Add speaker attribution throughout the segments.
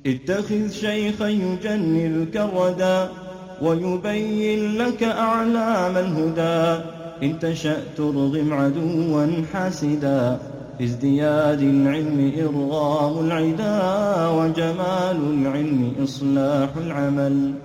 Speaker 1: اتخذ شيخا يجنلك الردى ويبين لك أعلام الهدى إن تشأ ترغم عدوا حاسدا في ازدياد العلم إرغام العدا وجمال العلم إصلاح العمل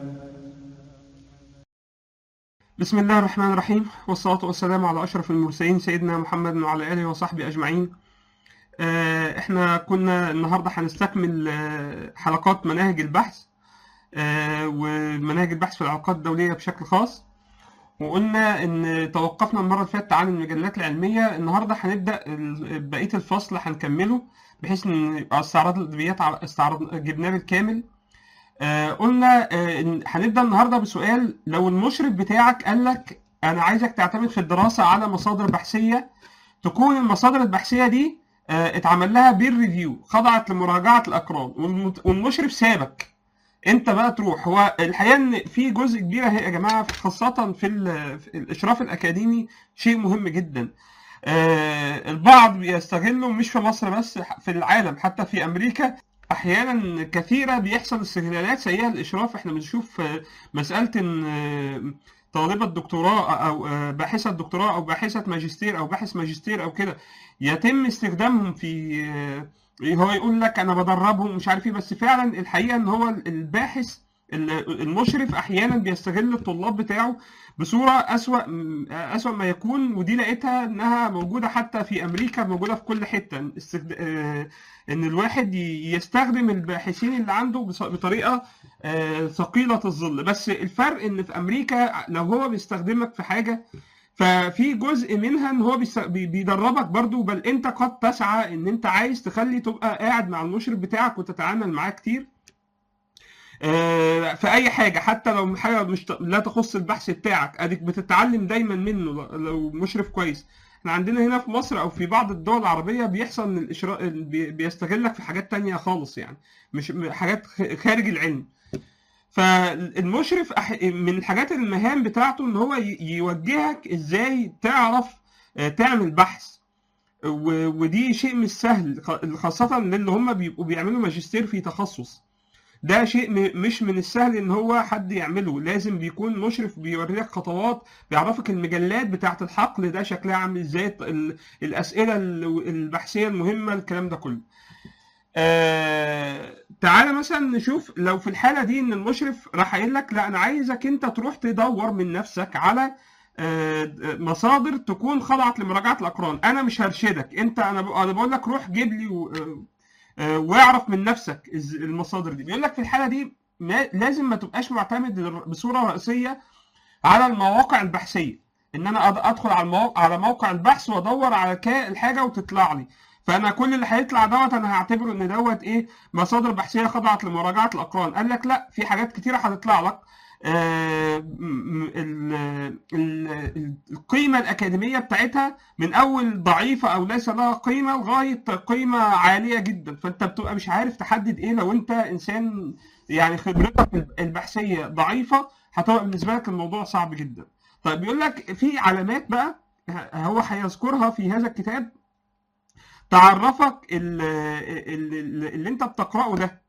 Speaker 2: بسم الله الرحمن الرحيم والصلاة والسلام على أشرف المرسلين سيدنا محمد وعلى آله وصحبه أجمعين آه، احنا كنا النهاردة هنستكمل آه، حلقات مناهج البحث آه، ومناهج البحث في العلاقات الدولية بشكل خاص وقلنا ان توقفنا المرة اللي فاتت عن المجلات العلمية النهاردة هنبدأ ال- بقية الفصل هنكمله بحيث ان يبقى استعراض الادبيات على استعراض جبناه بالكامل آه، قلنا آه، إن هنبدا النهارده بسؤال لو المشرف بتاعك قال لك انا عايزك تعتمد في الدراسه على مصادر بحثيه تكون المصادر البحثيه دي آه، اتعمل لها بير ريفيو خضعت لمراجعه الاقران والمت- والمشرف سابك انت بقى تروح هو الحقيقه ان في جزء كبير اهي يا جماعه خاصه في, ال- في الاشراف الاكاديمي شيء مهم جدا آه، البعض بيستغله مش في مصر بس في العالم حتى في امريكا احيانا كثيره بيحصل استغلالات سيئه للاشراف احنا بنشوف آه، مساله ان آه، طالبه دكتوراه او آه، باحثه دكتوراه او باحثه ماجستير او باحث ماجستير او كده يتم استخدامهم في آه، هو يقول لك انا بدربهم مش عارف ايه بس فعلا الحقيقه ان هو الباحث المشرف احيانا بيستغل الطلاب بتاعه بصوره اسوا اسوا ما يكون ودي لقيتها انها موجوده حتى في امريكا موجوده في كل حته استخد... آه، ان الواحد ي- يستخدم الباحثين اللي عنده بص- بطريقه آه، ثقيله الظل بس الفرق ان في امريكا لو هو بيستخدمك في حاجه ففي جزء منها ان هو بيس- بي- بيدربك برضو بل انت قد تسعى ان انت عايز تخلي تبقى قاعد مع المشرف بتاعك وتتعامل معاه كتير آه، في اي حاجه حتى لو حاجه مش ت- لا تخص البحث بتاعك اديك بتتعلم دايما منه لو- لو مشرف كويس احنا عندنا هنا في مصر او في بعض الدول العربيه بيحصل ان الاشراف بي- بيستغلك في حاجات تانية خالص يعني مش م- حاجات خ- خارج العلم فالمشرف أح- من الحاجات المهام بتاعته ان هو ي- يوجهك ازاي تعرف آه، تعمل بحث و- ودي شيء مش سهل خ- خاصة للي هم بيبقوا بيعملوا ماجستير في تخصص ده شيء م- مش من السهل ان هو حد يعمله لازم بيكون مشرف بيوريك خطوات بيعرفك المجلات بتاعة الحقل ده شكلها عامل ازاي ال- الاسئلة ال- البحثية المهمة الكلام ده كله آه تعالى مثلا نشوف لو في الحالة دي ان المشرف راح قايل لك لا انا عايزك انت تروح تدور من نفسك على آه، مصادر تكون خضعت لمراجعة الأقران أنا مش هرشدك أنت أنا ب- أنا بقول لك روح جيب لي و- آه، آه، واعرف من نفسك إز- المصادر دي بيقول لك في الحالة دي ما لازم ما تبقاش معتمد بصورة رئيسية على المواقع البحثية إن أنا أد- أدخل على المواقع على موقع البحث وأدور على كا- الحاجة وتطلع لي فأنا كل اللي هيطلع دوت أنا هعتبره إن دوت إيه مصادر بحثية خضعت لمراجعة الأقران قال لك لا في حاجات كتيرة هتطلع لك آه، م- م- ال- ال- القيمة الأكاديمية بتاعتها من أول ضعيفة أو ليس لها قيمة لغاية قيمة عالية جدا فأنت بتبقى مش عارف تحدد إيه لو أنت إنسان يعني خبرتك البحثية ضعيفة هتبقى بالنسبة لك الموضوع صعب جدا طيب بيقول لك في علامات بقى هو هيذكرها في هذا الكتاب تعرفك ال- ال- ال- اللي أنت بتقرأه ده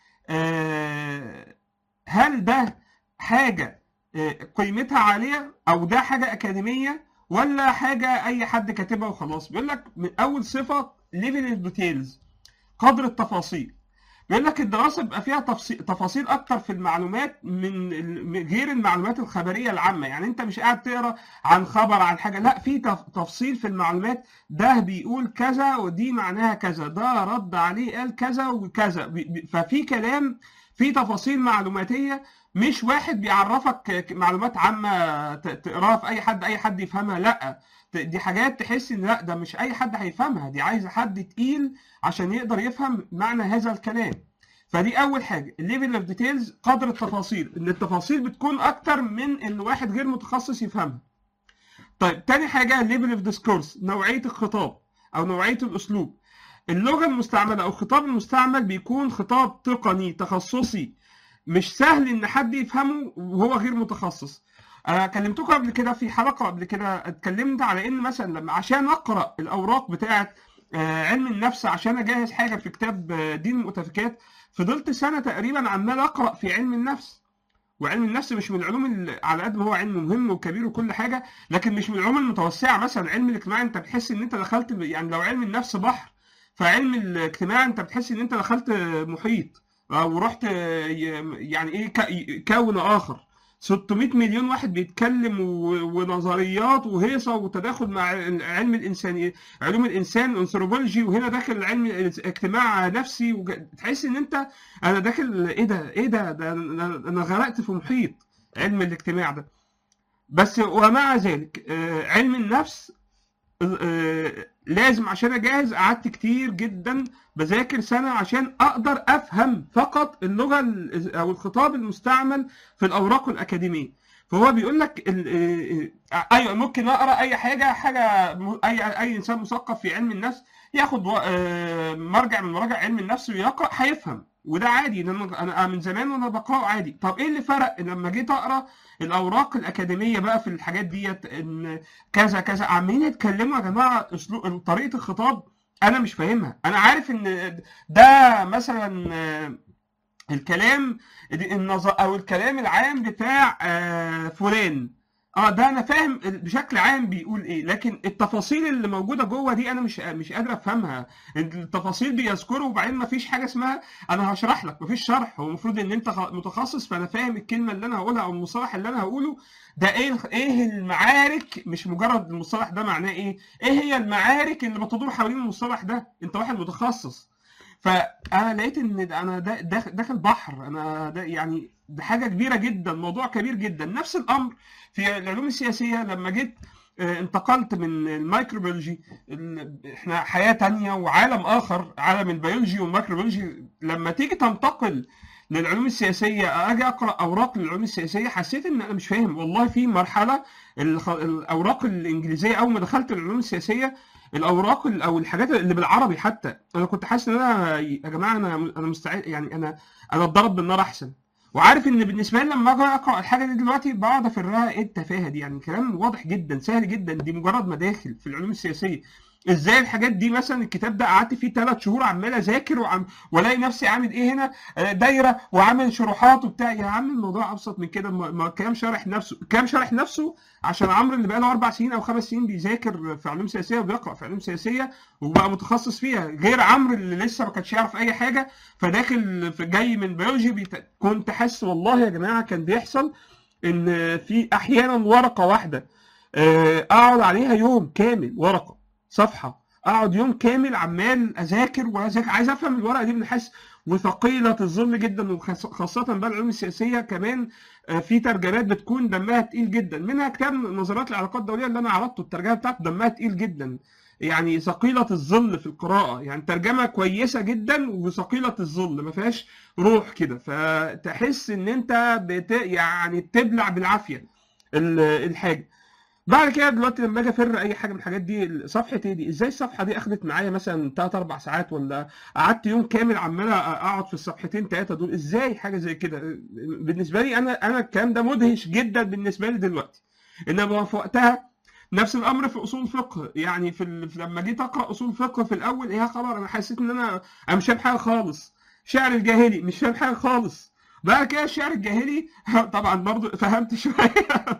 Speaker 2: آه، هل ده حاجة آه، قيمتها عالية أو ده حاجة أكاديمية ولا حاجة أي حد كاتبها وخلاص بيقول لك من أول صفة ليفل ديتيلز قدر التفاصيل بيقول لك الدراسة بيبقى فيها تفصيل تفاصيل أكتر في المعلومات من ال- من غير المعلومات الخبرية العامة يعني أنت مش قاعد تقرأ عن خبر عن حاجة لا في تف- تفصيل في المعلومات ده بيقول كذا ودي معناها كذا ده رد عليه قال كذا وكذا بي- بي- ففي كلام في تفاصيل معلوماتية مش واحد بيعرفك ك- معلومات عامة ت- تقراها في أي حد أي حد يفهمها لا ت- دي حاجات تحس إن لا ده مش أي حد هيفهمها دي عايزة حد تقيل عشان يقدر يفهم معنى هذا الكلام فدي أول حاجة الليفل اوف ديتيلز قدر التفاصيل إن التفاصيل بتكون أكتر من إن واحد غير متخصص يفهمها طيب تاني حاجة الليفل اوف ديسكورس نوعية الخطاب أو نوعية الأسلوب اللغة المستعملة أو الخطاب المستعمل بيكون خطاب تقني تخصصي مش سهل ان حد يفهمه وهو غير متخصص انا كلمتكم قبل كده في حلقه قبل كده اتكلمت على ان مثلا لما عشان اقرا الاوراق بتاعه آه، علم النفس عشان اجهز حاجه في كتاب آه، دين المؤتفكات فضلت سنه تقريبا عمال اقرا في علم النفس وعلم النفس مش من العلوم اللي على قد ما هو علم مهم وكبير وكل حاجه لكن مش من العلوم المتوسعه مثلا علم الاجتماع انت بتحس ان انت دخلت يعني لو علم النفس بحر فعلم الاجتماع انت بتحس ان انت دخلت محيط او رحت يعني ايه ك- كون اخر 600 مليون واحد بيتكلم و- ونظريات وهيصه وتداخل مع علم الانساني علوم الانسان انثروبولوجي وهنا داخل علم اجتماع نفسي وج- تحس ان انت انا داخل ايه ده ايه ده, ده انا أنا غرقت في محيط علم الاجتماع ده بس ومع ذلك آه، علم النفس آه، لازم عشان اجهز قعدت كتير جدا بذاكر سنه عشان اقدر افهم فقط اللغه ال- او الخطاب المستعمل في الاوراق الاكاديميه فهو بيقول لك ال- آه، آه، ايوه ممكن اقرا اي حاجه حاجه م- اي اي انسان مثقف في علم النفس ياخد و- آه، مرجع من مراجع علم النفس ويقرا هيفهم وده عادي لان انا أنا من زمان وانا بقراه عادي طب ايه اللي فرق لما جيت اقرا الاوراق الاكاديميه بقى في الحاجات ديت ان كذا كذا عمالين يتكلموا يا جماعه اسلوب طريقه الخطاب انا مش فاهمها انا عارف ان ده مثلا آه، الكلام النظر او الكلام العام بتاع آه، فلان اه ده انا فاهم بشكل عام بيقول ايه لكن التفاصيل اللي موجوده جوه دي انا مش مش قادر افهمها التفاصيل بيذكروا وبعدين ما فيش حاجه اسمها انا هشرح لك ما فيش شرح هو المفروض ان انت خ- متخصص فانا فاهم الكلمه اللي انا هقولها او المصطلح اللي انا هقوله ده ايه ايه المعارك مش مجرد المصطلح ده معناه ايه ايه هي المعارك اللي بتدور حوالين المصطلح ده انت واحد متخصص فانا لقيت ان ده- انا دا- داخل داخل بحر انا ده يعني ده حاجه كبيره جدا موضوع كبير جدا نفس الامر في العلوم السياسيه لما جيت آه، انتقلت من الميكروبيولوجي ال- احنا حياه تانية وعالم اخر عالم البيولوجي والميكروبيولوجي لما تيجي تنتقل للعلوم السياسيه اجي اقرا اوراق للعلوم السياسيه حسيت ان انا مش فاهم والله في مرحله الخ- الاوراق الانجليزيه اول ما دخلت العلوم السياسيه الاوراق ال- او الحاجات اللي بالعربي حتى انا كنت حاسس ان انا يا جماعه انا انا مستعد يعني انا انا اتضرب بالنار احسن وعارف ان بالنسبه لي لما اجي اقرا الحاجه دي دلوقتي بقعد افرها ايه التفاهه دي يعني كلام واضح جدا سهل جدا دي مجرد مداخل في العلوم السياسيه ازاي الحاجات دي مثلا الكتاب ده قعدت فيه ثلاث شهور عمال اذاكر وعم والاقي نفسي عامل ايه هنا آه، دايره وعامل شروحات وبتاع يا عم الموضوع ابسط من كده ما ما الكلام شارح نفسه الكلام شارح نفسه عشان عمرو اللي بقى له اربع سنين او خمس سنين بيذاكر في علوم سياسيه وبيقرا في علوم سياسيه وبقى متخصص فيها غير عمرو اللي لسه ما كانش يعرف اي حاجه فداخل في جاي من بيولوجي بيت... كنت حاسس والله يا جماعه كان بيحصل ان في احيانا ورقه واحده آه، اقعد عليها يوم كامل ورقه صفحه اقعد يوم كامل عمال اذاكر واذاكر عايز افهم الورقه دي من حيث وثقيله الظل جدا وخاصه بقى العلوم السياسيه كمان آه، في ترجمات بتكون دمها تقيل جدا منها كتاب نظريات العلاقات الدوليه اللي انا عرضته الترجمه بتاعته دمها تقيل جدا يعني ثقيله الظل في القراءه يعني ترجمه كويسه جدا وثقيله الظل ما فيهاش روح كده فتحس ان انت بت... يعني بتبلع بالعافيه ال- الحاجه بعد كده دلوقتي لما اجي افر اي حاجه من الحاجات دي صفحه ايه دي ازاي الصفحه دي اخدت معايا مثلا 3 4 ساعات ولا قعدت يوم كامل عمال اقعد في الصفحتين ثلاثه دول ازاي حاجه زي كده بالنسبه لي انا انا الكلام ده مدهش جدا بالنسبه لي دلوقتي انما في وقتها نفس الامر في اصول الفقه يعني في ال... لما جيت اقرا اصول الفقه في الاول ايه خبر انا حسيت ان انا انا مش فاهم حاجه خالص شعر الجاهلي مش فاهم حاجه خالص بعد كده الشعر الجاهلي طبعا برضو فهمت شويه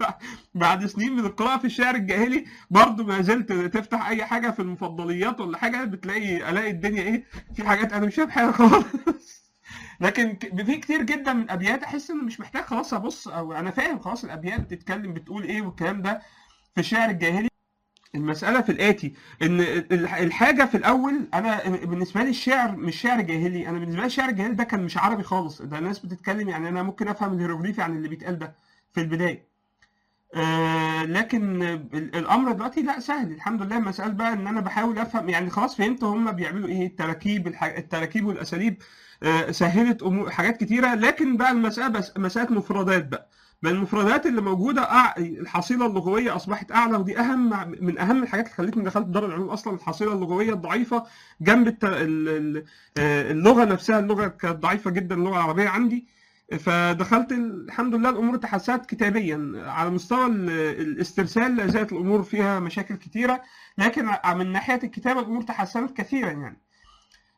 Speaker 2: بعد سنين من القراءه في الشعر الجاهلي برضو ما زلت تفتح اي حاجه في المفضليات ولا حاجه بتلاقي الاقي الدنيا ايه في حاجات انا مش فاهم حاجه خالص لكن ك- في كتير جدا من ابيات احس ان مش محتاج خلاص ابص او انا فاهم خلاص الابيات بتتكلم بتقول ايه والكلام ده في الشعر الجاهلي المسألة في الآتي إن ال- الحاجة في الأول أنا بالنسبة لي الشعر مش شعر جاهلي أنا بالنسبة لي الشعر الجاهلي ده كان مش عربي خالص ده ناس بتتكلم يعني أنا ممكن أفهم الهيروغليفي عن اللي بيتقال ده في البداية آه لكن ال- الأمر دلوقتي لا سهل الحمد لله مسألة بقى إن أنا بحاول أفهم يعني خلاص فهمت هم بيعملوا إيه التراكيب الح- التراكيب والأساليب آه سهلت أمور حاجات كتيرة لكن بقى المسألة بس مسألة مفردات بقى بل المفردات اللي موجوده أع... الحصيله اللغويه اصبحت اعلى ودي اهم من اهم الحاجات اللي خلتني دخلت دار العلوم اصلا الحصيله اللغويه الضعيفه جنب الت... ال- ال- آه، اللغه نفسها اللغه كانت ضعيفه جدا اللغه العربيه عندي فدخلت ال- الحمد لله الامور تحسنت كتابيا على مستوى ال- الاسترسال لا زالت الامور فيها مشاكل كتيره لكن ع- من ناحيه الكتابه الامور تحسنت كثيرا يعني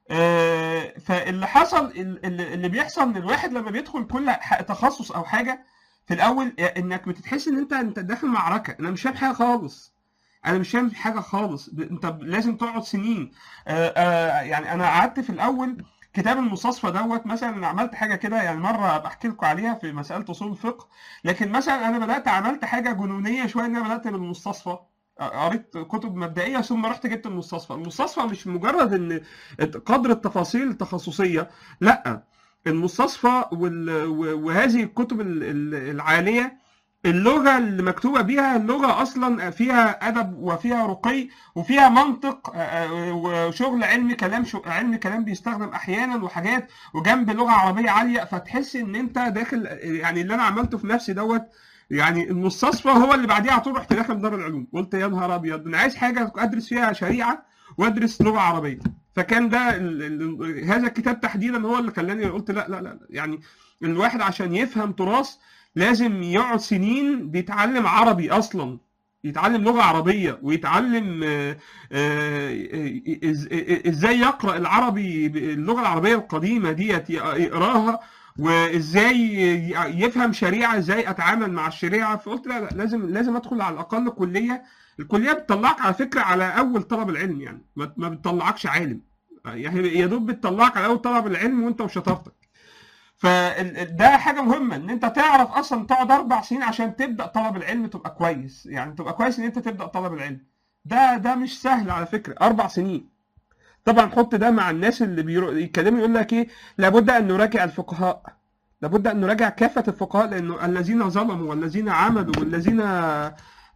Speaker 2: آه، فاللي حصل اللي اللي بيحصل ان الواحد لما بيدخل كل ح- تخصص او حاجه في الاول انك بتتحس ان انت انت داخل معركه انا مش فاهم حاجه خالص انا مش فاهم حاجه خالص ب- انت ب- لازم تقعد سنين آه، آه، يعني انا قعدت في الاول كتاب المستصفى دوت مثلا انا عملت حاجه كده يعني مره بحكي لكم عليها في مساله اصول الفقه لكن مثلا انا بدات عملت حاجه جنونيه شويه ان انا بدات بالمستصفى قريت كتب مبدئيه ثم رحت جبت المستصفى المستصفى مش مجرد ان قدر التفاصيل التخصصيه لا المستصفى وال- و- وهذه الكتب ال- ال- العاليه اللغه اللي مكتوبه بيها اللغه اصلا فيها ادب وفيها رقي وفيها منطق آه، آه، وشغل علمي كلام شو علمي كلام بيستخدم احيانا وحاجات وجنب لغه عربيه عاليه فتحس ان انت داخل يعني اللي انا عملته في نفسي دوت يعني المستصفى هو اللي بعديه على طول رحت داخل دار العلوم قلت يا نهار ابيض انا عايز حاجه ادرس فيها شريعه وادرس لغه عربيه فكان ده ال ال هذا الكتاب تحديدا هو اللي خلاني قلت لا لا لا يعني الواحد عشان يفهم تراث لازم يقعد سنين بيتعلم عربي اصلا يتعلم لغه عربيه ويتعلم آه، آه، إز- ازاي يقرا العربي اللغه العربيه القديمه ديت يقراها وازاي يفهم شريعه ازاي اتعامل مع الشريعه فقلت لا لا لازم لازم ادخل على الاقل كليه الكليه بتطلعك على فكره على اول طلب العلم يعني ما ما بتطلعكش عالم يعني يا دوب بتطلعك على اول طلب العلم وانت وشطارتك فده حاجه مهمه ان انت تعرف اصلا تقعد اربع سنين عشان تبدا طلب العلم تبقى كويس يعني تبقى كويس ان انت تبدا طلب العلم ده ده مش سهل على فكره اربع سنين طبعا حط ده مع الناس اللي بيتكلموا يقول لك ايه لابد ان نراجع الفقهاء لابد ان نراجع كافه الفقهاء لانه الذين ظلموا والذين عملوا والذين آه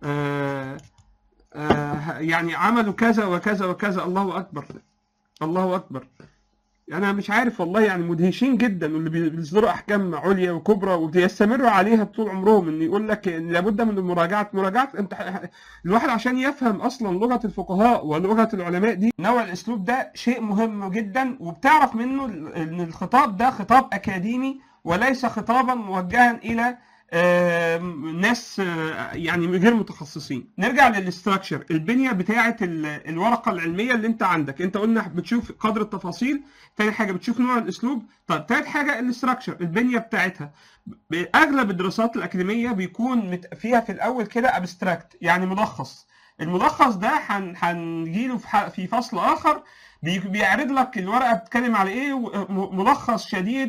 Speaker 2: آه يعني عملوا كذا وكذا وكذا الله اكبر الله اكبر انا مش عارف والله يعني مدهشين جدا واللي بيصدروا احكام عليا وكبرى وبيستمروا عليها طول عمرهم ان يقول لك لابد من المراجعه مراجعه انت الواحد عشان يفهم اصلا لغه الفقهاء ولغه العلماء دي نوع الاسلوب ده شيء مهم جدا وبتعرف منه ان الخطاب ده خطاب اكاديمي وليس خطابا موجها الى آه ناس آه يعني غير متخصصين نرجع للاستراكشر البنيه بتاعه الورقه العلميه اللي انت عندك انت قلنا بتشوف قدر التفاصيل تاني حاجه بتشوف نوع الاسلوب طيب تالت حاجه الاستراكشر البنيه بتاعتها اغلب الدراسات الاكاديميه بيكون فيها في الاول كده ابستراكت يعني ملخص الملخص ده هنجيله في فصل اخر بيعرض لك الورقه بتتكلم على ايه ملخص شديد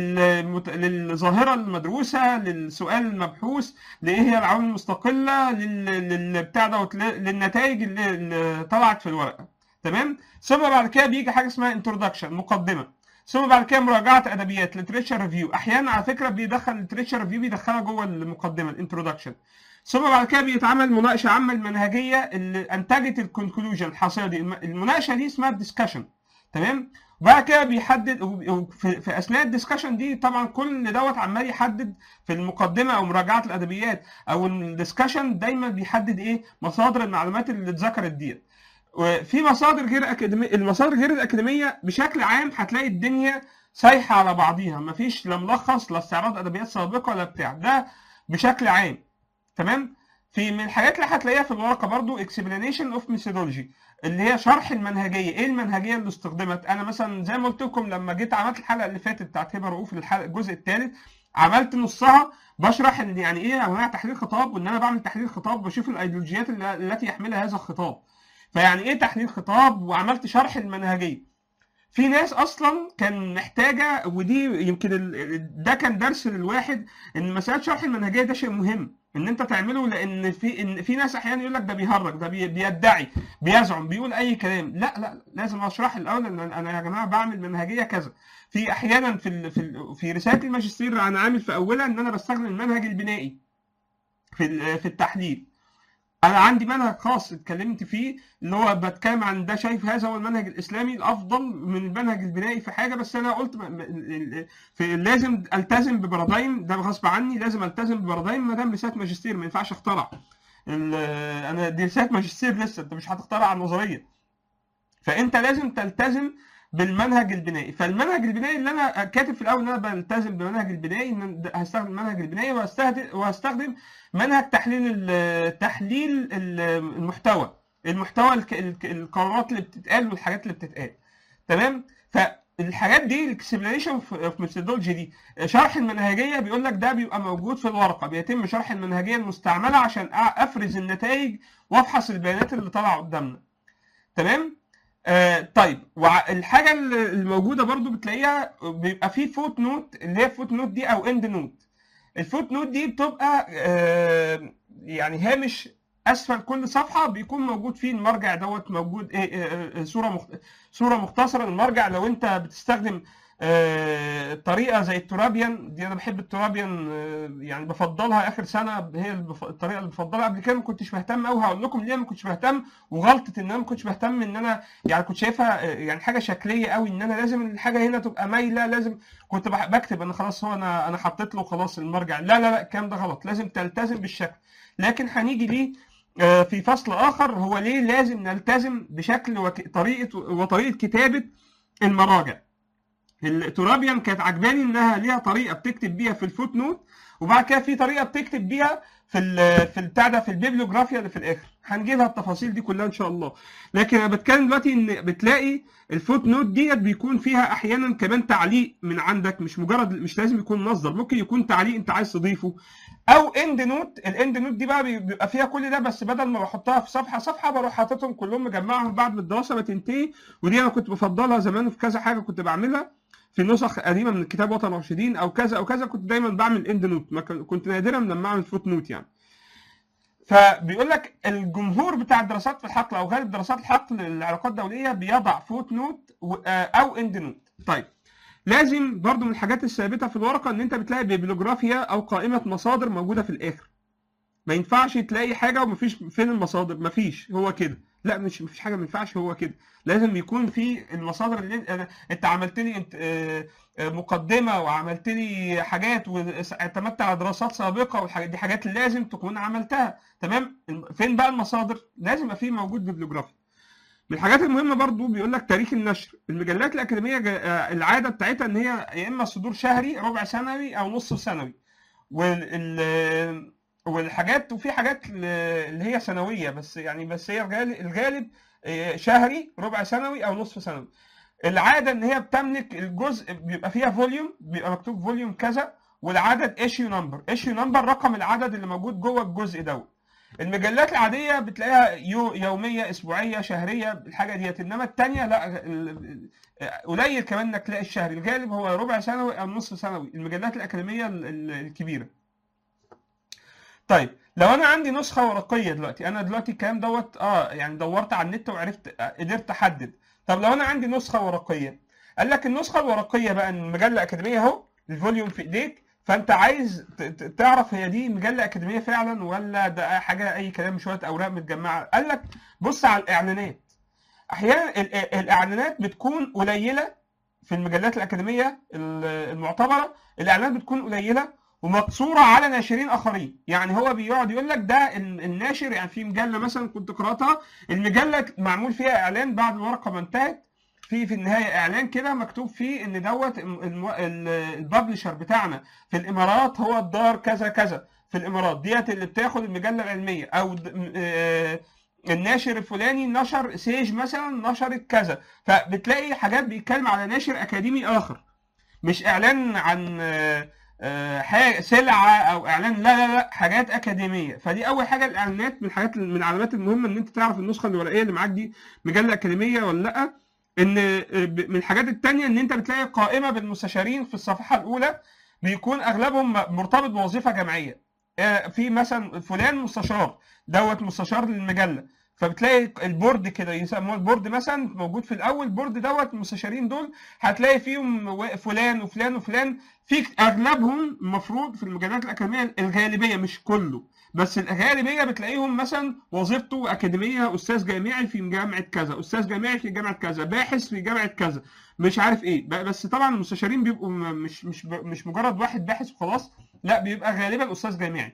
Speaker 2: للظاهره المدروسه للسؤال المبحوث لايه هي العوامل المستقله للبتاع دوت للنتائج اللي طلعت في الورقه تمام ثم بعد كده بيجي حاجه اسمها انتروداكشن مقدمه ثم بعد كده مراجعه ادبيات ليتريتشر ريفيو احيانا على فكره بيدخل الليتريتشر ريفيو بيدخلها جوه المقدمه الانتروداكشن ثم بعد كده بيتعمل مناقشه عامه المنهجيه اللي انتجت الكونكلوجن الحاصله دي المناقشه دي اسمها الديسكشن تمام وبعد كده بيحدد في, في اثناء الديسكشن دي طبعا كل دوت عمال يحدد في المقدمه او مراجعه الادبيات او الديسكشن دايما بيحدد ايه مصادر المعلومات اللي اتذكرت ديت وفي مصادر غير اكاديميه المصادر غير الاكاديميه بشكل عام هتلاقي الدنيا سايحه على بعضيها مفيش لا ملخص لا استعراض ادبيات سابقه ولا بتاع ده بشكل عام تمام في من الحاجات اللي هتلاقيها في الورقه برضو explanation of methodology اللي هي شرح المنهجيه ايه المنهجيه اللي استخدمت انا مثلا زي ما قلت لكم لما جيت عملت الحلقه اللي فاتت بتاعت هبه رؤوف الحلقه الجزء الثالث عملت نصها بشرح ان يعني ايه انواع تحليل خطاب وان انا بعمل تحليل خطاب وبشوف الايديولوجيات التي يحملها هذا الخطاب فيعني ايه تحليل خطاب وعملت شرح المنهجيه في ناس اصلا كان محتاجه ودي يمكن ده كان درس للواحد ان مساله شرح المنهجيه ده شيء مهم ان انت تعمله لان في ان في ناس احيانا يقول لك ده بيهرج ده بيدعي بيزعم بيقول اي كلام لا لا لازم اشرح الاول ان انا يا جماعه بعمل منهجيه كذا في احيانا في ال في ال في رساله الماجستير انا عامل في اولها ان انا بستخدم المنهج البنائي في في التحليل انا عندي منهج خاص اتكلمت فيه اللي هو بتكلم عن ده شايف هذا هو المنهج الاسلامي الافضل من المنهج البنائي في حاجه بس انا قلت في لازم التزم ببارادايم ده غصب عني لازم التزم ببارادايم ما دام رساله ماجستير ما ينفعش اخترع انا دي رساله ماجستير لسه انت مش هتخترع النظريه فانت لازم تلتزم بالمنهج البنائي فالمنهج البنائي اللي انا كاتب في الاول ان انا بلتزم بالمنهج البنائي ان هستخدم المنهج البنائي وهستخدم منهج تحليل تحليل المحتوى المحتوى القرارات اللي بتتقال والحاجات اللي بتتقال تمام الحاجات دي الاكسبلانيشن في ميثودولوجي دي شرح المنهجيه بيقول لك ده بيبقى موجود في الورقه بيتم شرح المنهجيه المستعمله عشان أ- افرز النتائج وافحص البيانات اللي طالعه قدامنا تمام آه طيب والحاجه اللي الموجوده برضو بتلاقيها بيبقى فيه فوت نوت اللي هي فوت نوت دي او اند نوت الفوت نوت دي بتبقى آه يعني هامش اسفل كل صفحه بيكون موجود فيه المرجع دوت موجود ايه إيه، إيه، صوره مخت... صوره مختصره المرجع لو انت بتستخدم آه، طريقه زي الترابيان دي انا بحب الترابيان آه، يعني بفضلها اخر سنه هي البف- الطريقه اللي بفضلها قبل كده ما كنتش مهتم قوي هقول لكم ليه ما كنتش مهتم وغلطه ان انا ما كنتش مهتم ان انا يعني كنت شايفها آه، يعني حاجه شكليه قوي ان انا لازم الحاجه هنا تبقى مايله لازم كنت بح- بكتب ان خلاص هو انا انا حطيت له خلاص المرجع لا لا لا الكلام ده غلط لازم تلتزم بالشكل لكن هنيجي ليه آه، في فصل اخر هو ليه لازم نلتزم بشكل وطريقه وطريقه كتابه المراجع الترابيان كانت عجباني انها ليها طريقه بتكتب بيها في الفوت نوت وبعد كده في طريقه بتكتب بيها في ال في البتاع ده في البيبليوجرافيا اللي في الاخر هنجي لها التفاصيل دي كلها ان شاء الله لكن انا بتكلم دلوقتي ان بتلاقي الفوت نوت ديت بيكون فيها احيانا كمان تعليق من عندك مش مجرد مش لازم يكون مصدر ممكن يكون تعليق انت عايز تضيفه او اند نوت الاند نوت دي بقى بيبقى فيها كل ده بس بدل ما بحطها في صفحه صفحه بروح حاططهم كلهم مجمعهم بعد ما الدراسه ما تنتهي ودي انا كنت بفضلها زمان في كذا حاجه كنت بعملها في نسخ قديمه من كتاب وطن راشدين او كذا او كذا كنت دايما بعمل اند نوت ما ك- كنت نادرا لما اعمل فوت نوت يعني فبيقول لك الجمهور بتاع الدراسات في الحقل او غالب دراسات الحقل العلاقات الدوليه بيضع فوت نوت و- آه، او اند نوت طيب لازم برضو من الحاجات الثابته في الورقه ان انت بتلاقي بيبلوجرافيا او قائمه مصادر موجوده في الاخر ما ينفعش تلاقي حاجه ومفيش فين المصادر مفيش هو كده لا مش مفيش حاجه ما ينفعش هو كده لازم يكون في المصادر اللي انت, انت عملت لي انت آه، آه، مقدمه وعملت لي حاجات واعتمدت على دراسات سابقه والحاجات دي حاجات لازم تكون عملتها تمام فين بقى المصادر لازم يبقى في موجود بيبليوجرافي من الحاجات المهمه برضو بيقول لك تاريخ النشر المجلات الاكاديميه جا- آه، العاده بتاعتها ان هي يا اما صدور شهري ربع سنوي او نص سنوي وال والحاجات وفي حاجات ل- اللي هي سنويه بس يعني بس هي الغالب, الغالب آه، شهري ربع سنوي او نصف سنوي العاده ان هي بتملك الجزء بيبقى فيها فوليوم بيبقى مكتوب فوليوم كذا والعدد ايشيو نمبر ايشيو نمبر رقم العدد اللي موجود جوه الجزء دوت المجلات العاديه بتلاقيها يو يوميه اسبوعيه شهريه الحاجه ديت انما الثانيه لا ال- ال- قليل كمان انك تلاقي الشهري الغالب هو ربع سنوي او نصف سنوي المجلات الاكاديميه ال- ال- الكبيره طيب لو انا عندي نسخه ورقيه دلوقتي انا دلوقتي الكلام دوت اه يعني دورت على النت وعرفت آه، قدرت احدد طب لو انا عندي نسخه ورقيه قال لك النسخه الورقيه بقى إن المجله اكاديميه اهو الفوليوم في ايديك فانت عايز ت- ت- تعرف هي دي مجله اكاديميه فعلا ولا ده حاجه اي كلام شويه اوراق متجمعه قال لك بص على الاعلانات احيانا ال- ال- الاعلانات بتكون قليله في المجلات الاكاديميه ال- المعتبره الاعلانات بتكون قليله ومقصوره على ناشرين اخرين يعني هو بيقعد يقول لك ده ال- الناشر يعني في مجله مثلا كنت قراتها المجله معمول فيها اعلان بعد الورقه ما انتهت في في النهايه اعلان كده مكتوب فيه ان دوت الم- الم- ال- الببلشر بتاعنا في الامارات هو الدار كذا كذا في الامارات ديت اللي بتاخد المجله العلميه او د- م- آه، الناشر الفلاني نشر سيج مثلا نشرت كذا فبتلاقي حاجات بيتكلم على ناشر اكاديمي اخر مش اعلان عن آه، آه، حاجه سلعه او اعلان لا لا لا حاجات اكاديميه فدي اول حاجه الاعلانات من الحاجات من العلامات المهمه ان انت تعرف النسخه الورقيه اللي معاك دي مجله اكاديميه ولا لا ان آه، ب- من الحاجات التانية ان انت بتلاقي قائمه بالمستشارين في الصفحه الاولى بيكون اغلبهم مرتبط بوظيفه جمعيه آه، في مثلا فلان مستشار دوت مستشار للمجله فبتلاقي البورد كده يسموه البورد مثلا موجود في الاول البورد دوت المستشارين دول هتلاقي فيهم و- فلان وفلان وفلان في اغلبهم المفروض في المجالات الاكاديميه الغالبيه مش كله بس الغالبيه بتلاقيهم مثلا وظيفته اكاديميه استاذ جامعي في جامعه كذا استاذ جامعي في جامعه كذا باحث في جامعه كذا مش عارف ايه ب- بس طبعا المستشارين بيبقوا م- مش مش ب- مش مجرد واحد باحث وخلاص لا بيبقى غالبا استاذ جامعي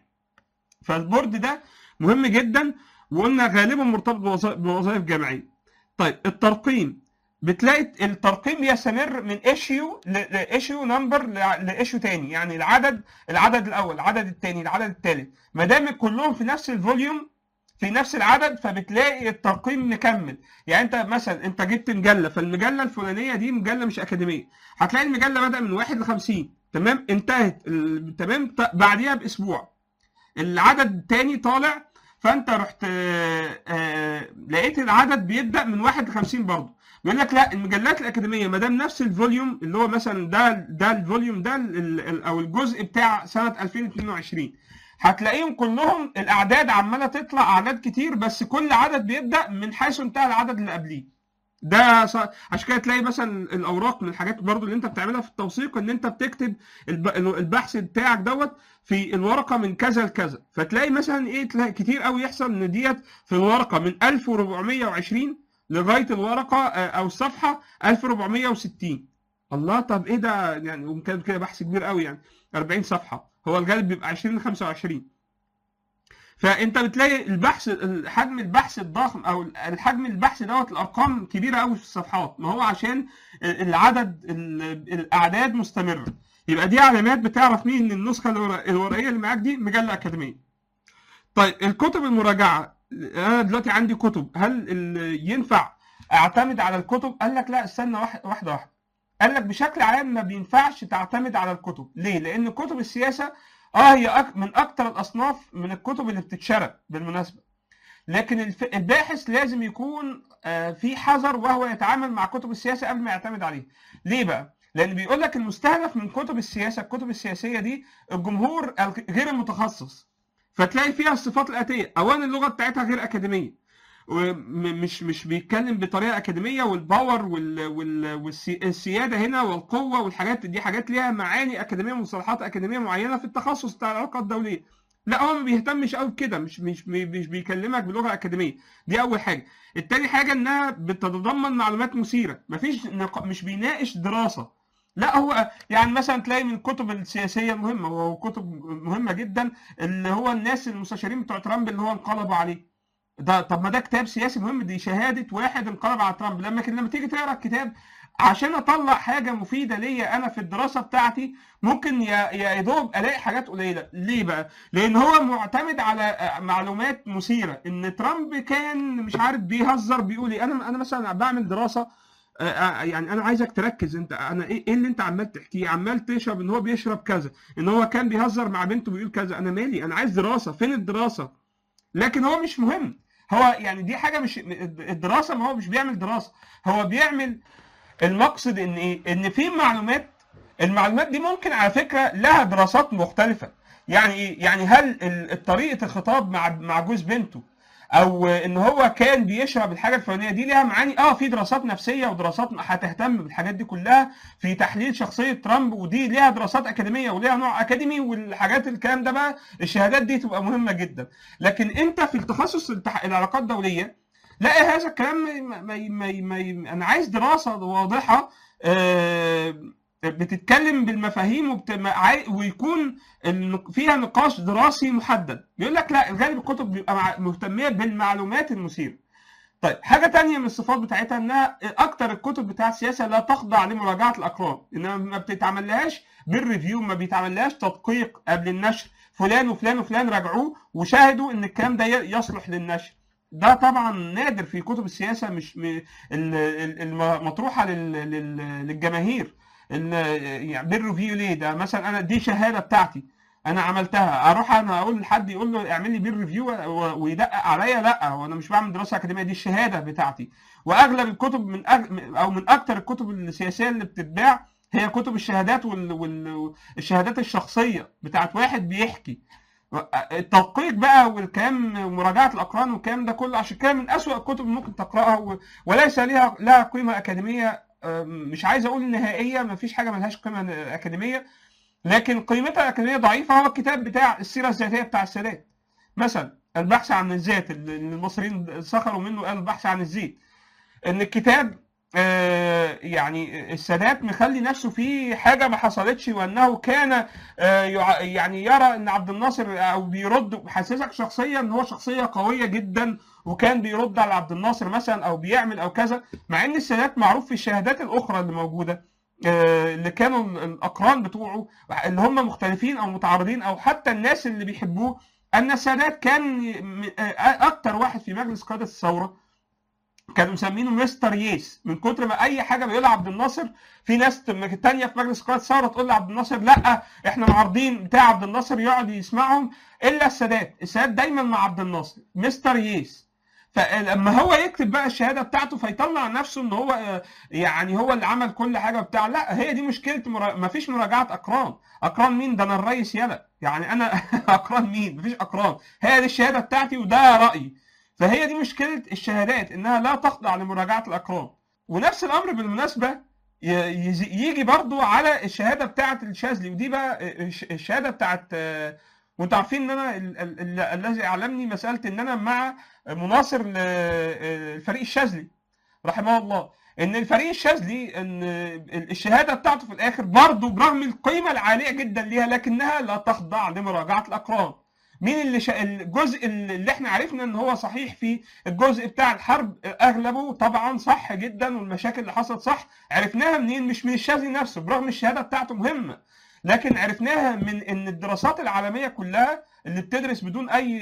Speaker 2: فالبورد ده مهم جدا وقلنا غالبا مرتبط بوظائف- بوظائف جامعيه طيب الترقيم بتلاقي الترقيم بيستمر من ايشيو لايشيو نمبر لايشيو تاني يعني العدد العدد الاول العدد الثاني العدد الثالث ما دام كلهم في نفس الفوليوم في نفس العدد فبتلاقي الترقيم مكمل يعني انت مثلا انت جبت مجله فالمجله الفلانيه دي مجله مش اكاديميه هتلاقي المجله بدا من 1 ل 50 تمام انتهت ال- تمام ت- بعديها باسبوع العدد التاني طالع فانت رحت آه، آه، لقيت العدد بيبدا من 1 ل 50 برضه بيقول لك لا المجلات الاكاديميه ما دام نفس الفوليوم اللي هو مثلا ده ده الفوليوم ده ال- ال- او الجزء بتاع سنه 2022 هتلاقيهم كلهم الاعداد عماله تطلع اعداد كتير بس كل عدد بيبدا من حيث انتهى العدد اللي قبليه ده ص... عشان كده تلاقي مثلا الاوراق من الحاجات برضو اللي انت بتعملها في التوثيق ان انت بتكتب الب... البحث بتاعك دوت في الورقه من كذا لكذا فتلاقي مثلا ايه تلاقي كتير قوي يحصل ان ديت في الورقه من 1420 لغايه الورقه آه، او الصفحه 1460 الله طب ايه ده يعني وكان كده بحث كبير قوي يعني 40 صفحه هو الغالب بيبقى 20 ل 25 فانت بتلاقي البحث حجم البحث الضخم او الحجم البحث دوت الارقام كبيره قوي في الصفحات ما هو عشان العدد ال- الاعداد مستمره يبقى دي علامات بتعرف مين ان النسخه الورق- الورقيه اللي معاك دي مجله اكاديميه طيب الكتب المراجعه انا دلوقتي عندي كتب هل ال- ينفع اعتمد على الكتب قال لك لا استنى واحد- واحده واحده قال لك بشكل عام ما بينفعش تعتمد على الكتب ليه لان كتب السياسه اه هي أك من اكتر الاصناف من الكتب اللي بتتشرى بالمناسبه لكن الف... الباحث لازم يكون آه في حذر وهو يتعامل مع كتب السياسه قبل ما يعتمد عليها ليه بقى لان بيقول لك المستهدف من كتب السياسه الكتب السياسيه دي الجمهور الغ- غير المتخصص فتلاقي فيها الصفات الاتيه اولا اللغه بتاعتها غير اكاديميه ومش مش بيتكلم بطريقه اكاديميه والباور وال وال والسياده هنا والقوه والحاجات دي حاجات ليها معاني اكاديميه ومصطلحات اكاديميه معينه في التخصص بتاع العلاقات الدوليه لا هو ما بيهتمش قوي بكده مش مش مش بيكلمك بلغه اكاديميه دي اول حاجه التاني حاجه انها بتتضمن معلومات مثيره مفيش نق... مش بيناقش دراسه لا هو يعني مثلا تلاقي من الكتب السياسيه المهمه وهو كتب مهمه جدا اللي هو الناس المستشارين بتوع ترامب اللي هو انقلبوا عليه ده طب ما ده كتاب سياسي مهم دي شهاده واحد انقلب على ترامب لما لكن لما تيجي تقرا الكتاب عشان اطلع حاجه مفيده ليا انا في الدراسه بتاعتي ممكن يا يا دوب الاقي حاجات قليله ليه بقى لان هو معتمد على معلومات مثيره ان ترامب كان مش عارف بيهزر بيقول ايه انا انا مثلا بعمل دراسه آه، آه، يعني انا عايزك تركز انت انا ايه إيه اللي انت عمال تحكيه عمال تشرب ان هو بيشرب كذا ان هو كان بيهزر مع بنته بيقول كذا انا مالي انا عايز دراسه فين الدراسه لكن هو مش مهم هو يعني دي حاجه مش الدراسه ما هو مش بيعمل دراسه هو بيعمل المقصد ان ايه ان في معلومات المعلومات دي ممكن على فكره لها دراسات مختلفه يعني ايه يعني هل ال- طريقه الخطاب مع مع جوز بنته او ان هو كان بيشرب الحاجه الفلانيه دي ليها معاني اه في دراسات نفسيه ودراسات هتهتم بالحاجات دي كلها في تحليل شخصيه ترامب ودي ليها دراسات اكاديميه وليها نوع اكاديمي والحاجات الكلام ده بقى الشهادات دي تبقى مهمه جدا لكن انت في التخصص التح- العلاقات الدوليه لا هذا الكلام ما ما ما ما انا عايز دراسه واضحه آه، بتتكلم بالمفاهيم وبت... ما- عاي- ويكون النق- فيها نقاش دراسي محدد بيقول لك لا غالب الكتب بيبقى مع- مهتميه بالمعلومات المثيره طيب حاجه تانية من الصفات بتاعتها انها اكتر الكتب بتاع السياسه لا تخضع لمراجعه الاقران انها ما بتتعملهاش بالريفيو ما بيتعملهاش تدقيق قبل النشر فلان وفلان وفلان راجعوه وشاهدوا ان الكلام ده ي- يصلح للنشر ده طبعا نادر في كتب السياسه مش م... ال- ال- المطروحه لل... لل... للجماهير ال- يعني بالريفيو ليه ده مثلا انا دي شهاده بتاعتي انا عملتها اروح انا اقول لحد يقول له اعمل لي بير ريفيو ويدقق عليا لا وانا مش بعمل دراسه اكاديميه دي الشهاده بتاعتي واغلب الكتب من أغ... او من اكتر الكتب السياسيه اللي بتتباع هي كتب الشهادات وال... وال... الشهادات الشخصيه بتاعت واحد بيحكي التدقيق بقى والكلام مراجعه الاقران والكلام ده كله عشان كده من اسوأ الكتب اللي ممكن تقراها و... وليس لها لها قيمه اكاديميه أم، مش عايز اقول نهائيه ما فيش حاجه ملهاش قيمه اكاديميه لكن قيمتها الاكاديميه ضعيفه هو الكتاب بتاع السيره الذاتيه بتاع السادات مثلا البحث عن الذات اللي المصريين سخروا منه قالوا البحث عن الذات ان الكتاب آه، يعني السادات مخلي نفسه فيه حاجه ما حصلتش وانه كان آه، يع- يعني يرى ان عبد الناصر او بيرد حسسك شخصيا ان هو شخصيه قويه جدا وكان بيرد على عبد الناصر مثلا او بيعمل او كذا مع ان السادات معروف في الشهادات الاخرى اللي موجوده آه، اللي كانوا ال- الاقران بتوعه اللي هم مختلفين او متعارضين او حتى الناس اللي بيحبوه ان السادات كان م- آه، اكتر واحد في مجلس قاده الثوره كانوا مسمينه مستر ييس من كتر ما اي حاجه بيقولها عبد الناصر في ناس تم- تانية في مجلس قاده الثوره تقول لعبد الناصر لا احنا معارضين بتاع عبد الناصر يقعد يسمعهم الا السادات السادات دايما مع عبد الناصر مستر ييس فلما هو يكتب بقى الشهاده بتاعته فيطلع نفسه ان هو آه، يعني هو اللي عمل كل حاجه بتاع لا هي دي مشكله مرا... ما فيش مراجعه اقران اقران مين ده انا الرئيس يلا يعني انا اقران مين مفيش اقران هي دي الشهاده بتاعتي وده رايي فهي دي مشكله الشهادات انها لا تخضع لمراجعه الاقران ونفس الامر بالمناسبه ي- يزي- يجي برضو على الشهاده بتاعه الشاذلي ودي بقى الش- الشهاده بتاعه آه، وانتوا عارفين ان انا ال- ال- ال- الذي اعلمني مساله ان انا مع مناصر للفريق الشاذلي رحمه الله ان الفريق الشاذلي ان الشهاده بتاعته في الاخر برضه برغم القيمه العاليه جدا ليها لكنها لا تخضع لمراجعه الاقران مين اللي شا... الجزء اللي احنا عرفنا ان هو صحيح فيه الجزء بتاع الحرب اغلبه طبعا صح جدا والمشاكل اللي حصلت صح عرفناها منين مش من الشاذلي نفسه برغم الشهاده بتاعته مهمه لكن عرفناها من ان الدراسات العالميه كلها اللي بتدرس بدون اي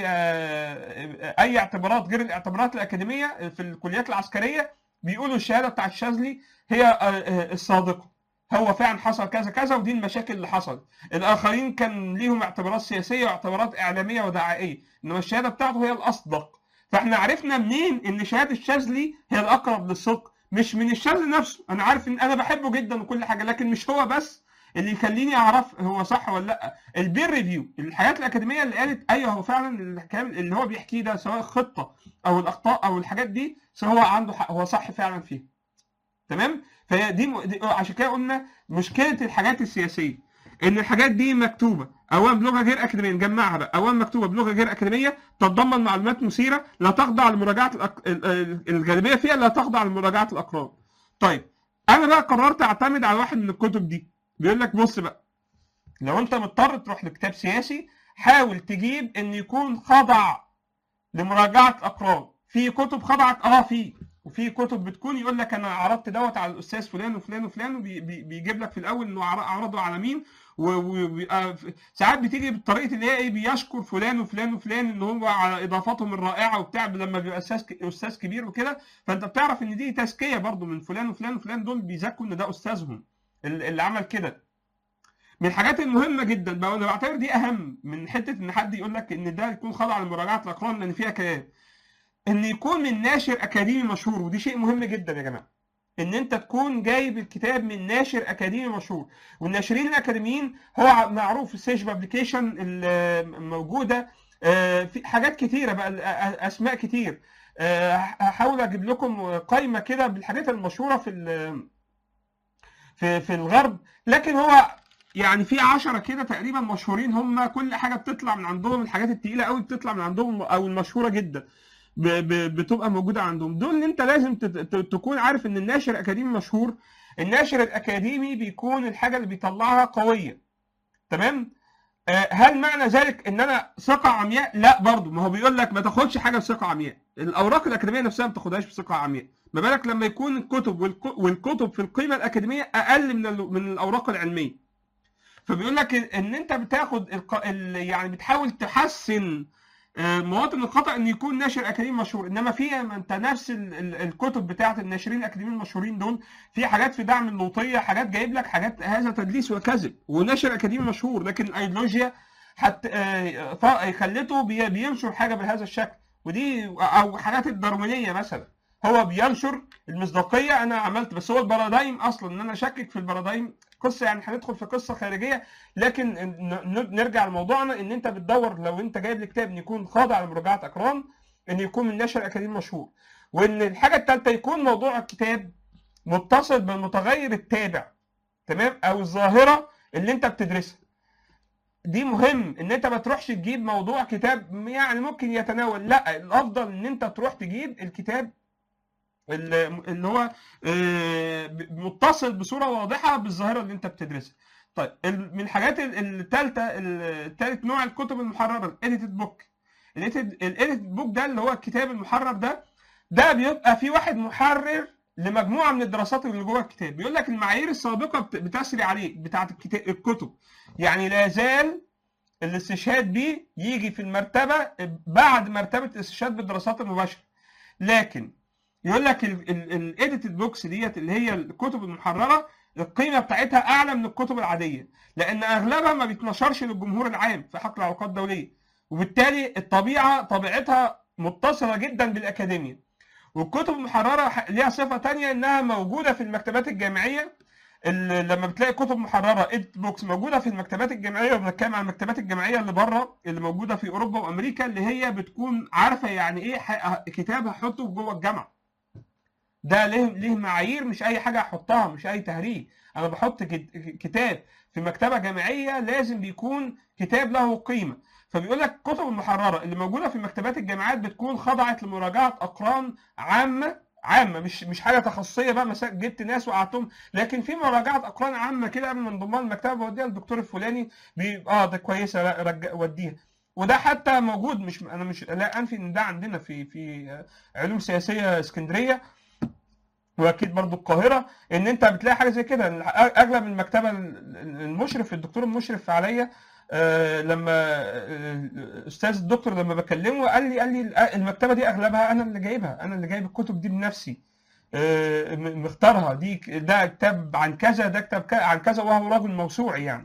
Speaker 2: آه، اي اعتبارات غير الاعتبارات الاكاديميه في الكليات العسكريه بيقولوا الشهاده بتاع الشاذلي هي آه، آه، الصادقه هو فعلا حصل كذا كذا ودي المشاكل اللي حصلت الاخرين كان ليهم اعتبارات سياسيه واعتبارات اعلاميه ودعائيه انما الشهاده بتاعته هي الاصدق فاحنا عرفنا منين ان شهاده الشاذلي هي الاقرب للصدق مش من الشاذلي نفسه انا عارف ان انا بحبه جدا وكل حاجه لكن مش هو بس اللي يخليني اعرف هو صح ولا لا البير ريفيو الحاجات الاكاديميه اللي قالت ايوه هو فعلا الكلام اللي هو بيحكيه ده سواء الخطه او الاخطاء او الحاجات دي سواء هو عنده حق هو صح فعلا فيها تمام فهي دي, م... دي عشان كده قلنا مشكله الحاجات السياسيه ان الحاجات دي مكتوبه اولا بلغه غير اكاديميه نجمعها بقى اولا مكتوبه بلغه غير اكاديميه تتضمن معلومات مثيره لا تخضع لمراجعه الأك... ال- ال- الغالبيه فيها لا تخضع لمراجعه الاقران طيب انا بقى قررت اعتمد على واحد من الكتب دي بيقول لك بص بقى لو انت مضطر تروح لكتاب سياسي حاول تجيب ان يكون خضع لمراجعه اقران في كتب خضعت اه في وفي كتب بتكون يقول لك انا عرضت دوت على الاستاذ فلان وفلان وفلان وبيجيب لك في الاول انه عر- عرضه على مين وبيبقى ساعات بتيجي بالطريقه اللي هي ايه بيشكر فلان وفلان وفلان ان هو على اضافاتهم الرائعه وبتاع لما بيبقى استاذ ك- استاذ كبير وكده فانت بتعرف ان دي تزكيه برضو من فلان وفلان وفلان دول بيزكوا ان ده استاذهم اللي اللي عمل كده من الحاجات المهمه جدا بقى وانا بعتبر دي اهم من حته ان حد يقول لك ان ده يكون خاضع لمراجعه الاقران لان فيها كلام ان يكون من ناشر اكاديمي مشهور ودي شيء مهم جدا يا جماعه ان انت تكون جايب الكتاب من ناشر اكاديمي مشهور والناشرين الاكاديميين هو معروف السيج بابليكيشن الموجوده آه، في حاجات كتيره بقى آه، اسماء كتير آه، هحاول اجيب لكم قائمه كده بالحاجات المشهوره في ال- في في الغرب لكن هو يعني في عشرة كده تقريبا مشهورين هم كل حاجه بتطلع من عندهم الحاجات التقيله قوي بتطلع من عندهم او المشهوره جدا ب- ب- بتبقى موجوده عندهم دول اللي انت لازم تت- ت- تكون عارف ان الناشر الاكاديمي مشهور الناشر الاكاديمي بيكون الحاجه اللي بيطلعها قويه تمام آه، هل معنى ذلك ان انا ثقه عمياء لا برضو ما هو بيقول لك ما تاخدش حاجه بثقه عمياء الاوراق الاكاديميه نفسها ما تاخدهاش بثقه عمياء ما بالك لما يكون الكتب والك- والكتب في القيمه الاكاديميه اقل من ال- من الاوراق العلميه فبيقول لك ان انت بتاخد الق... ال... يعني بتحاول تحسن آه، مواطن الخطا ان يكون ناشر اكاديمي مشهور انما في ما انت نفس ال... ال- الكتب بتاعه الناشرين الاكاديميين المشهورين دول في حاجات في دعم اللوطيه حاجات جايب لك حاجات هذا تدليس وكذب وناشر اكاديمي مشهور لكن الايديولوجيا حت... آه، ف- خلته بي... بينشر حاجه بهذا الشكل ودي او حاجات الداروينيه مثلا هو بينشر المصداقيه انا عملت بس هو البارادايم اصلا ان انا اشكك في البارادايم قصه يعني هندخل في قصه خارجيه لكن ن- ن- نرجع لموضوعنا ان انت بتدور لو انت جايب لي كتاب ان يكون خاضع لمراجعه اقران ان يكون من نشر اكاديمي مشهور وان الحاجه الثالثه يكون موضوع الكتاب متصل بالمتغير التابع تمام او الظاهره اللي انت بتدرسها دي مهم ان انت ما تروحش تجيب موضوع كتاب يعني ممكن يتناول لا الافضل ان انت تروح تجيب الكتاب اللي اللي هو آه، متصل بصوره واضحه بالظاهره اللي انت بتدرسها طيب ال- من الحاجات الثالثه الثالث نوع الكتب المحرره الايديتد بوك الايديتد بوك ده اللي هو الكتاب المحرر ده ده بيبقى في واحد محرر لمجموعه من الدراسات اللي جوه الكتاب بيقول لك المعايير السابقه بت- بتسري عليه بتاعه الكتاب الكتب يعني لا زال الاستشهاد بيه يجي في المرتبه بعد مرتبه الاستشهاد بالدراسات المباشره لكن يقول لك الايديتد بوكس ديت اللي هي الكتب المحرره القيمه بتاعتها اعلى من الكتب العاديه لان اغلبها ما بيتنشرش للجمهور العام في حق العلاقات الدوليه وبالتالي الطبيعه طبيعتها متصله جدا بالاكاديميه والكتب المحرره ليها صفه تانية انها موجوده في المكتبات الجامعيه لما بتلاقي كتب محرره اديت بوكس موجوده في المكتبات الجامعيه وبنتكلم عن المكتبات الجامعيه اللي بره اللي موجوده في اوروبا وامريكا اللي هي بتكون عارفه يعني ايه كتاب هحطه جوه الجامعه ده ليه ليه معايير مش اي حاجه احطها مش اي تهريج انا بحط كتاب في مكتبه جامعيه لازم بيكون كتاب له قيمه فبيقول لك الكتب المحرره اللي موجوده في مكتبات الجامعات بتكون خضعت لمراجعه اقران عامه عامه مش مش حاجه تخصصيه بقى مثلا جبت ناس وقعدتهم لكن في مراجعه اقران عامه كده قبل ما انضمام المكتبه بوديها للدكتور الفلاني بي اه ده كويسه لا رجع وديها وده حتى موجود مش انا مش لا انفي ان ده عندنا في في علوم سياسيه اسكندريه واكيد برضو القاهره ان انت بتلاقي حاجه زي كده اغلب المكتبه المشرف الدكتور المشرف عليا آه لما استاذ الدكتور لما بكلمه قال لي قال لي المكتبه دي اغلبها انا اللي جايبها انا اللي جايب الكتب دي بنفسي آه مختارها دي ده كتاب عن كذا ده كتاب عن كذا وهو راجل موسوعي يعني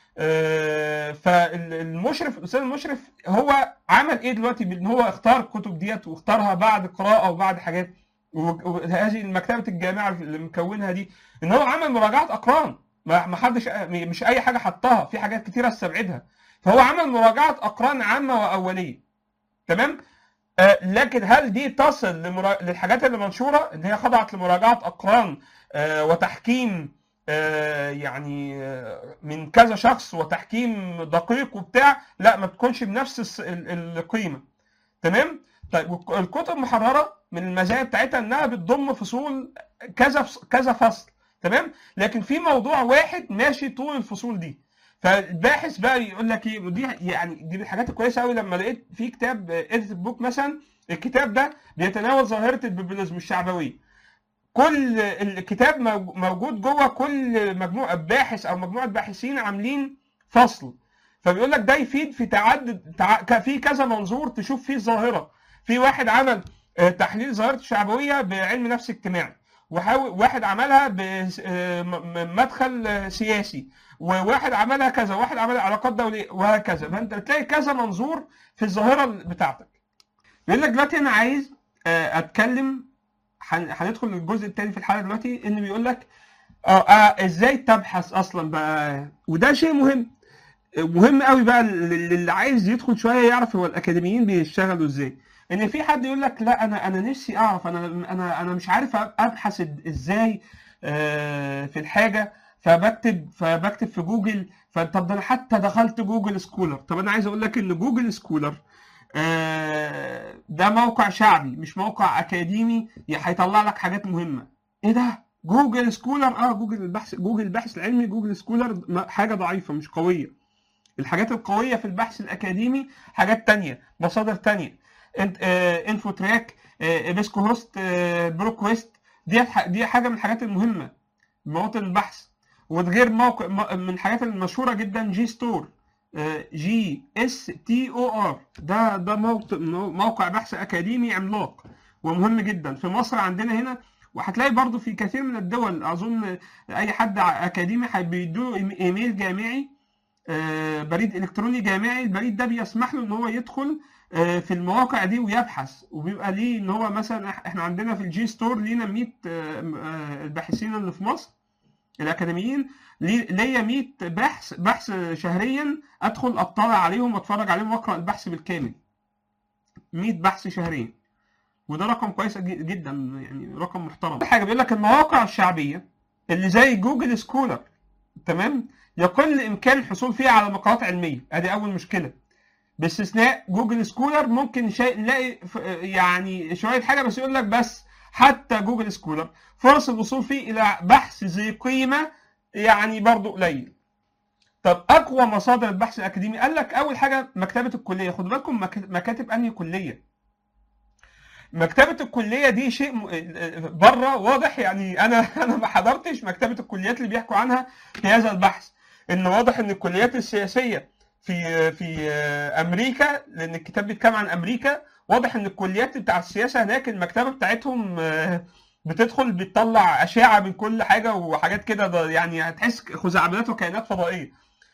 Speaker 2: آه فالمشرف الاستاذ المشرف هو عمل ايه دلوقتي ان هو اختار الكتب ديت واختارها بعد قراءه وبعد حاجات وهذه المكتبه الجامعه اللي مكونها دي ان هو عمل مراجعه اقران ما حدش مش اي حاجه حطها في حاجات كتيره استبعدها فهو عمل مراجعه اقران عامه واوليه تمام آه لكن هل دي تصل لمرا... للحاجات اللي منشوره ان هي خضعت لمراجعه اقران آه وتحكيم آه يعني آه من كذا شخص وتحكيم دقيق وبتاع لا ما بتكونش بنفس القيمه تمام طيب الكتب المحرره من المزايا بتاعتها انها بتضم فصول كذا كذا فصل تمام لكن في موضوع واحد ماشي طول الفصول دي فالباحث بقى يقول لك ايه ودي يعني دي من الحاجات الكويسه قوي لما لقيت في كتاب اديت بوك مثلا الكتاب ده بيتناول ظاهره البوبوليزم الشعبويه كل الكتاب موجود جوه كل مجموعه باحث او مجموعه باحثين عاملين فصل فبيقول لك ده يفيد في تعدد تع... في كذا منظور تشوف فيه الظاهره في واحد عمل تحليل ظاهره الشعبويه بعلم نفس اجتماعي وواحد عملها بمدخل سياسي وواحد عملها كذا وواحد عملها علاقات دوليه وهكذا فانت بتلاقي كذا منظور في الظاهره بتاعتك بيقول لك دلوقتي انا عايز اتكلم هندخل للجزء الثاني في الحلقه دلوقتي ان بيقول لك اه ازاي تبحث اصلا بقى وده شيء مهم مهم قوي بقى اللي عايز يدخل شويه يعرف هو الاكاديميين بيشتغلوا ازاي ان في حد يقول لك لا انا انا نفسي اعرف انا انا انا مش عارف ابحث ازاي في الحاجه فبكتب فبكتب في جوجل فطب ده انا حتى دخلت جوجل سكولر طب انا عايز اقول لك ان جوجل سكولر ده موقع شعبي مش موقع اكاديمي هيطلع لك حاجات مهمه ايه ده جوجل سكولر اه جوجل البحث جوجل البحث العلمي جوجل سكولر حاجه ضعيفه مش قويه الحاجات القويه في البحث الاكاديمي حاجات تانية مصادر تانية انفو تراك ابسكو هوست بروكويست دي دي حاجه من الحاجات المهمه مواطن البحث وغير موقع من الحاجات المشهوره جدا جي ستور جي اس تي او ار ده ده موقع بحث اكاديمي عملاق ومهم جدا في مصر عندنا هنا وهتلاقي برضو في كثير من الدول اظن اي حد اكاديمي بيدوه ايميل جامعي بريد الكتروني جامعي البريد ده بيسمح له ان هو يدخل في المواقع دي ويبحث وبيبقى ليه ان هو مثلا احنا عندنا في الجي ستور لينا 100 الباحثين اللي في مصر الاكاديميين ليا 100 بحث بحث شهريا ادخل اطلع عليهم واتفرج عليهم واقرا البحث بالكامل 100 بحث شهريا وده رقم كويس جدا يعني رقم محترم حاجه بيقول لك المواقع الشعبيه اللي زي جوجل سكولر تمام يقل امكان الحصول فيها على مقالات علميه ادي اول مشكله باستثناء جوجل سكولر ممكن شيء نلاقي يعني شويه حاجه بس يقول لك بس حتى جوجل سكولر فرص الوصول فيه الى بحث ذي قيمه يعني برضه قليل طب اقوى مصادر البحث الاكاديمي قال لك اول حاجه مكتبه الكليه خدوا بالكم مكاتب انهي كليه مكتبه الكليه دي شيء بره واضح يعني انا انا ما حضرتش مكتبه الكليات اللي بيحكوا عنها في هذا البحث ان واضح ان الكليات السياسيه في في امريكا لان الكتاب بيتكلم عن امريكا واضح ان الكليات بتاع السياسه هناك المكتبه بتاعتهم آه، بتدخل بتطلع اشعه من كل حاجه وحاجات كده ده يعني هتحس خزعبلات وكائنات فضائيه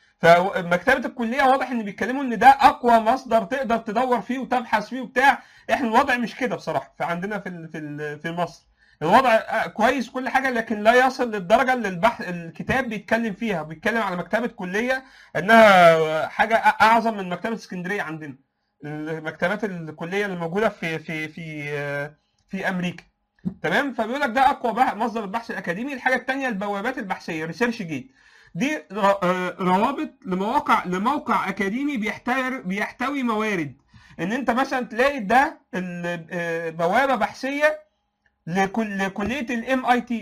Speaker 2: فمكتبه الكليه واضح ان بيتكلموا ان ده اقوى مصدر تقدر تدور فيه وتبحث فيه وبتاع احنا الوضع مش كده بصراحه فعندنا في ال- في ال- في مصر الوضع آه، كويس كل حاجه لكن لا يصل للدرجه اللي البحث الكتاب بيتكلم فيها بيتكلم على مكتبه كليه انها حاجه اعظم من مكتبه اسكندريه عندنا المكتبات الكليه اللي موجوده في في في آه، في امريكا تمام فبيقول لك ده اقوى بح- مصدر البحث الاكاديمي الحاجه الثانيه البوابات البحثيه ريسيرش جيت دي ر- آه، روابط لمواقع لموقع اكاديمي بيحتوي بيحتوي موارد ان انت مثلا تلاقي ده ال- آه، بوابه بحثيه لكل لكليه الام اي تي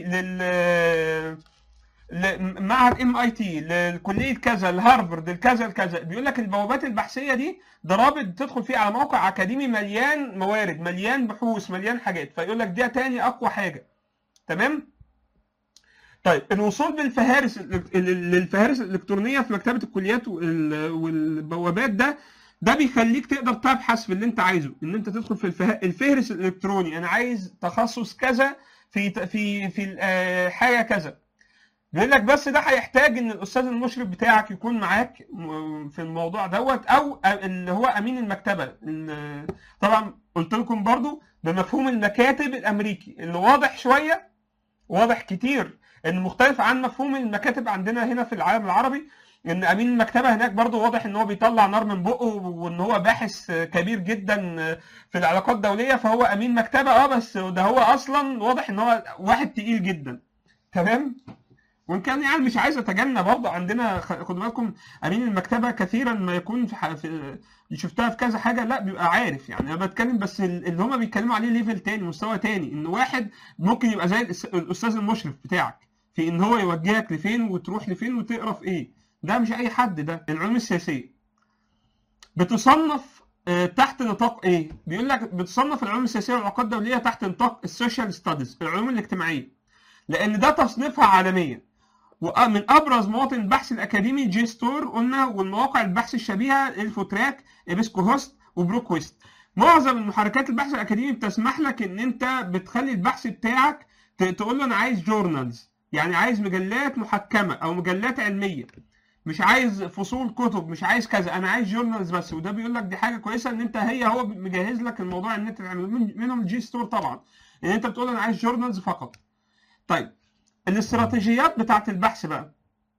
Speaker 2: لل ل- معهد ام اي تي لكليه كذا لهارفرد لكذا لكذا بيقول لك البوابات البحثيه دي ده رابط تدخل فيه على موقع اكاديمي مليان موارد مليان بحوث مليان حاجات فيقول لك ده تاني اقوى حاجه تمام طيب الوصول بالفهارس للفهارس الالكترونيه في مكتبه الكليات وال- والبوابات ده ده بيخليك تقدر تبحث في اللي انت عايزه ان انت تدخل في الفه- الفهرس الالكتروني انا عايز تخصص كذا في في في آه، حاجه كذا بيقول لك بس ده هيحتاج ان الاستاذ المشرف بتاعك يكون معاك م- في الموضوع دوت او اللي هو امين المكتبه ال- طبعا قلت لكم برضو بمفهوم المكاتب الامريكي اللي واضح شويه واضح كتير ان مختلف عن مفهوم المكاتب عندنا هنا في العالم العربي ان امين المكتبه هناك برضو واضح ان هو بيطلع نار من بقه وان هو باحث كبير جدا في العلاقات الدوليه فهو امين مكتبه اه بس ده هو اصلا واضح ان هو واحد تقيل جدا تمام وان كان يعني مش عايز اتجنى برضه عندنا خ- خدوا بالكم امين المكتبه كثيرا ما يكون في, ح- في شفتها في كذا حاجه لا بيبقى عارف يعني انا بتكلم بس ال- اللي هما بيتكلموا عليه ليفل تاني مستوى تاني ان واحد ممكن يبقى زي الأس- الاستاذ المشرف بتاعك في ان هو يوجهك لفين وتروح لفين وتقرا في ايه ده مش اي حد ده العلوم السياسيه بتصنف آه، تحت نطاق ايه بيقول لك بتصنف العلوم السياسيه والعلاقات الدوليه تحت نطاق السوشيال ستاديز العلوم الاجتماعيه لان ده تصنيفها عالميا ومن ابرز مواطن البحث الاكاديمي جي ستور قلنا والمواقع البحث الشبيهه الفوتراك ابسكو هوست وبروك ويست معظم المحركات البحث الاكاديمي بتسمح لك ان انت بتخلي البحث بتاعك ت- تقول له انا عايز جورنالز يعني عايز مجلات محكمه او مجلات علميه مش عايز فصول كتب مش عايز كذا انا عايز جورنالز بس وده بيقول لك دي حاجه كويسه ان انت هي هو مجهز لك الموضوع ان انت تعمل من- منهم الجي ستور طبعا ان انت بتقول انا عايز جورنالز فقط طيب الاستراتيجيات بتاعت البحث بقى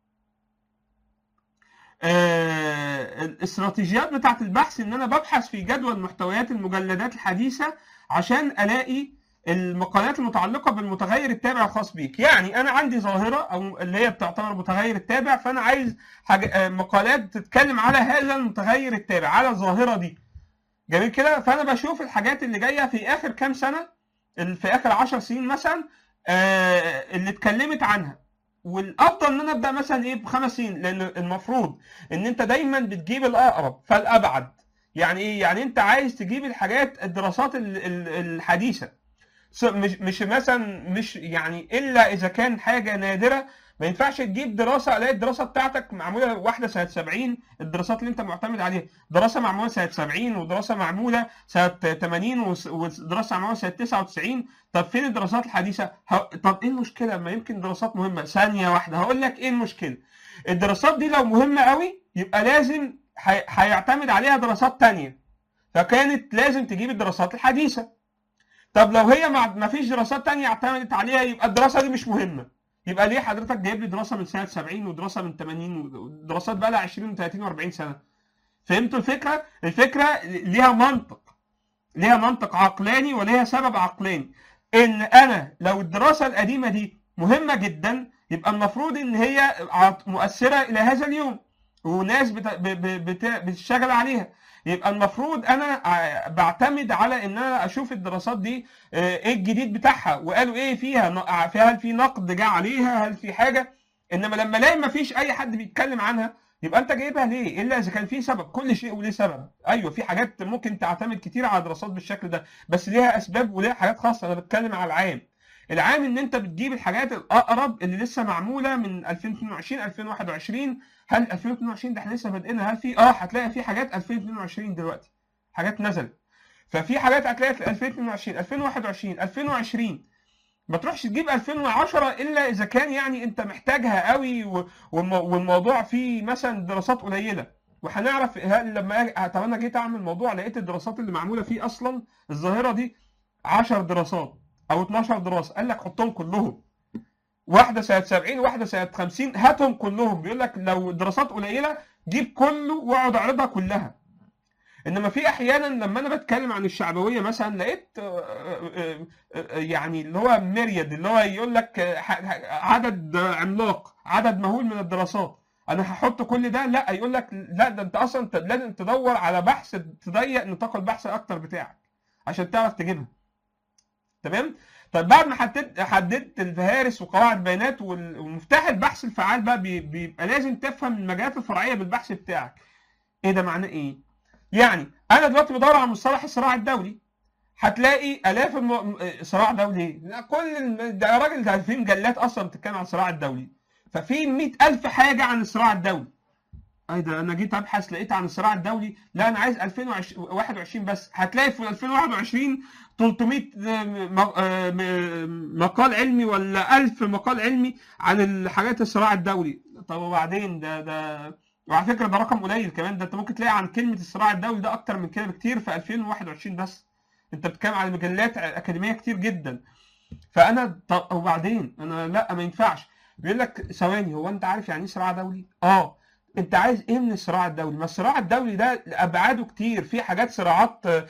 Speaker 2: آه الاستراتيجيات بتاعت البحث ان انا ببحث في جدول محتويات المجلدات الحديثه عشان الاقي المقالات المتعلقه بالمتغير التابع الخاص بيك يعني انا عندي ظاهره او اللي هي بتعتبر متغير التابع فانا عايز حاجة آه، مقالات تتكلم على هذا المتغير التابع على الظاهره دي جميل كده فانا بشوف الحاجات اللي جايه في اخر كام سنه ال- في اخر 10 سنين مثلا آه، اللي اتكلمت عنها والافضل ان انا ابدا مثلا ايه بخمس سنين لان المفروض ان انت دايما بتجيب الاقرب فالابعد يعني ايه يعني انت عايز تجيب الحاجات الدراسات ال- ال- الحديثه س- مش مش مثلا مش يعني الا اذا كان حاجه نادره ما ينفعش تجيب دراسه الاقي الدراسه بتاعتك معموله واحده سنه 70 الدراسات اللي انت معتمد عليها دراسه معموله سنه 70 ودراسه معموله سنه 80 وس- ودراسه معموله سنه 99 طب فين الدراسات الحديثه؟ ه... طب ايه المشكله؟ ما يمكن دراسات مهمه ثانيه واحده هقول لك ايه المشكله؟ الدراسات دي لو مهمه قوي يبقى لازم هي... هيعتمد عليها دراسات تانية فكانت لازم تجيب الدراسات الحديثه طب لو هي ما ما فيش دراسات تانية اعتمدت عليها يبقى الدراسه دي مش مهمه يبقى ليه حضرتك جايب لي دراسه من سنه 70 ودراسه من 80 ودراسات بقى لها 20 و30 و40 سنه فهمتوا الفكره؟ الفكره ليها منطق ليها منطق عقلاني وليها سبب عقلاني ان انا لو الدراسه القديمه دي مهمه جدا يبقى المفروض ان هي عط- مؤثره الى هذا اليوم وناس بت... ب... ب... بت... بتشتغل عليها يبقى المفروض انا ع- بعتمد على ان انا اشوف الدراسات دي آه، ايه الجديد بتاعها وقالوا ايه فيها ن- فيها هل في نقد جه عليها هل في حاجه انما لما الاقي ما فيش اي حد بيتكلم عنها يبقى انت جايبها ليه الا اذا كان في سبب كل شيء وليه سبب ايوه في حاجات ممكن تعتمد كتير على دراسات بالشكل ده بس ليها اسباب وليها حاجات خاصه انا بتكلم على العام العام ان انت بتجيب الحاجات الاقرب اللي لسه معموله من 2022 2021 هل 2022 ده احنا لسه بادئينها هل في اه هتلاقي في حاجات 2022 دلوقتي حاجات نزلت ففي حاجات هتلاقي في 2022 2021 2020 ما تروحش تجيب 2010 الا اذا كان يعني انت محتاجها قوي و- والم- والموضوع فيه مثلا دراسات قليله وهنعرف هل لما أجي- طب انا جيت اعمل موضوع لقيت الدراسات اللي معموله فيه اصلا الظاهره دي 10 دراسات او 12 دراسه قال لك حطهم كلهم واحده سنه 70 واحده سنه 50 هاتهم كلهم بيقول لك لو الدراسات قليله جيب كله واقعد اعرضها كلها انما في احيانا لما انا بتكلم عن الشعبويه مثلا لقيت آه، آه، آه، يعني اللي هو ميريد اللي هو يقول لك آه، ح- ح- عدد عملاق عدد مهول من الدراسات انا هحط كل ده لا يقول لك لا ده انت اصلا ت- لازم تدور على بحث تضيق نطاق البحث اكتر بتاعك عشان تعرف تجيبها تمام طيب بعد ما حددت حددت الفهارس وقواعد بيانات وال- ومفتاح البحث الفعال بقى بي- بيبقى لازم تفهم المجالات الفرعيه بالبحث بتاعك ايه ده معناه ايه يعني انا دلوقتي بدور على مصطلح الصراع الدولي هتلاقي الاف الم... صراع دولي لا كل الم... ده يا راجل ده في مجلات اصلا بتتكلم عن الصراع الدولي ففي 100000 حاجه عن الصراع الدولي اي ده انا جيت ابحث لقيت عن الصراع الدولي لا انا عايز 2021 بس هتلاقي في 2021 300 م- م- مقال علمي ولا 1000 مقال علمي عن الحاجات الصراع الدولي طب وبعدين ده ده وعلى فكره ده رقم قليل كمان ده انت ممكن تلاقي عن كلمه الصراع الدولي ده اكتر من كده بكتير في 2021 بس انت بتتكلم عن مجلات اكاديميه كتير جدا فانا طب وبعدين انا لا ما ينفعش بيقول لك ثواني هو انت عارف يعني ايه صراع دولي؟ اه انت عايز ايه من الصراع الدولي؟ ما الصراع الدولي ده ابعاده كتير في حاجات صراعات آه،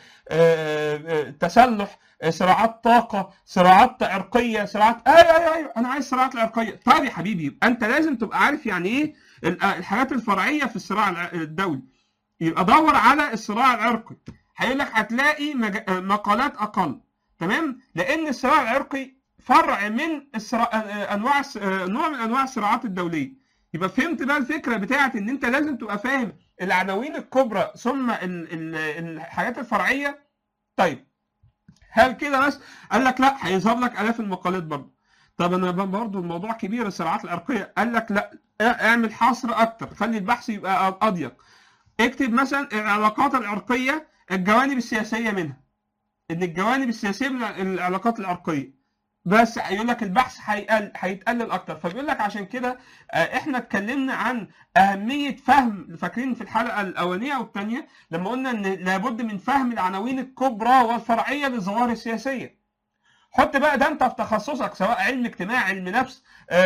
Speaker 2: آه، تسلح آه، صراعات طاقه صراعات عرقيه صراعات ايوه ايوه ايوه انا عايز صراعات العرقيه طيب يا حبيبي يبقى انت لازم تبقى عارف يعني ايه ال- الحاجات الفرعيه في الصراع الع- الدولي يبقى دور على الصراع العرقي هيقول لك هتلاقي مج... مقالات اقل تمام لان الصراع العرقي فرع من الصراع... انواع الس- نوع من انواع الصراعات الدوليه يبقى فهمت بقى الفكره بتاعت ان انت لازم تبقى فاهم العناوين الكبرى ثم ال... ال... الحاجات الفرعيه طيب هل كده بس قال لك لا هيظهر لك الاف المقالات برضه طب انا برضه الموضوع كبير الصراعات العرقيه قال لك لا اعمل حصر اكتر خلي البحث يبقى اضيق اكتب مثلا العلاقات العرقيه الجوانب السياسيه منها ان الجوانب السياسيه من العلاقات العرقيه بس يقول لك البحث هيقل هيتقلل اكتر فبيقول لك عشان كده آه، احنا اتكلمنا عن اهميه فهم فاكرين في الحلقه الاولانيه والثانيه لما قلنا ان لابد من فهم العناوين الكبرى والفرعيه للظواهر السياسيه حط بقى ده انت في تخصصك سواء علم اجتماع علم نفس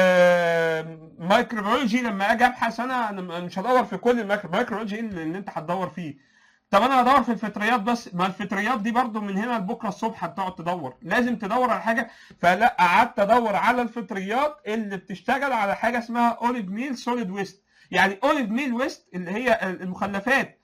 Speaker 2: آه، مايكروبيولوجي لما اجي ابحث انا أنا مش هدور في كل المايكرو- المايكروبيولوجي اللي اللي انت هتدور فيه طب انا هدور في الفطريات بس ما الفطريات دي برضو من هنا لبكره الصبح هتقعد تدور لازم تدور على حاجه فلا قعدت ادور على الفطريات اللي بتشتغل على حاجه اسمها اوليف ميل سوليد ويست يعني اوليف ميل ويست اللي هي المخلفات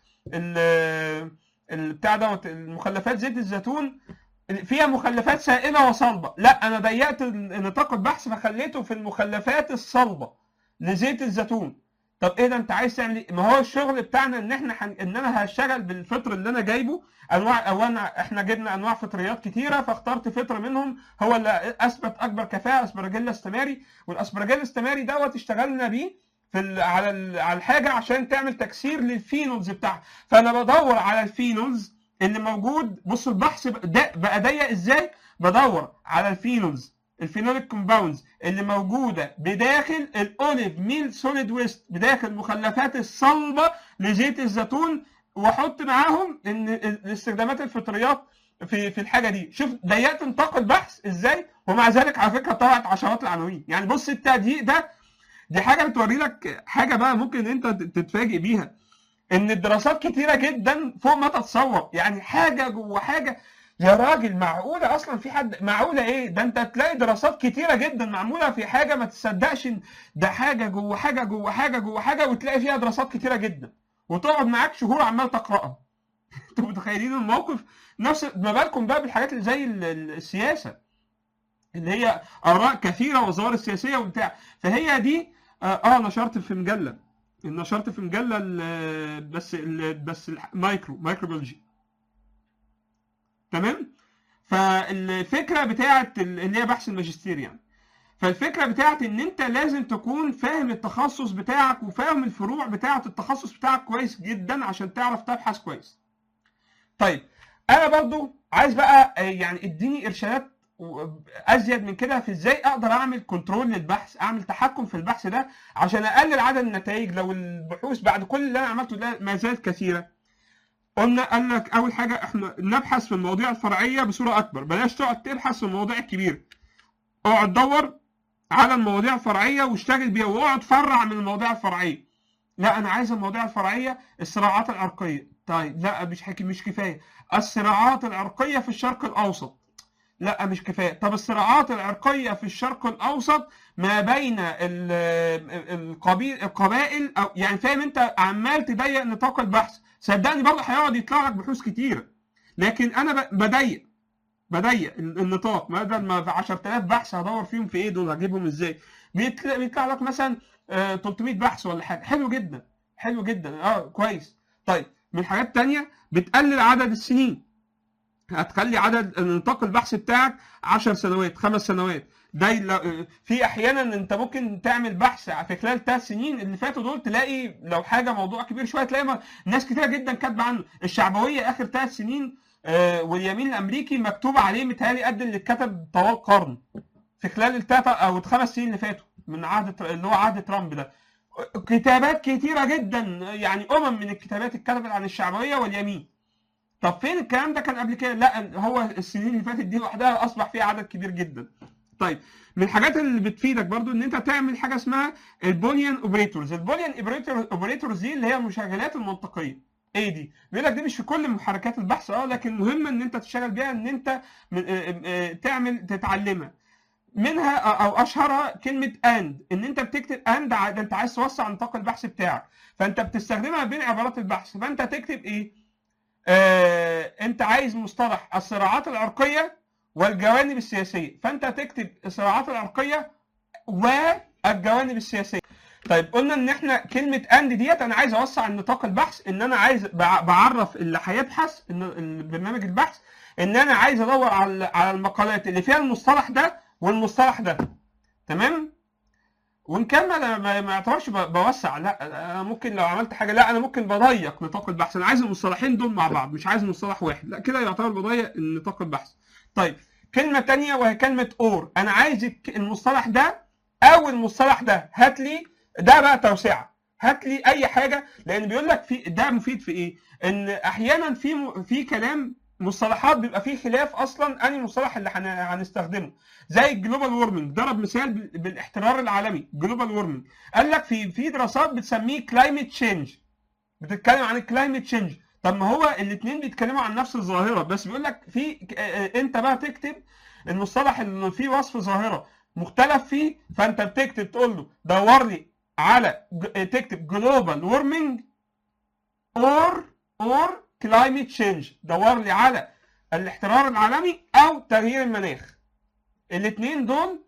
Speaker 2: ال- ال- بتاع دوت المخلفات زيت الزيتون فيها مخلفات سائله وصلبه لا انا ضيقت نطاق البحث فخليته في المخلفات الصلبه لزيت الزيتون طب ايه ده انت عايز تعمل ايه؟ ما هو الشغل بتاعنا ان احنا حن... ان انا هشتغل بالفطر اللي انا جايبه انواع او انا احنا جبنا انواع فطريات كتيره فاخترت فطر منهم هو اللي اثبت اكبر كفاءه اسبرجيلا استماري والاسبرجيلا استماري دوت اشتغلنا بيه في ال... على ال... على الحاجه عشان تعمل تكسير للفينولز بتاعها فانا بدور على الفينولز اللي موجود بص البحث ده بقى ضيق ازاي بدور على الفينولز الفينوليك كومباوندز اللي موجوده بداخل الاوليف ميل سوليد ويست بداخل المخلفات الصلبه لزيت الزيتون واحط معاهم ان الاستخدامات الفطريات في في الحاجه دي شوف ضيقت نطاق البحث ازاي ومع ذلك على فكره طلعت عشرات العناوين يعني بص التضييق ده دي حاجه بتوري لك حاجه بقى ممكن انت تتفاجئ بيها ان الدراسات كتيره جدا فوق ما تتصور يعني حاجه جوه حاجه يا راجل معقولة أصلا في حد معقولة إيه؟ ده أنت تلاقي دراسات كتيرة جدا معمولة في حاجة ما تصدقش إن ده حاجة جوه حاجة جوه حاجة جوه حاجة وتلاقي فيها دراسات كتيرة جدا وتقعد معاك شهور عمال تقرأها. أنتوا متخيلين الموقف؟ نفس ما بالكم بقى بالحاجات اللي زي ال- ال- السياسة اللي هي آراء كثيرة وظواهر سياسية وبتاع فهي دي آه, آه نشرت في مجلة نشرت في مجلة ال- بس ال- بس المايكرو مايكروبيولوجي تمام فالفكره بتاعت ال- اللي هي بحث الماجستير يعني فالفكره بتاعت ان انت لازم تكون فاهم التخصص بتاعك وفاهم الفروع بتاعت التخصص بتاعك كويس جدا عشان تعرف تبحث كويس طيب انا برضو عايز بقى آه، يعني اديني ارشادات و- ازيد من كده في ازاي اقدر اعمل كنترول للبحث اعمل تحكم في البحث ده عشان اقلل عدد النتائج لو البحوث بعد كل اللي انا عملته ده ما زالت كثيره قلنا قال لك اول حاجه احنا نبحث في المواضيع الفرعيه بصوره اكبر بلاش تقعد تبحث في المواضيع الكبيره اقعد دور على المواضيع الفرعيه واشتغل بيها واقعد فرع من المواضيع الفرعيه لا انا عايز المواضيع الفرعيه الصراعات العرقيه طيب لا مش حكي مش كفايه الصراعات العرقيه في الشرق الاوسط لا مش كفايه طب الصراعات العرقيه في الشرق الاوسط ما بين ال- القبيل القبائل او يعني فاهم انت عمال تضيق نطاق البحث صدقني برضه هيقعد يطلع لك بحوث كتيره لكن انا ب- بضيق بضيق ال- النطاق بدل ما في 10000 بحث هدور فيهم في ايه دول هجيبهم ازاي بيطلع, بيطلع لك مثلا آه، 300 بحث ولا حاجه حلو جدا حلو جدا اه كويس طيب من الحاجات التانية بتقلل عدد السنين هتخلي عدد نطاق البحث بتاعك 10 سنوات خمس سنوات ده ل- في احيانا انت ممكن تعمل بحث في خلال ثلاث سنين اللي فاتوا دول تلاقي لو حاجه موضوع كبير شويه تلاقي م- ناس كتيره جدا كاتبه عنه الشعبويه اخر ثلاث سنين آه، واليمين الامريكي مكتوب عليه متهيألي قد اللي اتكتب طوال قرن في خلال الثلاث او الخمس سنين اللي فاتوا من عهد تر- اللي هو عهد ترامب ده كتابات كتيره جدا يعني امم من الكتابات اتكتبت عن الشعبويه واليمين طب فين الكلام ده كان قبل كده لا هو السنين اللي فاتت دي لوحدها اصبح فيها عدد كبير جدا طيب من الحاجات اللي بتفيدك برضو ان انت تعمل حاجه اسمها البوليان اوبريتورز البوليان اوبريتورز دي اللي هي المشغلات المنطقيه ايه دي بيقول لك دي مش في كل محركات البحث اه لكن مهم ان انت تشتغل بيها ان انت من- آه، آه، تعمل تتعلمها منها او اشهرها كلمه اند ان انت بتكتب اند ده انت عايز توسع نطاق البحث بتاعك فانت بتستخدمها بين عبارات البحث فانت تكتب ايه آه، انت عايز مصطلح الصراعات العرقيه والجوانب السياسيه فانت تكتب الصراعات العرقيه والجوانب السياسيه طيب قلنا ان احنا كلمه اند ديت انا عايز اوسع النطاق البحث ان انا عايز بع- بعرف اللي هيبحث ان البرنامج البحث ان انا عايز ادور على على المقالات اللي فيها المصطلح ده والمصطلح ده تمام وان كان ما ما ما يعتبرش ب- بوسع لا انا ممكن لو عملت حاجه لا انا ممكن بضيق نطاق البحث انا عايز المصطلحين دول مع بعض مش عايز مصطلح واحد لا كده يعتبر بضيق نطاق البحث طيب كلمه تانية وهي كلمه اور انا عايز الك- المصطلح ده او المصطلح ده هات لي ده بقى توسعه هات لي اي حاجه لان بيقول لك في ده مفيد في ايه ان احيانا في م- في كلام مصطلحات بيبقى فيه خلاف اصلا انهي مصطلح اللي هن- هنستخدمه زي الجلوبال وورمنج ضرب مثال بال- بالاحترار العالمي جلوبال وورمنج قال لك في في دراسات بتسميه كلايمت تشينج بتتكلم عن الكلايمت تشينج طب ما هو الاثنين بيتكلموا عن نفس الظاهره بس بيقول لك في آه، آه، انت بقى تكتب المصطلح اللي فيه وصف ظاهره مختلف فيه فانت بتكتب تقول له دور لي على ج- آه، تكتب جلوبال وورمنج اور اور كلايمت تشينج دور لي على الاحترار العالمي او تغيير المناخ الاثنين دول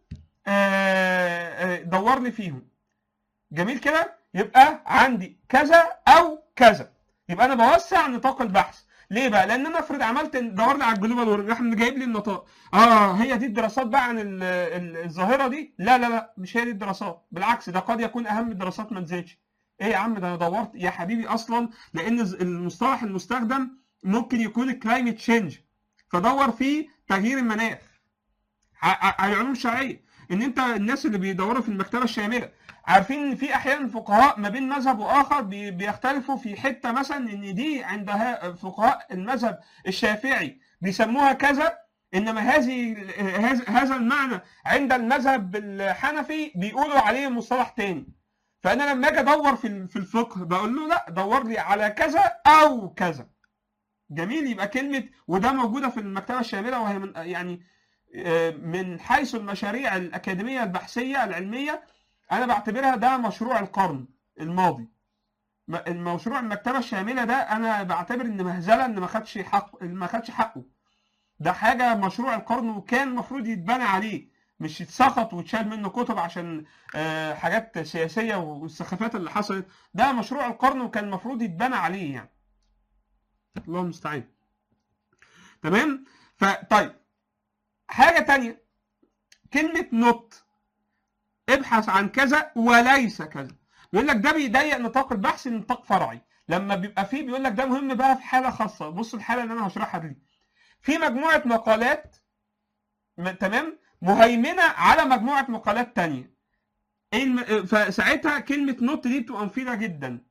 Speaker 2: آه، آه، دور لي فيهم جميل كده يبقى عندي كذا او كذا يبقى انا بوسع نطاق البحث ليه بقى لان انا افرض عملت دور لي على الجلوبال وورمنج راح جايب لي النطاق اه هي دي الدراسات بقى عن ال- ال- الظاهره دي لا لا لا مش هي دي الدراسات بالعكس ده قد يكون اهم الدراسات ما نزلتش ايه يا عم ده انا دورت يا حبيبي اصلا لان الز- المصطلح المستخدم ممكن يكون الكلايمت تشينج فدور في تغيير المناخ ع- ع- على العلوم الشرعيه ان انت الناس اللي بيدوروا في المكتبه الشامله عارفين ان في احيانا فقهاء ما بين مذهب واخر بي- بيختلفوا في حته مثلا ان دي عند ها- فقهاء المذهب الشافعي بيسموها كذا انما هذه هذا- هذا المعنى عند المذهب الحنفي بيقولوا عليه مصطلح تاني فانا لما اجي ادور في ال- في الفقه بقول له لا دور لي على كذا او كذا جميل يبقى كلمه وده موجوده في المكتبه الشامله وهي من يعني آه، من حيث المشاريع الاكاديميه البحثيه العلميه انا بعتبرها ده مشروع القرن الماضي م- المشروع المكتبه الشامله ده انا بعتبر ان مهزله ان ما خدش حق ما خدش حقه ده حاجه مشروع القرن وكان المفروض يتبنى عليه مش يتسخط ويتشال منه كتب عشان آه، حاجات سياسيه والسخافات اللي حصلت ده مشروع القرن وكان المفروض يتبنى عليه يعني الله المستعان تمام فطيب حاجه تانية كلمه نوت ابحث عن كذا وليس كذا بيقول لك ده بيضيق نطاق البحث لنطاق فرعي لما بيبقى فيه بيقول لك ده مهم بقى في حاله خاصه بص الحاله اللي انا هشرحها دي في مجموعه مقالات م- تمام مهيمنه على مجموعه مقالات تانية ايه الم... فساعتها كلمه نوت دي بتبقى مفيده جدا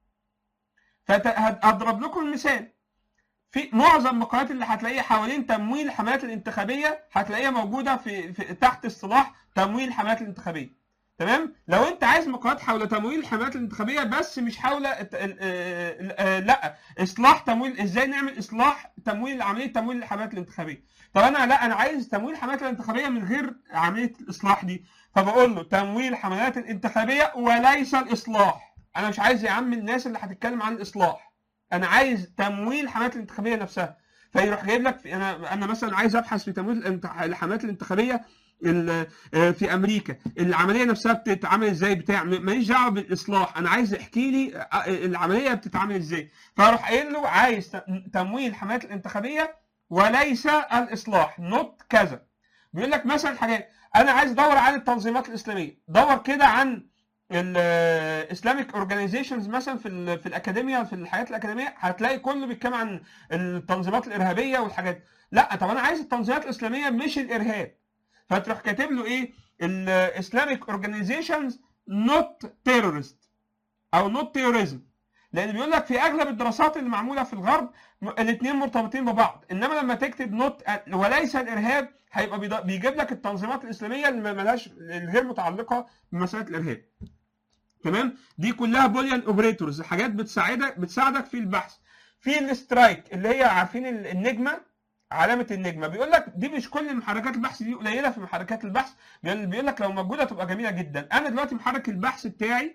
Speaker 2: فهضرب لكم المثال في معظم المقالات اللي هتلاقيها حوالين تمويل الحملات الانتخابيه هتلاقيها موجوده في, في تحت اصطلاح تمويل الحملات الانتخابيه تمام لو انت عايز مقالات حول تمويل الحملات الانتخابيه بس مش حول الت- ال- ال- ال- لا اصلاح تمويل ازاي نعمل اصلاح تمويل عمليه تمويل الحملات الانتخابيه طب انا لا انا عايز تمويل الحملات الانتخابيه من غير عمليه الاصلاح دي فبقول له تمويل الحملات الانتخابيه وليس الاصلاح انا مش عايز يا عم الناس اللي هتتكلم عن الاصلاح انا عايز تمويل الحملات الانتخابيه نفسها فيروح جايب لك في انا انا مثلا عايز ابحث في تمويل الانت- الحملات الانتخابيه ال- آه، في امريكا العمليه نفسها بتتعمل ازاي بتاع م- ماليش دعوه بالاصلاح انا عايز احكي لي آه، العمليه بتتعمل ازاي فاروح قايل له عايز ت- تمويل الحملات الانتخابيه وليس الاصلاح نوت كذا بيقول لك مثلا حاجات انا عايز ادور عن التنظيمات الاسلاميه دور كده عن الاسلاميك اورجانيزيشنز مثلا في ال- في الاكاديميه في الحياه الاكاديميه هتلاقي كله بيتكلم عن التنظيمات الارهابيه والحاجات لا طب انا عايز التنظيمات الاسلاميه مش الارهاب فتروح كاتب له ايه الاسلاميك اورجانيزيشنز نوت تيرورست او نوت تيروريزم لان بيقول لك في اغلب الدراسات اللي معموله في الغرب الاثنين مرتبطين ببعض انما لما تكتب نوت وليس الارهاب هيبقى بيض- بيجيب لك التنظيمات الاسلاميه اللي ما ملهاش الغير متعلقه بمساله الارهاب تمام دي كلها بوليان اوبريتورز حاجات بتساعدك بتساعدك في البحث في السترايك اللي هي عارفين ال- النجمه علامه النجمه بيقول لي دي مش كل محركات البحث دي قليله في محركات البحث بيقول بيقول لك لو موجوده تبقى جميله جدا انا دلوقتي محرك البحث بتاعي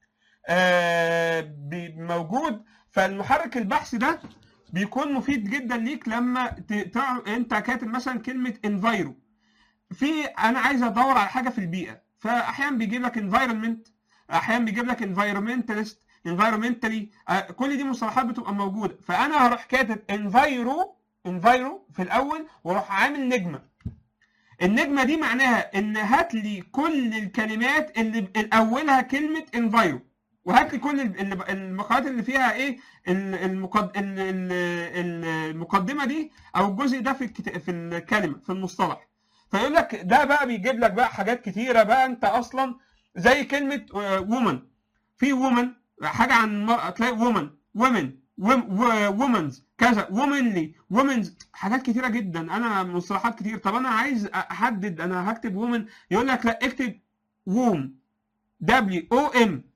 Speaker 2: آه بي- موجود فالمحرك البحث ده بيكون مفيد جدا ليك لما ت- تع- انت كاتب مثلا كلمه انفايرو في انا عايز ادور على حاجه في البيئه فاحيانا بيجيب لك environment احيانا بيجيب لك environmentalist environmentally آه، كل دي مصطلحات بتبقى موجوده فانا هروح كاتب enviro enviro في الاول واروح عامل نجمه النجمه دي معناها ان هات لي كل الكلمات اللي اللي اولها كلمه enviro وهات لي كل ال- ال- المقالات اللي فيها ايه ال- المقد... ال- ال- ال- المقدمه دي او الجزء ده في الكت... في الكلمه في المصطلح فيقول لك ده بقى بيجيب لك بقى حاجات كتيره بقى انت اصلا زي كلمه وومن في وومن حاجه عن مرأة تلاقي وومن وومن وومنز كذا وومنلي وومنز حاجات كتيره جدا انا مصطلحات كتير طب انا عايز احدد انا هكتب وومن يقول لك لا اكتب ووم دبليو او ام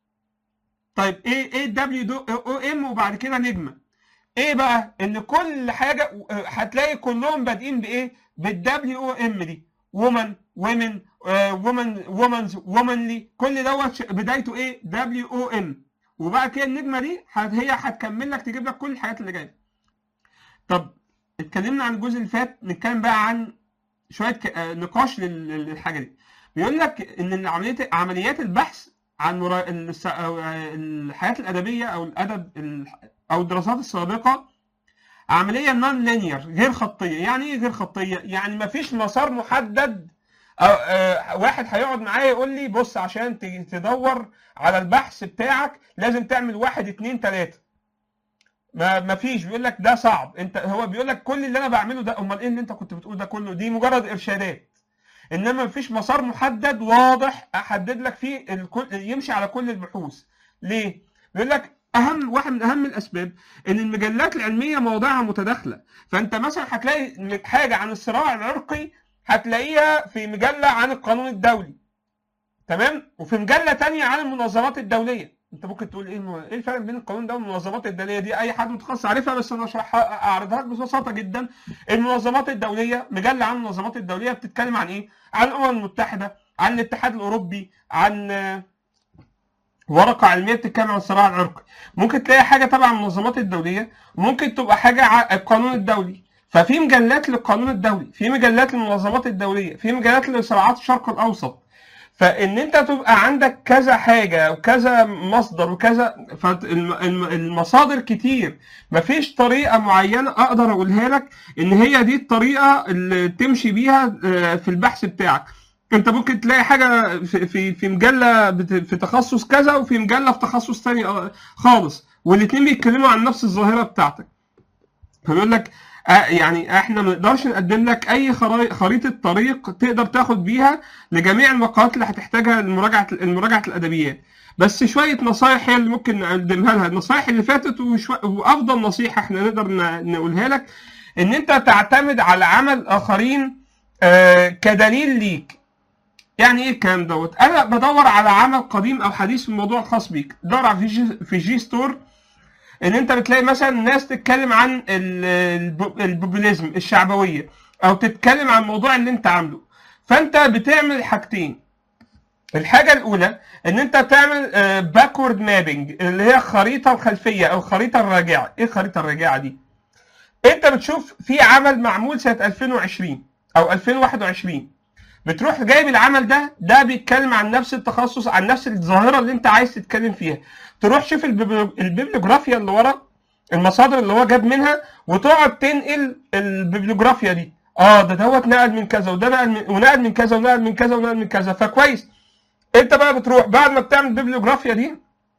Speaker 2: طيب ايه ايه دبليو او ام وبعد كده نجمه ايه بقى ان كل حاجه هتلاقي كلهم بادئين بايه بالدبليو او ام دي وومن وومن وومن وومنز وومنلي كل دوت ش- بدايته ايه دبليو او ام وبعد كده النجمه دي هت- هي هتكمل لك تجيب لك كل الحاجات اللي جايه طب اتكلمنا عن الجزء اللي فات نتكلم بقى عن شويه ك- آه، نقاش لل- للحاجه دي بيقول لك ان عمليه عمليات البحث عن مرا... الس- أو، آه، الحياه الادبيه او الادب ال- او الدراسات السابقه عمليه نون لينير غير خطيه يعني ايه غير خطيه يعني ما فيش مسار محدد أو آه واحد هيقعد معايا يقول لي بص عشان ت- تدور على البحث بتاعك لازم تعمل واحد اتنين تلاته ما ما فيش بيقول لك ده صعب انت هو بيقول لك كل اللي انا بعمله ده امال ايه اللي انت كنت بتقول ده كله دي مجرد ارشادات انما ما فيش مسار محدد واضح احدد لك فيه الكل يمشي على كل البحوث ليه بيقول لك اهم واحد من اهم الاسباب ان المجلات العلميه مواضيعها متداخله فانت مثلا هتلاقي حاجه عن الصراع العرقي هتلاقيها في مجله عن القانون الدولي تمام وفي مجله تانية عن المنظمات الدوليه انت ممكن تقول ايه الم- ايه الفرق بين القانون ده والمنظمات الدوليه دي اي حد متخصص عارفها بس انا اشرحها اعرضها لك ببساطه جدا المنظمات الدوليه مجله عن المنظمات الدوليه بتتكلم عن ايه عن الامم المتحده عن الاتحاد الاوروبي عن آه، ورقه علميه بتتكلم عن الصراع العرقي ممكن تلاقي حاجه تبع المنظمات الدوليه وممكن تبقى حاجه ع- القانون الدولي ففي مجلات للقانون الدولي في مجلات للمنظمات الدوليه في مجلات لصراعات الشرق الاوسط فان انت تبقى عندك كذا حاجه وكذا مصدر وكذا فالمصادر كتير مفيش طريقه معينه اقدر اقولها لك ان هي دي الطريقه اللي تمشي بيها آه، في البحث بتاعك انت ممكن تلاقي حاجه في في في مجله بت- في تخصص كذا وفي مجله في تخصص تاني آه، خالص والاثنين بيتكلموا عن نفس الظاهره بتاعتك فبيقول لك آه، يعني احنا ما نقدرش نقدم لك اي خرا- خريطه طريق تقدر تاخد بيها لجميع المقالات اللي هتحتاجها لمراجعه المراجعه الادبيات بس شويه نصايح هي اللي ممكن نقدمها لها النصايح اللي فاتت وشو... وافضل نصيحه احنا نقدر ن- نقولها لك ان انت تعتمد على عمل اخرين آه، كدليل ليك يعني ايه الكلام دوت انا بدور على عمل قديم او حديث في الموضوع الخاص بيك دور على في جي, في جي ستور ان انت بتلاقي مثلا ناس تتكلم عن ال- الب- البوبوليزم الشعبويه او تتكلم عن الموضوع اللي انت عامله فانت بتعمل حاجتين الحاجه الاولى ان انت تعمل باكورد مابنج اللي هي الخريطه الخلفيه او الخريطه الراجعه ايه الخريطه الراجعه دي انت بتشوف في عمل معمول سنه 2020 او 2021 بتروح جايب العمل ده ده بيتكلم عن نفس التخصص عن نفس الظاهره اللي انت عايز تتكلم فيها تروح شوف البيبلو- البيبليوجرافيا اللي ورا المصادر اللي هو جاب منها وتقعد تنقل البيبليوجرافيا دي اه ده دوت نقل من كذا وده نقل من ونقل من كذا ونقل من كذا ونقل من كذا فكويس انت بقى بتروح بعد ما بتعمل البيبليوجرافيا دي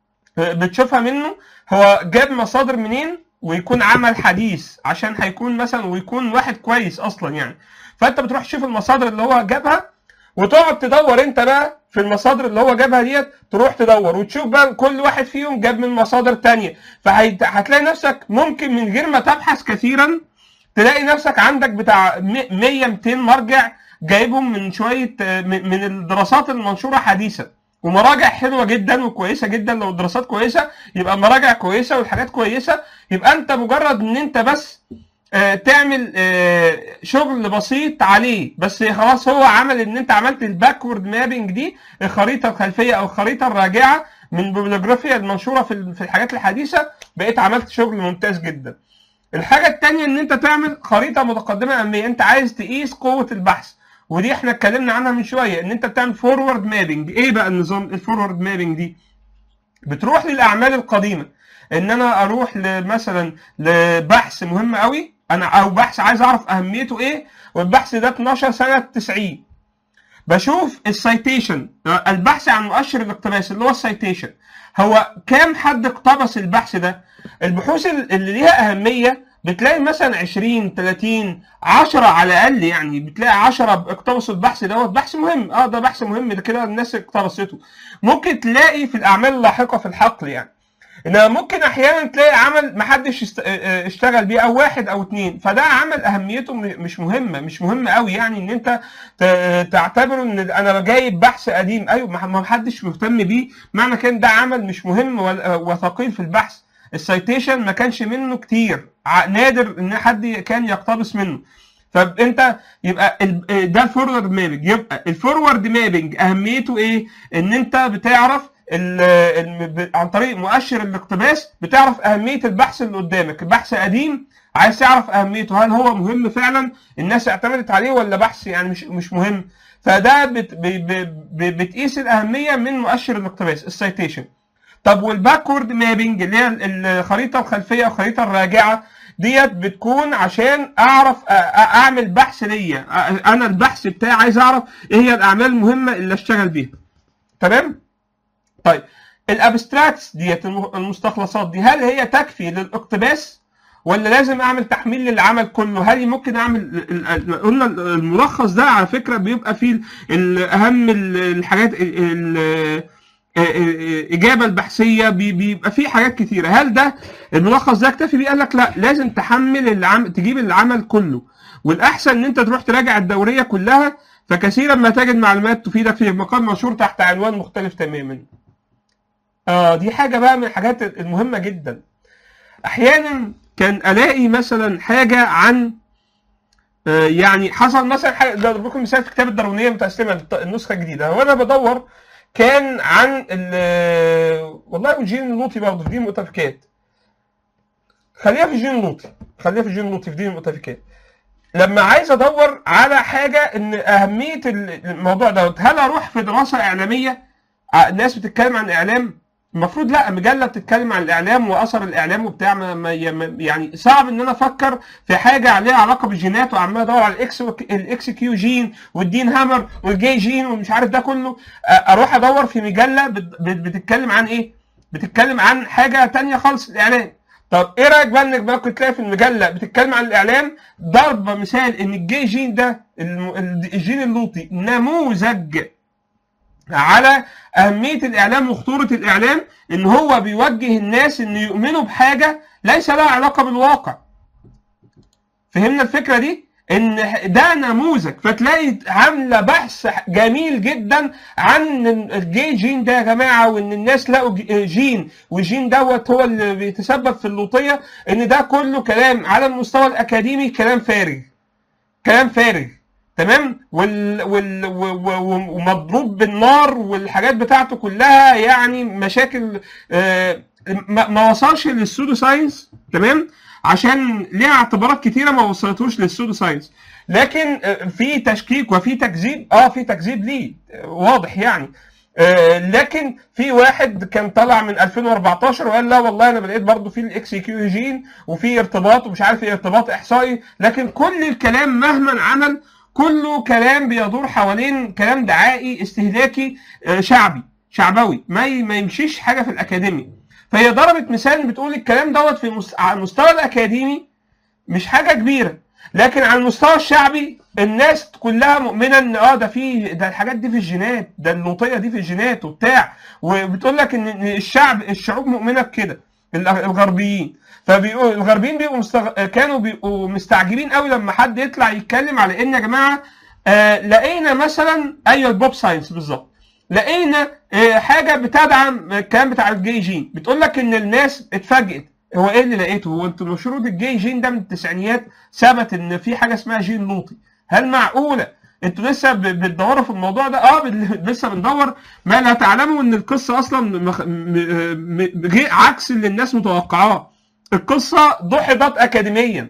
Speaker 2: بتشوفها منه هو جاب مصادر منين ويكون عمل حديث عشان هيكون مثلا ويكون واحد كويس اصلا يعني فانت بتروح تشوف المصادر اللي هو جابها وتقعد تدور انت بقى في المصادر اللي هو جابها ديت تروح تدور وتشوف بقى كل واحد فيهم جاب من مصادر تانية فهتلاقي نفسك ممكن من غير ما تبحث كثيرا تلاقي نفسك عندك بتاع 100 200 مرجع جايبهم من شويه آه، من من الدراسات المنشوره حديثا ومراجع حلوه جدا وكويسه جدا لو الدراسات كويسه يبقى المراجع كويسه والحاجات كويسه يبقى انت مجرد ان انت بس آه، تعمل آه، شغل بسيط عليه بس خلاص هو عمل ان انت عملت الباكورد مابنج دي الخريطه الخلفيه او الخريطه الراجعه من بيبليوجرافيا المنشوره في ال- في الحاجات الحديثه بقيت عملت شغل ممتاز جدا الحاجه الثانيه ان انت تعمل خريطه متقدمه اماميه انت عايز تقيس قوه البحث ودي احنا اتكلمنا عنها من شويه ان انت بتعمل فورورد مابنج ايه بقى النظام الفورورد مابنج دي بتروح للاعمال القديمه ان انا اروح مثلا لبحث مهم قوي انا او بحث عايز اعرف اهميته ايه والبحث ده 12 سنه 90 بشوف السايتيشن البحث عن مؤشر الاقتباس اللي هو السايتيشن هو كام حد اقتبس البحث ده البحوث اللي ليها اهميه بتلاقي مثلا 20 30 10 على الاقل يعني بتلاقي 10 اقتبسوا البحث دوت بحث مهم اه ده بحث مهم ده كده الناس اقتبسته ممكن تلاقي في الاعمال اللاحقه في الحقل يعني انما ممكن احيانا تلاقي عمل محدش است- اه- اشتغل بيه او واحد او اتنين فده عمل اهميته م- مش مهمه مش مهم قوي يعني ان انت ت- تعتبره ان انا جايب بحث قديم ايوه ما ما حدش مهتم بيه معنى كان ده عمل مش مهم ولا- وثقيل في البحث السايتيشن ما كانش منه كتير ع- نادر ان حد كان يقتبس منه طب انت يبقى ال- ده الفورورد مابنج يبقى الفورورد مابنج اهميته ايه ان انت بتعرف ال- ال- ب- عن طريق مؤشر الاقتباس بتعرف اهميه البحث اللي قدامك بحث قديم عايز تعرف اهميته هل هو مهم فعلا الناس اعتمدت عليه ولا بحث يعني مش مش مهم فده بت ب ب ب بتقيس الاهميه من مؤشر الاقتباس السيتيشن طب والباكورد مابنج اللي هي الخريطه الخلفيه والخريطه الراجعه ديت بتكون عشان اعرف أ- أ- اعمل بحث ليا أ- انا البحث بتاعي عايز اعرف ايه هي الاعمال المهمه اللي اشتغل بيها تمام طيب الابستراكتس ديت الم- المستخلصات دي هل هي تكفي للاقتباس ولا لازم اعمل تحميل للعمل كله هل ممكن اعمل ال- ال- قلنا الملخص ده على فكره بيبقى فيه ال- اهم ال- الحاجات ال- ال- الاجابه البحثيه بي- بيبقى فيه حاجات كتيره هل ده الملخص ده اكتفي بيه قال لك لا لازم تحمل العمل تجيب العمل كله والاحسن ان انت تروح تراجع الدوريه كلها فكثيرا ما تجد معلومات تفيدك في مقال منشور تحت عنوان مختلف تماما اه دي حاجه بقى من الحاجات المهمه جدا احيانا كان الاقي مثلا حاجه عن آه، يعني حصل مثلا حاجه ده أضرب لكم مثال في كتاب الداروينيه متقسمه النسخه الجديده وانا بدور كان عن ال- والله ايوجين اللوطي برضه في دين المؤتفكات خليها في جين اللوطي خليها في جين اللوطي في دين المؤتفكات لما عايز ادور على حاجه ان اهميه ال- الموضوع دوت هل اروح في دراسه اعلاميه ع- ناس بتتكلم عن الاعلام المفروض لا مجله بتتكلم عن الاعلام واثر الاعلام وبتاع ما ما ي- يعني صعب ان انا افكر في حاجه عليها علاقه بالجينات وعمال ادور على الاكس وك- الاكس كيو جين والدين هامر والجي جين ومش عارف ده كله أ- اروح ادور في مجله بت- بت- بتتكلم عن ايه؟ بتتكلم عن حاجه تانية خالص الاعلام طب ايه رايك بقى انك بقى كنت تلاقي في المجله بتتكلم عن الاعلام ضرب مثال ان الجي جين ده الم- ال- الجين اللوطي نموذج على اهميه الاعلام وخطوره الاعلام ان هو بيوجه الناس ان يؤمنوا بحاجه ليس لها علاقه بالواقع فهمنا الفكره دي ان ده نموذج فتلاقي عامله بحث جميل جدا عن الجي جين ده يا جماعه وان الناس لقوا ج- جين والجين دوت هو اللي بيتسبب في اللوطيه ان ده كله كلام على المستوى الاكاديمي كلام فارغ كلام فارغ تمام وال وال و- و- ومضروب بالنار والحاجات بتاعته كلها يعني مشاكل آه، ما ما وصلش للسودو ساينس تمام عشان ليها اعتبارات كتيره ما وصلتوش للسودو ساينس لكن آه، في تشكيك وفي تكذيب اه في تكذيب ليه آه، واضح يعني آه، لكن في واحد كان طلع من 2014 وقال لا والله انا لقيت برضه في الاكس كيو جين وفي ارتباط ومش عارف ايه ارتباط احصائي لكن كل الكلام مهما عمل كله كلام بيدور حوالين كلام دعائي استهلاكي آه، شعبي شعبوي ما ي- ما يمشيش حاجه في الاكاديمي فهي ضربت مثال بتقول الكلام دوت في مس- على المستوى الاكاديمي مش حاجه كبيره لكن على المستوى الشعبي الناس كلها مؤمنه ان اه ده في ده الحاجات دي في الجينات ده اللوطيه دي في الجينات وبتاع وبتقول لك ان إن الشعب الشعوب مؤمنه بكده ال- الغربيين فبيقول الغربيين بيبقوا مستغ... كانوا بيبقوا مستعجبين قوي لما حد يطلع يتكلم على ان يا جماعه آه لقينا مثلا ايوه البوب ساينس بالظبط لقينا آه حاجه بتدعم الكلام بتاع الجي جين بتقول لك ان الناس اتفاجئت هو ايه اللي لقيته هو انتوا المفروض الجي جين ده من التسعينيات ثبت ان في حاجه اسمها جين لوطي هل معقوله انتوا لسه ب- بتدوروا في الموضوع ده اه بن- لسه بندور ما لا تعلموا ان القصه اصلا مخ- م- م- غير عكس اللي الناس متوقعاه القصه دحضت اكاديميا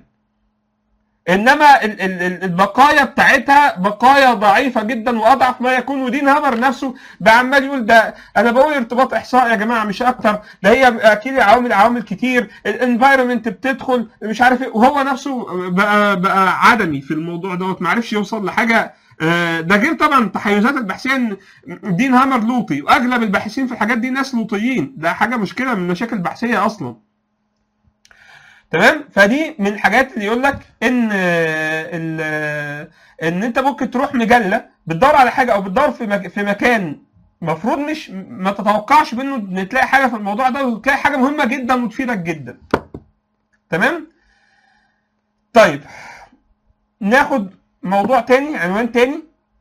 Speaker 2: انما ال- ال- ال- البقايا بتاعتها بقايا ضعيفه جدا واضعف ما يكون ودين هامر نفسه بقى عمال يقول ده انا بقول ارتباط احصائي يا جماعه مش اكتر ده هي اكيد عوامل عوامل كتير الانفايرمنت بتدخل مش عارف ايه وهو نفسه بقى بقى عدمي في الموضوع دوت ما عرفش يوصل لحاجه آه، ده غير طبعا التحيزات البحثيه ان دين هامر لوطي واغلب الباحثين في الحاجات دي ناس لوطيين ده حاجه مشكله من المشاكل البحثيه اصلا تمام فدي من الحاجات اللي يقول لك ان ال- ان انت ممكن تروح مجله بتدور على حاجه او بتدور في مك- في مكان المفروض مش ما تتوقعش منه ان تلاقي حاجه في الموضوع ده وتلاقي حاجه مهمه جدا وتفيدك جدا تمام طيب ناخد موضوع تاني عنوان تاني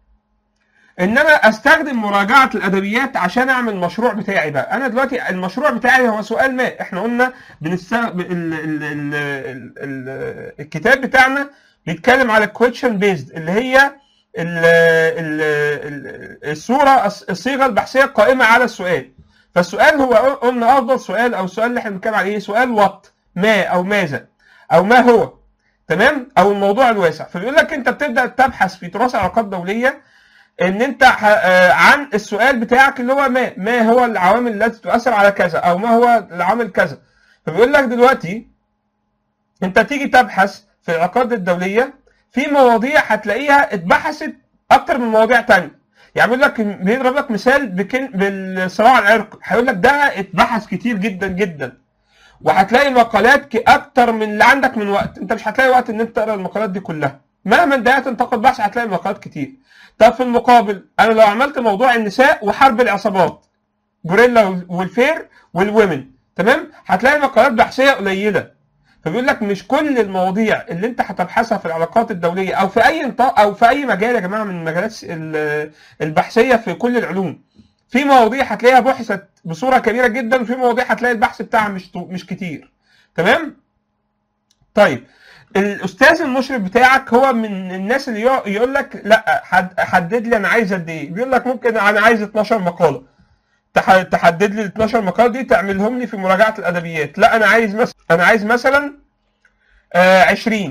Speaker 2: ان انا استخدم مراجعه الادبيات عشان اعمل المشروع بتاعي بقى انا دلوقتي المشروع بتاعي هو سؤال ما احنا قلنا بنستخدم ال... ال... ال... ال... ال... الكتاب بتاعنا بيتكلم على question بيزد اللي هي ال... ال... ال... الصوره الص- الصيغه البحثيه القائمه على السؤال فالسؤال هو قلنا افضل سؤال او السؤال اللي احنا بنتكلم عليه سؤال وات ما او ماذا او ما هو تمام او الموضوع الواسع فبيقول لك انت بتبدا تبحث في تراث علاقات دوليه ان انت ح- آه، عن السؤال بتاعك اللي هو ما ما هو العوامل التي تؤثر على كذا او ما هو العامل كذا فبيقول لك دلوقتي انت تيجي تبحث في العلاقات الدوليه في مواضيع هتلاقيها اتبحثت اكتر من مواضيع تانية يعني بيقول لك بيضرب لك مثال بكن بالصراع العرقي هيقول لك ده اتبحث كتير جدا جدا وهتلاقي مقالات ك- اكتر من اللي عندك من وقت انت مش هتلاقي وقت ان انت تقرا المقالات دي كلها مهما انت تنتقد بحث هتلاقي مقالات كتير طب في المقابل انا لو عملت موضوع النساء وحرب العصابات جوريلا والفير والومن تمام هتلاقي مقالات بحثيه قليله فبيقول لك مش كل المواضيع اللي انت هتبحثها في العلاقات الدوليه او في اي نطاق او في اي مجال يا جماعه من المجالات ال- البحثيه في كل العلوم في مواضيع هتلاقيها بحثت بصوره كبيره جدا وفي مواضيع هتلاقي البحث بتاعها مش مش كتير تمام طيب الاستاذ المشرف بتاعك هو من الناس اللي يق- يقول لك لا حد- حدد لي انا عايز قد ايه بيقول لك ممكن انا عايز 12 مقاله تح- تحدد لي ال 12 مقاله دي تعملهم لي في مراجعه الادبيات لا انا عايز مثلا انا عايز مثلا آه 20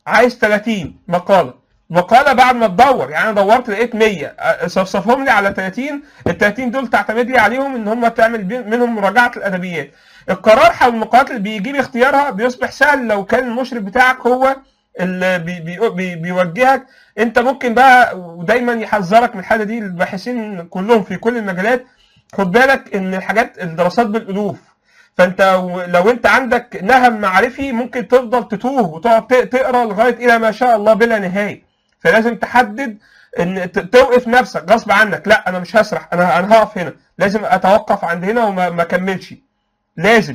Speaker 2: عايز 30 مقاله مقاله بعد ما تدور يعني انا دورت لقيت 100 أ- صفصفهم لي على 30 ال 30 دول تعتمد لي عليهم ان هم تعمل بي- منهم مراجعه الادبيات القرار حول المقالات اللي بيجيب اختيارها بيصبح سهل لو كان المشرف بتاعك هو اللي بي بي بي بيوجهك انت ممكن بقى ودايما يحذرك من الحاله دي الباحثين كلهم في كل المجالات خد بالك ان الحاجات الدراسات بالالوف فانت و- لو انت عندك نهم معرفي ممكن تفضل تتوه وتقعد ت- تقرا لغايه الى ما شاء الله بلا نهايه فلازم تحدد ان ت- توقف نفسك غصب عنك لا انا مش هسرح انا انا هقف هنا لازم اتوقف عند هنا وما ما اكملش لازم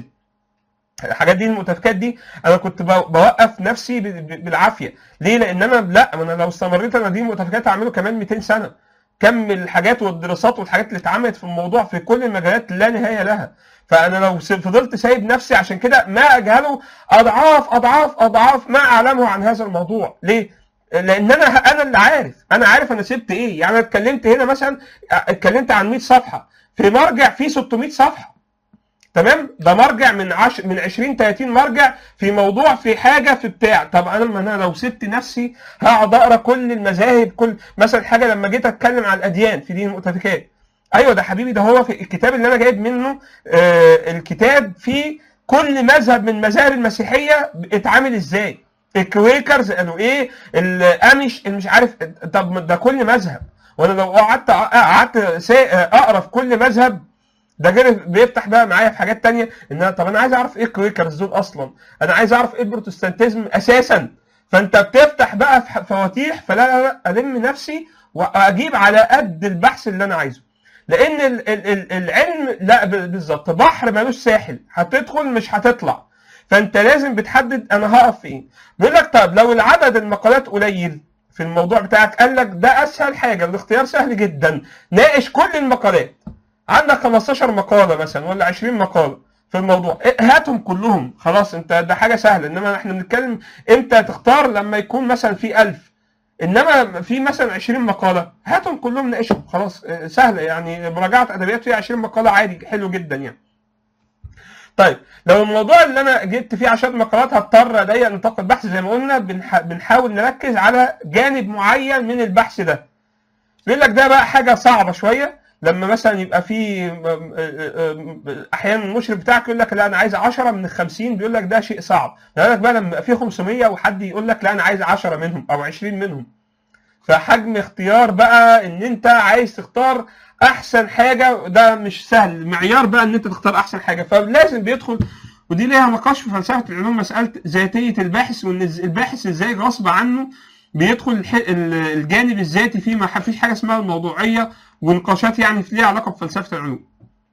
Speaker 2: الحاجات دي المتفكات دي انا كنت بو- بوقف نفسي ب- ب- بالعافيه ليه لان انا لا ما انا لو استمريت انا دي المتفكات هعمله كمان 200 سنه كم الحاجات والدراسات والحاجات اللي اتعملت في الموضوع في كل المجالات لا نهايه لها فانا لو س- فضلت سايب نفسي عشان كده ما اجهله اضعاف اضعاف اضعاف ما اعلمه عن هذا الموضوع ليه لان انا انا اللي عارف انا عارف انا سبت ايه يعني انا اتكلمت هنا مثلا اتكلمت عن 100 صفحه في مرجع فيه 600 صفحه تمام ده مرجع من عش... من 20 30 مرجع في موضوع في حاجه في بتاع طب انا ما انا لو سبت نفسي هقعد اقرا كل المذاهب كل مثلا حاجه لما جيت اتكلم عن الاديان في دين المؤتفكات ايوه ده حبيبي ده هو في الكتاب اللي انا جايب منه آه الكتاب فيه كل مذهب من مذاهب المسيحيه اتعامل ازاي الكويكرز قالوا ايه الامش مش عارف طب ده كل مذهب وانا لو قعدت قعدت سا- اقرا في كل مذهب ده غير بيفتح بقى معايا في حاجات تانية ان أنا طب انا عايز اعرف ايه الكويكرز دول اصلا انا عايز اعرف ايه البروتستانتيزم اساسا فانت بتفتح بقى في ح- فواتيح فلا لا لا الم نفسي واجيب على قد البحث اللي انا عايزه لان ال ال ال العلم لا ب- بالظبط بحر ملوش ساحل هتدخل مش هتطلع فانت لازم بتحدد انا هقف فين بيقول لك طب لو العدد المقالات قليل في الموضوع بتاعك قال لك ده اسهل حاجه الاختيار سهل جدا ناقش كل المقالات عندك 15 مقاله مثلا ولا 20 مقاله في الموضوع إيه، هاتهم كلهم خلاص انت ده حاجه سهله انما احنا بنتكلم امتى تختار لما يكون مثلا في 1000 انما في مثلا 20 مقاله هاتهم كلهم ناقشهم خلاص اه، سهله يعني مراجعه ادبيات فيها 20 مقاله عادي حلو جدا يعني طيب لو الموضوع اللي انا جبت فيه 10 مقالات هضطر اضيق نطاق البحث زي ما قلنا بنح... بنحاول نركز على جانب معين من البحث ده بيقول لك ده بقى حاجه صعبه شويه لما مثلا يبقى في م- م- م- احيانا المشرف بتاعك يقول لك لا انا عايز 10 من ال 50 بيقول لك ده شيء صعب يقول لك بقى لما يبقى في 500 وحد يقول لك لا انا عايز 10 منهم او 20 منهم فحجم اختيار بقى ان انت عايز تختار احسن حاجه ده مش سهل معيار بقى ان انت تختار احسن حاجه فلازم بيدخل ودي ليها نقاش في فلسفه العلوم مساله ذاتيه الباحث وان الز- الباحث ازاي غصب عنه بيدخل الح- ال- الجانب الذاتي فيه ما فيش حاجه اسمها الموضوعيه ونقاشات يعني ليها علاقه بفلسفه العلوم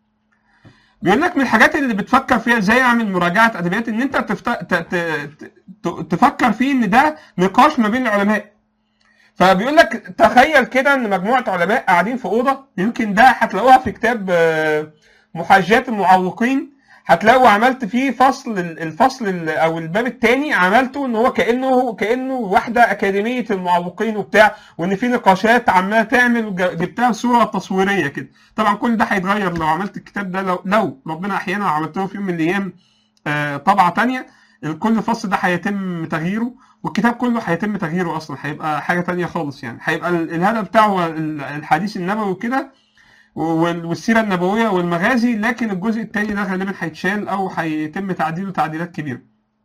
Speaker 2: بيقول لك من الحاجات اللي بتفكر فيها ازاي اعمل مراجعه ادبيات ان انت تفت... ت... ت... ت... تفكر فيه ان ده نقاش ما بين العلماء فبيقول لك تخيل كده ان مجموعه علماء قاعدين في اوضه يمكن ده هتلاقوها في كتاب آه، محاجات المعوقين هتلاقوا عملت فيه فصل الفصل ال- او الباب الثاني عملته ان هو كانه كانه واحده اكاديميه المعوقين وبتاع وان في نقاشات عماله تعمل وج- جبتها صوره تصويريه كده طبعا كل ده هيتغير لو عملت الكتاب ده لو لو ربنا احيانا عملته في يوم من الايام آه، طبعه تانية كل فصل ده هيتم تغييره والكتاب كله هيتم تغييره اصلا هيبقى حاجه تانية خالص يعني هيبقى ال- الهدف بتاعه هو ال- الحديث النبوي وكده وال- والسيره النبويه والمغازي لكن الجزء الثاني ده غالبا هيتشال او هيتم تعديله تعديلات كبيره.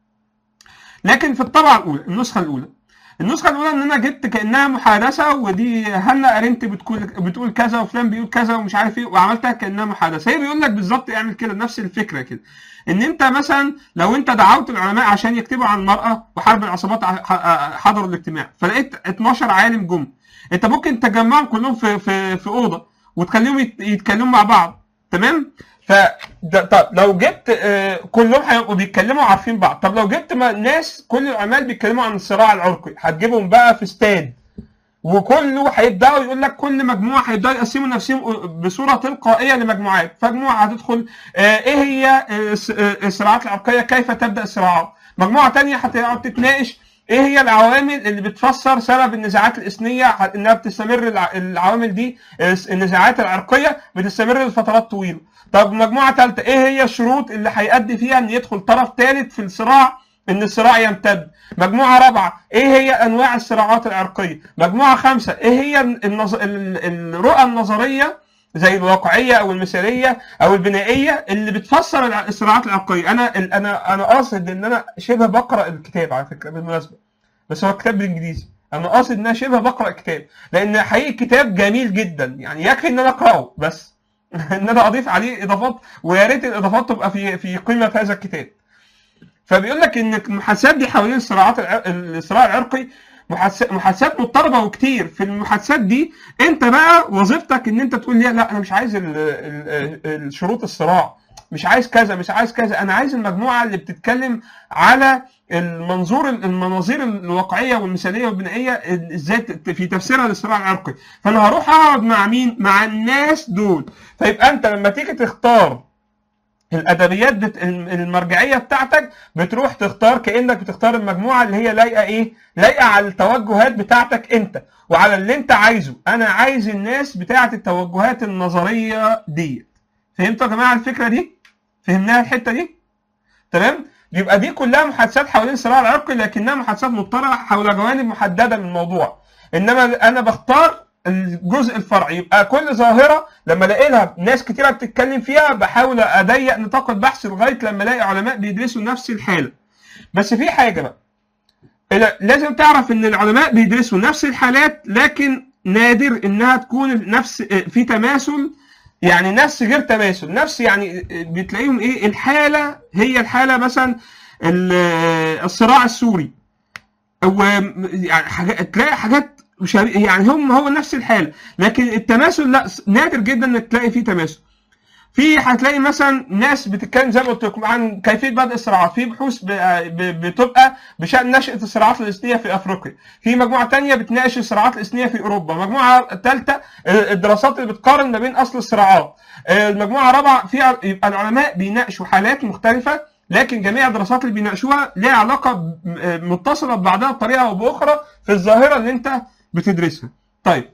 Speaker 2: لكن في الطبعه الاولى النسخه الاولى النسخه الاولى ان انا جبت كانها محادثه ودي هنا ارنت بتقول بتقول كذا وفلان بيقول كذا ومش عارف ايه وعملتها كانها محادثه هي بيقول لك بالظبط اعمل كده نفس الفكره كده ان انت مثلا لو انت دعوت العلماء عشان يكتبوا عن المراه وحرب العصابات ع- ح- حضروا الاجتماع فلقيت 12 عالم جم انت ممكن تجمعهم كلهم في في في اوضه وتخليهم يت- يتكلموا مع بعض تمام ف ده- طب لو جبت آه، كلهم هيبقوا بيتكلموا عارفين بعض طب لو جبت ما- ناس كل العمال بيتكلموا عن الصراع العرقي هتجيبهم بقى في استاد وكله هيبداوا يقول لك كل مجموعه هيبداوا يقسموا نفسهم بصوره تلقائيه لمجموعات فمجموعه هتدخل آه، ايه هي آه، الس- آه، الصراعات العرقيه كيف تبدا الصراعات مجموعه تانية هتقعد تتناقش ايه هي العوامل اللي بتفسر سبب النزاعات الاثنيه ح- انها بتستمر الع- العوامل دي آه، النزاعات العرقيه بتستمر لفترات طويله طب مجموعه ثالثه ايه هي الشروط اللي هيؤدي فيها ان يدخل طرف ثالث في الصراع ان الصراع يمتد مجموعه رابعه ايه هي انواع الصراعات العرقيه مجموعه خمسه ايه هي النظ... الرؤى النظريه زي الواقعيه او المثاليه او البنائيه اللي بتفسر الصراعات العرقيه انا انا انا قاصد ان انا شبه بقرا الكتاب على فكره بالمناسبه بس هو كتاب بالانجليزي انا قاصد ان انا شبه بقرا الكتاب لان حقيقي الكتاب جميل جدا يعني يكفي ان انا اقراه بس ان انا اضيف عليه اضافات ويا ريت الاضافات تبقى في في قيمه هذا الكتاب فبيقول لك ان المحادثات دي حوالين الصراعات الصراع العرقي محادثات مضطربه وكتير في المحادثات دي انت بقى وظيفتك ان انت تقول لي لا انا مش عايز الشروط الصراع مش عايز كذا مش عايز كذا انا عايز المجموعه اللي بتتكلم على المنظور المناظير الواقعيه والمثاليه والبنائيه ازاي في تفسيرها للصراع العرقي فانا هروح اقعد مع مين مع الناس دول فيبقى انت لما تيجي تختار الادبيات بت... المرجعيه بتاعتك بتروح تختار كانك بتختار المجموعه اللي هي لايقه ايه لايقه على التوجهات بتاعتك انت وعلى اللي انت عايزه انا عايز الناس بتاعه التوجهات النظريه دي فهمتوا يا جماعه الفكره دي فهمناها الحته دي تمام يبقى دي كلها محادثات حوالين الصراع العرقي لكنها محادثات مضطرة حول جوانب محدده من الموضوع انما انا بختار الجزء الفرعي يبقى كل ظاهره لما الاقي لها ناس كتيره بتتكلم فيها بحاول اضيق نطاق البحث لغايه لما الاقي علماء بيدرسوا نفس الحاله بس في حاجه بقى لازم تعرف ان العلماء بيدرسوا نفس الحالات لكن نادر انها تكون نفس في تماثل يعني نفس غير تماثل نفس يعني بتلاقيهم ايه الحاله هي الحاله مثلا الصراع السوري او يعني حاجات تلاقي حاجات مشابه يعني هم هو نفس الحاله لكن التماثل لا نادر جدا انك تلاقي فيه تماثل في هتلاقي مثلا ناس بتتكلم زي ما قلت لكم عن كيفيه بدء الصراعات في بحوث بتبقى بشان نشاه الصراعات الاثنيه في افريقيا في مجموعه تانية بتناقش الصراعات الاثنيه في اوروبا مجموعه ثالثه الدراسات اللي بتقارن ما بين اصل الصراعات المجموعه الرابعه في يبقى العلماء بيناقشوا حالات مختلفه لكن جميع الدراسات اللي بيناقشوها لها علاقه متصله ببعضها بطريقه او باخرى في الظاهره اللي انت بتدرسها طيب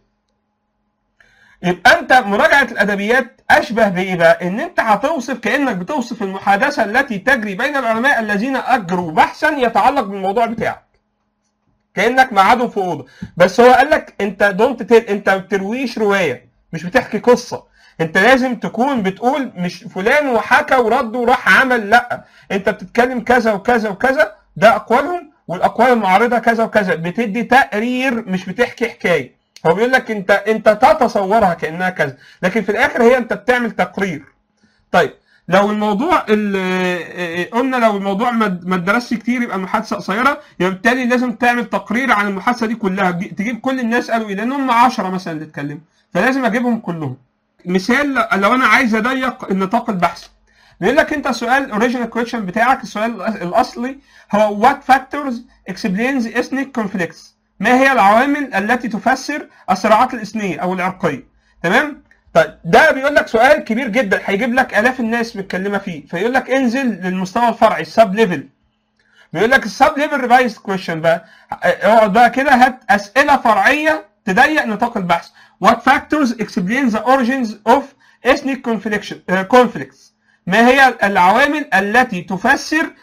Speaker 2: يبقى انت مراجعه الادبيات اشبه بايه بقى؟ ان انت هتوصف كانك بتوصف المحادثه التي تجري بين العلماء الذين اجروا بحثا يتعلق بالموضوع بتاعك. كانك معادهم في اوضه، بس هو قال لك انت دونت تل... انت ما بترويش روايه، مش بتحكي قصه. انت لازم تكون بتقول مش فلان وحكى ورد وراح عمل لا، انت بتتكلم كذا وكذا وكذا ده اقوالهم والاقوال المعارضه كذا وكذا، بتدي تقرير مش بتحكي حكايه. هو بيقول لك انت انت تتصورها كانها كذا لكن في الاخر هي انت بتعمل تقرير طيب لو الموضوع قلنا لو الموضوع ما اتدرسش كتير يبقى المحادثه قصيره يبقى بالتالي لازم تعمل تقرير عن المحادثه دي كلها تجيب كل الناس قالوا ايه لان هم 10 مثلا اللي اتكلموا فلازم اجيبهم كلهم مثال لو انا عايز اضيق النطاق البحثي بيقول لك انت سؤال الاوريجينال كويشن بتاعك السؤال الاصلي هو what factors explains ethnic conflicts ما هي العوامل التي تفسر الصراعات الاثنيه او العرقيه تمام طيب ده بيقول لك سؤال كبير جدا هيجيب لك الاف الناس متكلمه فيه فيقول لك انزل للمستوى الفرعي السب ليفل بيقول لك السب ليفل ريفايز كويشن بقى اقعد بقى كده هات اسئله فرعيه تضيق نطاق البحث what factors explain the origins of ethnic conflicts ما هي العوامل التي تفسر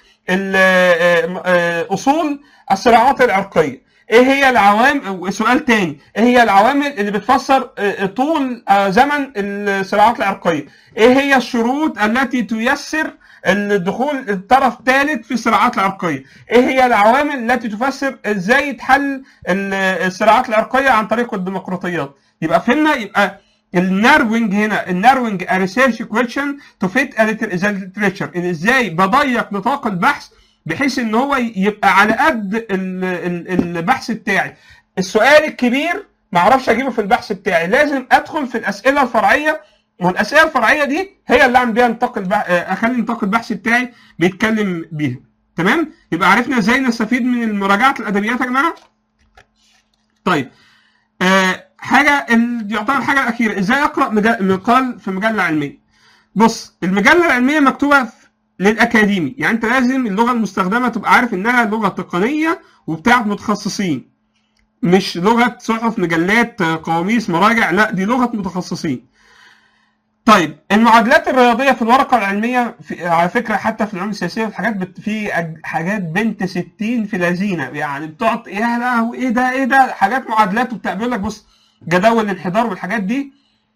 Speaker 2: اصول الصراعات العرقيه ايه هي العوامل سؤال تاني ايه هي العوامل اللي بتفسر طول زمن الصراعات العرقيه ايه هي الشروط التي تيسر الدخول الطرف الثالث في الصراعات العرقيه ايه هي العوامل التي تفسر ازاي تحل الصراعات العرقيه عن طريق الديمقراطيات يبقى فهمنا يبقى الناروينج هنا الناروينج ريسيرش كويشن تو فيت ذا ليتريتشر ازاي بضيق نطاق البحث بحيث ان هو يبقى على قد البحث بتاعي السؤال الكبير ما اعرفش اجيبه في البحث بتاعي لازم ادخل في الاسئله الفرعيه والاسئله الفرعيه دي هي اللي اعمل بيها نطاق البحث اخلي نطاق البحث بتاعي بيتكلم بيها تمام يبقى عرفنا ازاي نستفيد من مراجعه الادبيات يا جماعه طيب آه حاجه يعتبر الحاجه الاخيره ازاي اقرا مقال في مجله علميه بص المجله العلميه مكتوبه للاكاديمي يعني انت لازم اللغه المستخدمه تبقى عارف انها لغه تقنيه وبتاعت متخصصين مش لغه صحف مجلات قواميس مراجع لا دي لغه متخصصين طيب المعادلات الرياضيه في الورقه العلميه في على فكره حتى في العلوم السياسيه في حاجات بت في أج- حاجات بنت 60 في لذينه يعني بتقعد يا لهوي ايه ده ايه ده حاجات معادلات وبتاع بيقول لك بص جداول الانحدار والحاجات دي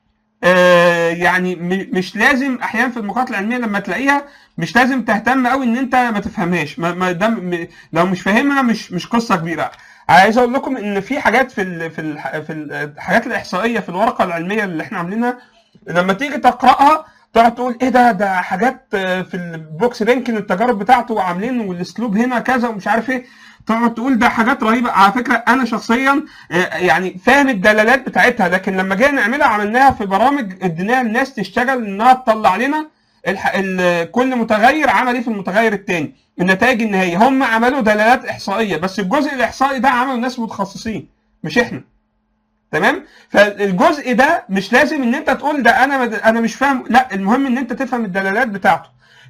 Speaker 2: آه يعني م- مش لازم احيانا في المقالات العلميه لما تلاقيها مش لازم تهتم قوي ان انت ما تفهمهاش ما ما ده م- لو مش فاهمها مش مش قصه كبيره عايز اقول لكم ان في حاجات في ال في ال في الحاجات الاحصائيه في الورقه العلميه اللي احنا عاملينها لما تيجي تقراها تقعد تقول ايه ده ده حاجات آه، في البوكس بينكن التجارب بتاعته وعاملين والاسلوب هنا كذا ومش عارف ايه تقعد تقول ده حاجات رهيبه على فكره انا شخصيا آه، يعني فاهم الدلالات بتاعتها لكن لما جينا نعملها عملناها في برامج اديناها للناس تشتغل انها تطلع لنا الح... ال... كل متغير عمل ايه في المتغير الثاني النتائج النهائيه هم عملوا دلالات احصائيه بس الجزء الاحصائي ده عملوا ناس متخصصين مش احنا تمام فالجزء ده مش لازم ان انت تقول ده انا انا مش فاهم لا المهم ان انت تفهم الدلالات بتاعته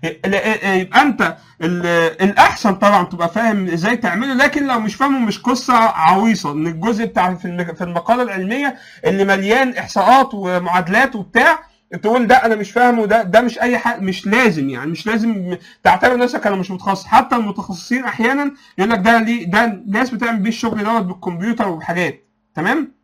Speaker 2: يبقى انت ال- الاحسن طبعا تبقى فاهم ازاي تعمله لكن لو مش فاهمه مش قصه عويصه ان الجزء بتاع في الم- في المقاله العلميه اللي مليان احصاءات ومعادلات وبتاع تقول ده انا مش فاهمه ده ده مش اي حاجه مش لازم يعني مش لازم تعتبر نفسك انا مش متخصص حتى المتخصصين احيانا يقول لك ده ليه ده ناس بتعمل بيه الشغل دوت بالكمبيوتر وبحاجات تمام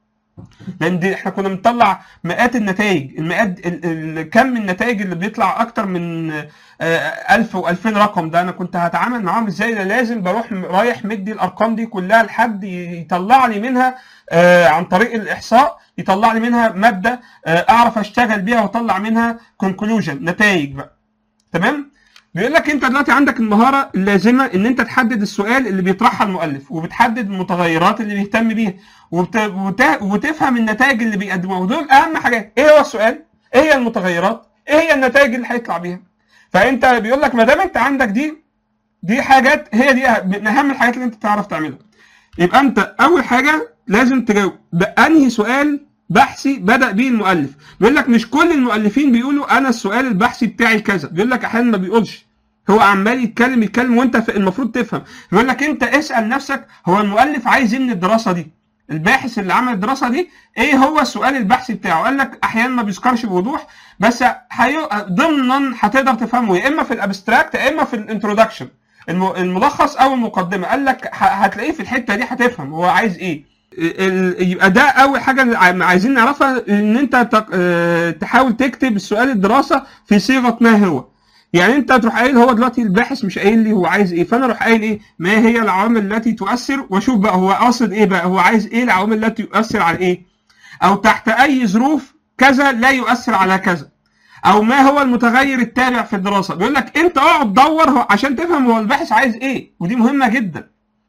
Speaker 2: لان دي احنا كنا بنطلع مئات النتائج المئات ال- ال- كم النتائج اللي بيطلع اكتر من آه، 1000 و2000 رقم ده انا كنت هتعامل معاهم ازاي ده لازم بروح م- رايح مدي الارقام دي كلها لحد ي- يطلع لي منها آه، عن طريق الاحصاء يطلع لي منها ماده آه، اعرف اشتغل بيها واطلع منها كونكلوجن نتائج بقى تمام بيقول لك انت دلوقتي عندك المهاره اللازمه ان انت تحدد السؤال اللي بيطرحها المؤلف وبتحدد المتغيرات اللي بيهتم بيها وبت... وت... وتفهم النتائج اللي بيقدموها ودول اهم حاجات ايه هو السؤال ايه هي المتغيرات ايه هي النتائج اللي هيطلع بيها فانت بيقول لك ما دام انت عندك دي دي حاجات هي دي أه- من اهم الحاجات اللي انت تعرف تعملها يبقى انت اول حاجه لازم تجاوب بانهي سؤال بحثي بدا بيه المؤلف بيقول لك مش كل المؤلفين بيقولوا انا السؤال البحثي بتاعي كذا بيقول لك احيانا ما بيقولش هو عمال يتكلم يتكلم وانت ف- المفروض تفهم بيقول لك انت اسال نفسك هو المؤلف عايز ايه من الدراسه دي الباحث اللي عمل الدراسه دي ايه هو السؤال البحثي بتاعه قال لك احيانا ما بيذكرش بوضوح بس حي... ضمنا هتقدر تفهمه يا اما في الابستراكت يا اما في الانترودكشن الم... الملخص او المقدمه قال لك ه... هتلاقيه في الحته دي هتفهم هو عايز ايه ال... يبقى ده اول حاجه اللي ع- عايزين نعرفها ان انت ت... آه، تحاول تكتب السؤال الدراسه في صيغه ما هو يعني انت تروح قايل هو دلوقتي الباحث مش قايل لي هو عايز ايه فانا اروح قايل ايه ما هي العوامل التي تؤثر واشوف بقى هو قاصد ايه بقى هو عايز ايه العوامل التي تؤثر على ايه او تحت اي ظروف كذا لا يؤثر على كذا او ما هو المتغير التابع في الدراسه بيقول لك انت اقعد دور هو عشان تفهم هو الباحث عايز ايه ودي مهمه جدا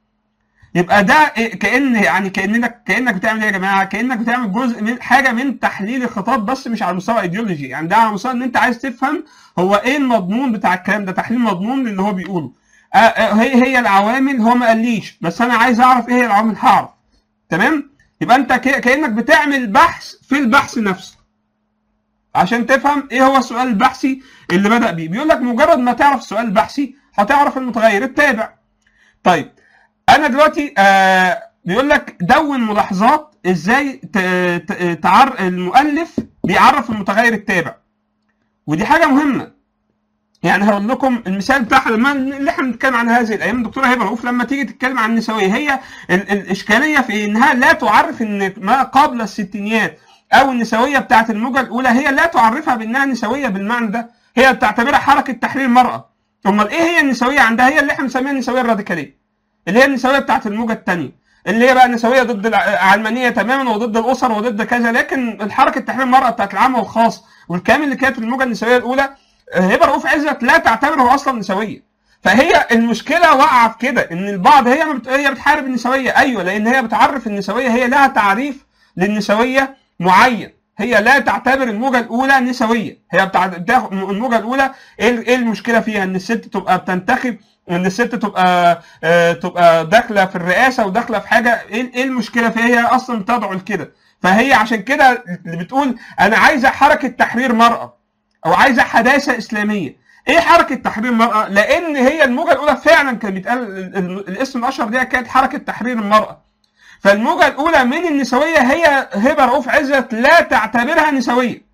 Speaker 2: يبقى ده إيه- كان يعني كانك كانك بتعمل ايه يا جماعه كانك بتعمل جزء من حاجه من تحليل الخطاب بس مش على مستوى ايديولوجي يعني ده على مستوى ان انت عايز تفهم هو ايه المضمون بتاع الكلام ده تحليل مضمون للي هو بيقوله آه آه هي هي العوامل هو ما قاليش بس انا عايز اعرف ايه هي العوامل هعرف تمام يبقى انت ك- كانك بتعمل بحث في البحث نفسه عشان تفهم ايه هو السؤال البحثي اللي بدأ بيه بيقول لك مجرد ما تعرف السؤال البحثي هتعرف المتغير التابع طيب انا دلوقتي آه بيقول لك دون ملاحظات ازاي ت- ت- تعر المؤلف بيعرف المتغير التابع ودي حاجه مهمه يعني هقول لكم المثال بتاعها لما اللي احنا بنتكلم عن هذه الايام الدكتوره هبه رؤوف لما تيجي تتكلم عن النسويه هي ال- الاشكاليه في انها لا تعرف ان ما قبل الستينيات او النسويه بتاعت الموجه الاولى هي لا تعرفها بانها نسويه بالمعنى ده هي بتعتبرها حركه تحرير المراه امال ايه هي النسويه عندها هي اللي احنا بنسميها النسويه الراديكاليه اللي هي النسويه بتاعت الموجه الثانيه اللي هي بقى نسويه ضد العلمانيه تماما وضد الاسر وضد كذا لكن الحركه تحرير المراه بتاعت العام والخاص والكلام اللي كانت في الموجه النسويه الاولى هبه رؤوف عزت لا تعتبره اصلا نسويه فهي المشكله واقعه في كده ان البعض هي ما بت... هي بتحارب النسويه ايوه لان هي بتعرف النسويه هي لها تعريف للنسويه معين هي لا تعتبر الموجه الاولى نسويه هي بتاع... بتاخد الموجه الاولى ايه إيه المشكله فيها ان الست تبقى بتنتخب ان الست تبقى آه تبقى داخله في الرئاسه وداخله في حاجه ايه إيه المشكله فيها هي اصلا تدعو لكده فهي عشان كده اللي بتقول انا عايزه حركه تحرير مراه او عايزه حداثه اسلاميه ايه حركه تحرير المراه لان هي الموجه الاولى فعلا كان بيتقال ال- ال- الاسم الاشهر دي كانت حركه تحرير المراه فالموجه الاولى من النسويه هي هبه رؤوف عزت لا تعتبرها نسويه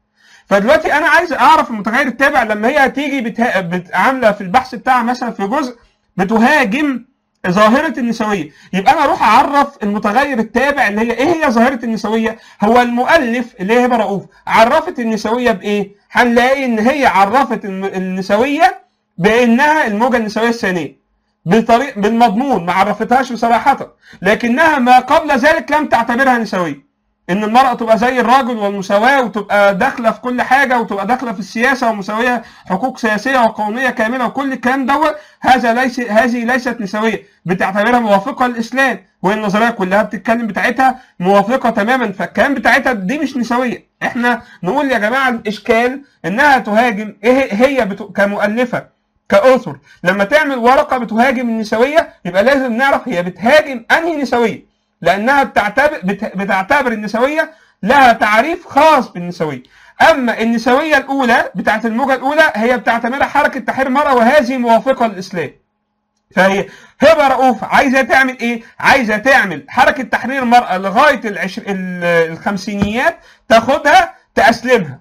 Speaker 2: فدلوقتي انا عايز اعرف المتغير التابع لما هي هتيجي بتها... بت... عامله في البحث بتاعها مثلا في جزء بتهاجم ظاهرة النسوية يبقى أنا أروح أعرف المتغير التابع اللي هي إيه هي ظاهرة النسوية هو المؤلف اللي هي هبة رؤوف عرفت النسوية بإيه هنلاقي إن هي عرفت الم- النسوية بأنها الموجة النسوية الثانية بطريق بالمضمون ما عرفتهاش بصراحة لكنها ما قبل ذلك لم تعتبرها نسوية ان المرأة تبقى زي الراجل والمساواة وتبقى داخلة في كل حاجة وتبقى داخلة في السياسة ومساوية حقوق سياسية وقومية كاملة وكل الكلام دوت هذا ليس هذه ليست نسوية بتعتبرها موافقة للإسلام وهي النظرية كلها بتتكلم بتاعتها موافقة تماما فالكلام بتاعتها دي مش نسوية احنا نقول يا جماعة الإشكال إنها تهاجم إيه هي بت... كمؤلفة كأوثر لما تعمل ورقة بتهاجم النسوية يبقى لازم نعرف هي بتهاجم أنهي نسوية لأنها بتعتبر بت- بتعتبر النسوية لها تعريف خاص بالنسوية أما النسوية الأولى بتاعت الموجة الأولى هي بتعتبرها حركة تحرير المرأة وهذه موافقة للإسلام فهي هبه رؤوف عايزه تعمل ايه؟ عايزه تعمل حركه تحرير المراه لغايه العشر ال- الخمسينيات تاخدها تاسلمها.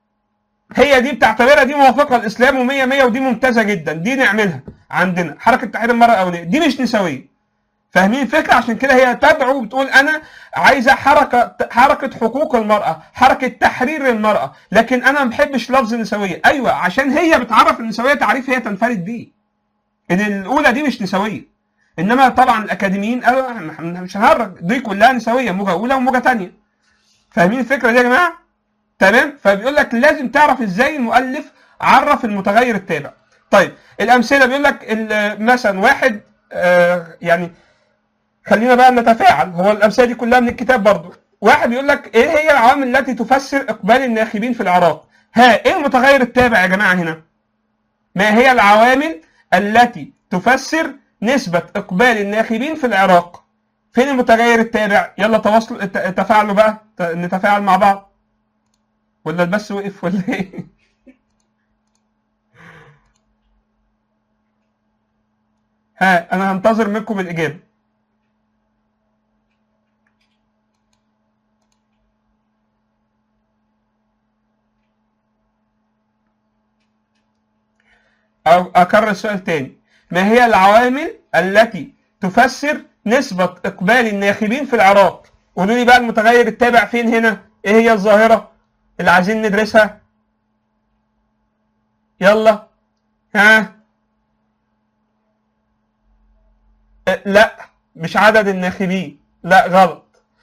Speaker 2: هي دي بتعتبرها دي موافقه للاسلام و100 100 ودي ممتازه جدا دي نعملها عندنا حركه تحرير المراه الاولانيه دي مش نسويه. فاهمين الفكره عشان كده هي تدعو بتقول انا عايزه حركه حركه حقوق المراه، حركه تحرير المراه، لكن انا ما بحبش لفظ النسويه، ايوه عشان هي بتعرف النسويه تعريف هي تنفرد بيه. ان الاولى دي مش نسويه انما طبعا الاكاديميين قالوا احنا مش هنهرج دي كلها نسويه موجه اولى وموجه ثانيه فاهمين الفكره دي يا جماعه تمام فبيقول لك لازم تعرف ازاي المؤلف عرف المتغير التابع طيب الامثله بيقول لك ال- مثلا واحد آه، يعني خلينا بقى نتفاعل هو الامثله دي كلها من الكتاب برضو واحد بيقول لك ايه هي العوامل التي تفسر اقبال الناخبين في العراق ها ايه المتغير التابع يا جماعه هنا ما هي العوامل التي تفسر نسبة إقبال الناخبين في العراق فين المتغير التابع يلا تواصلوا ت- تفاعلوا بقى ت- نتفاعل مع بعض ولا البث وقف ولا ايه ها انا هنتظر منكم الاجابه أو أكرر السؤال تاني ما هي العوامل التي تفسر نسبة إقبال الناخبين في العراق قولوا لي بقى المتغير التابع فين هنا إيه هي الظاهرة اللي عايزين ندرسها يلا ها أه، لا مش عدد الناخبين لا غلط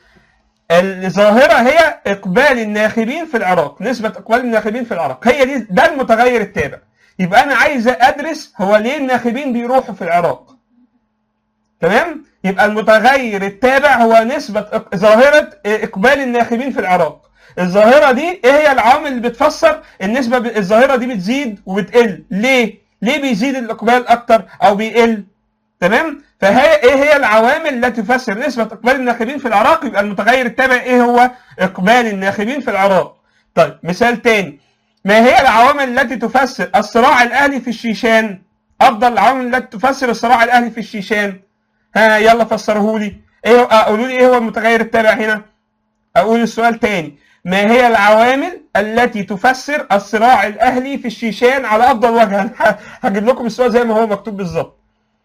Speaker 2: الظاهرة هي إقبال الناخبين في العراق نسبة إقبال الناخبين في العراق هي دي ده المتغير التابع يبقى أنا عايز أدرس هو ليه الناخبين بيروحوا في العراق تمام يبقى المتغير التابع هو نسبة إق- ظاهرة إقبال الناخبين في العراق الظاهرة دي إيه هي العوامل اللي بتفسر النسبة ب... الظاهرة دي بتزيد وبتقل ليه؟ ليه بيزيد الإقبال أكتر أو بيقل؟ تمام؟ فهي ايه هي العوامل التي تفسر نسبة إقبال الناخبين في العراق يبقى المتغير التابع ايه هو إقبال الناخبين في العراق طيب مثال تاني ما هي العوامل التي تفسر الصراع الأهلي في الشيشان أفضل العوامل التي تفسر الصراع الأهلي في الشيشان ها يلا فسره لي ايه هو- آه، قولوا لي ايه هو المتغير التابع هنا اقول السؤال تاني ما هي العوامل التي تفسر الصراع الاهلي في الشيشان على افضل وجه أنا ه- هجيب لكم السؤال زي ما هو مكتوب بالظبط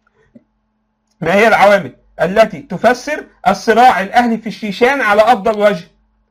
Speaker 2: ما هي العوامل التي تفسر الصراع الاهلي في الشيشان على افضل وجه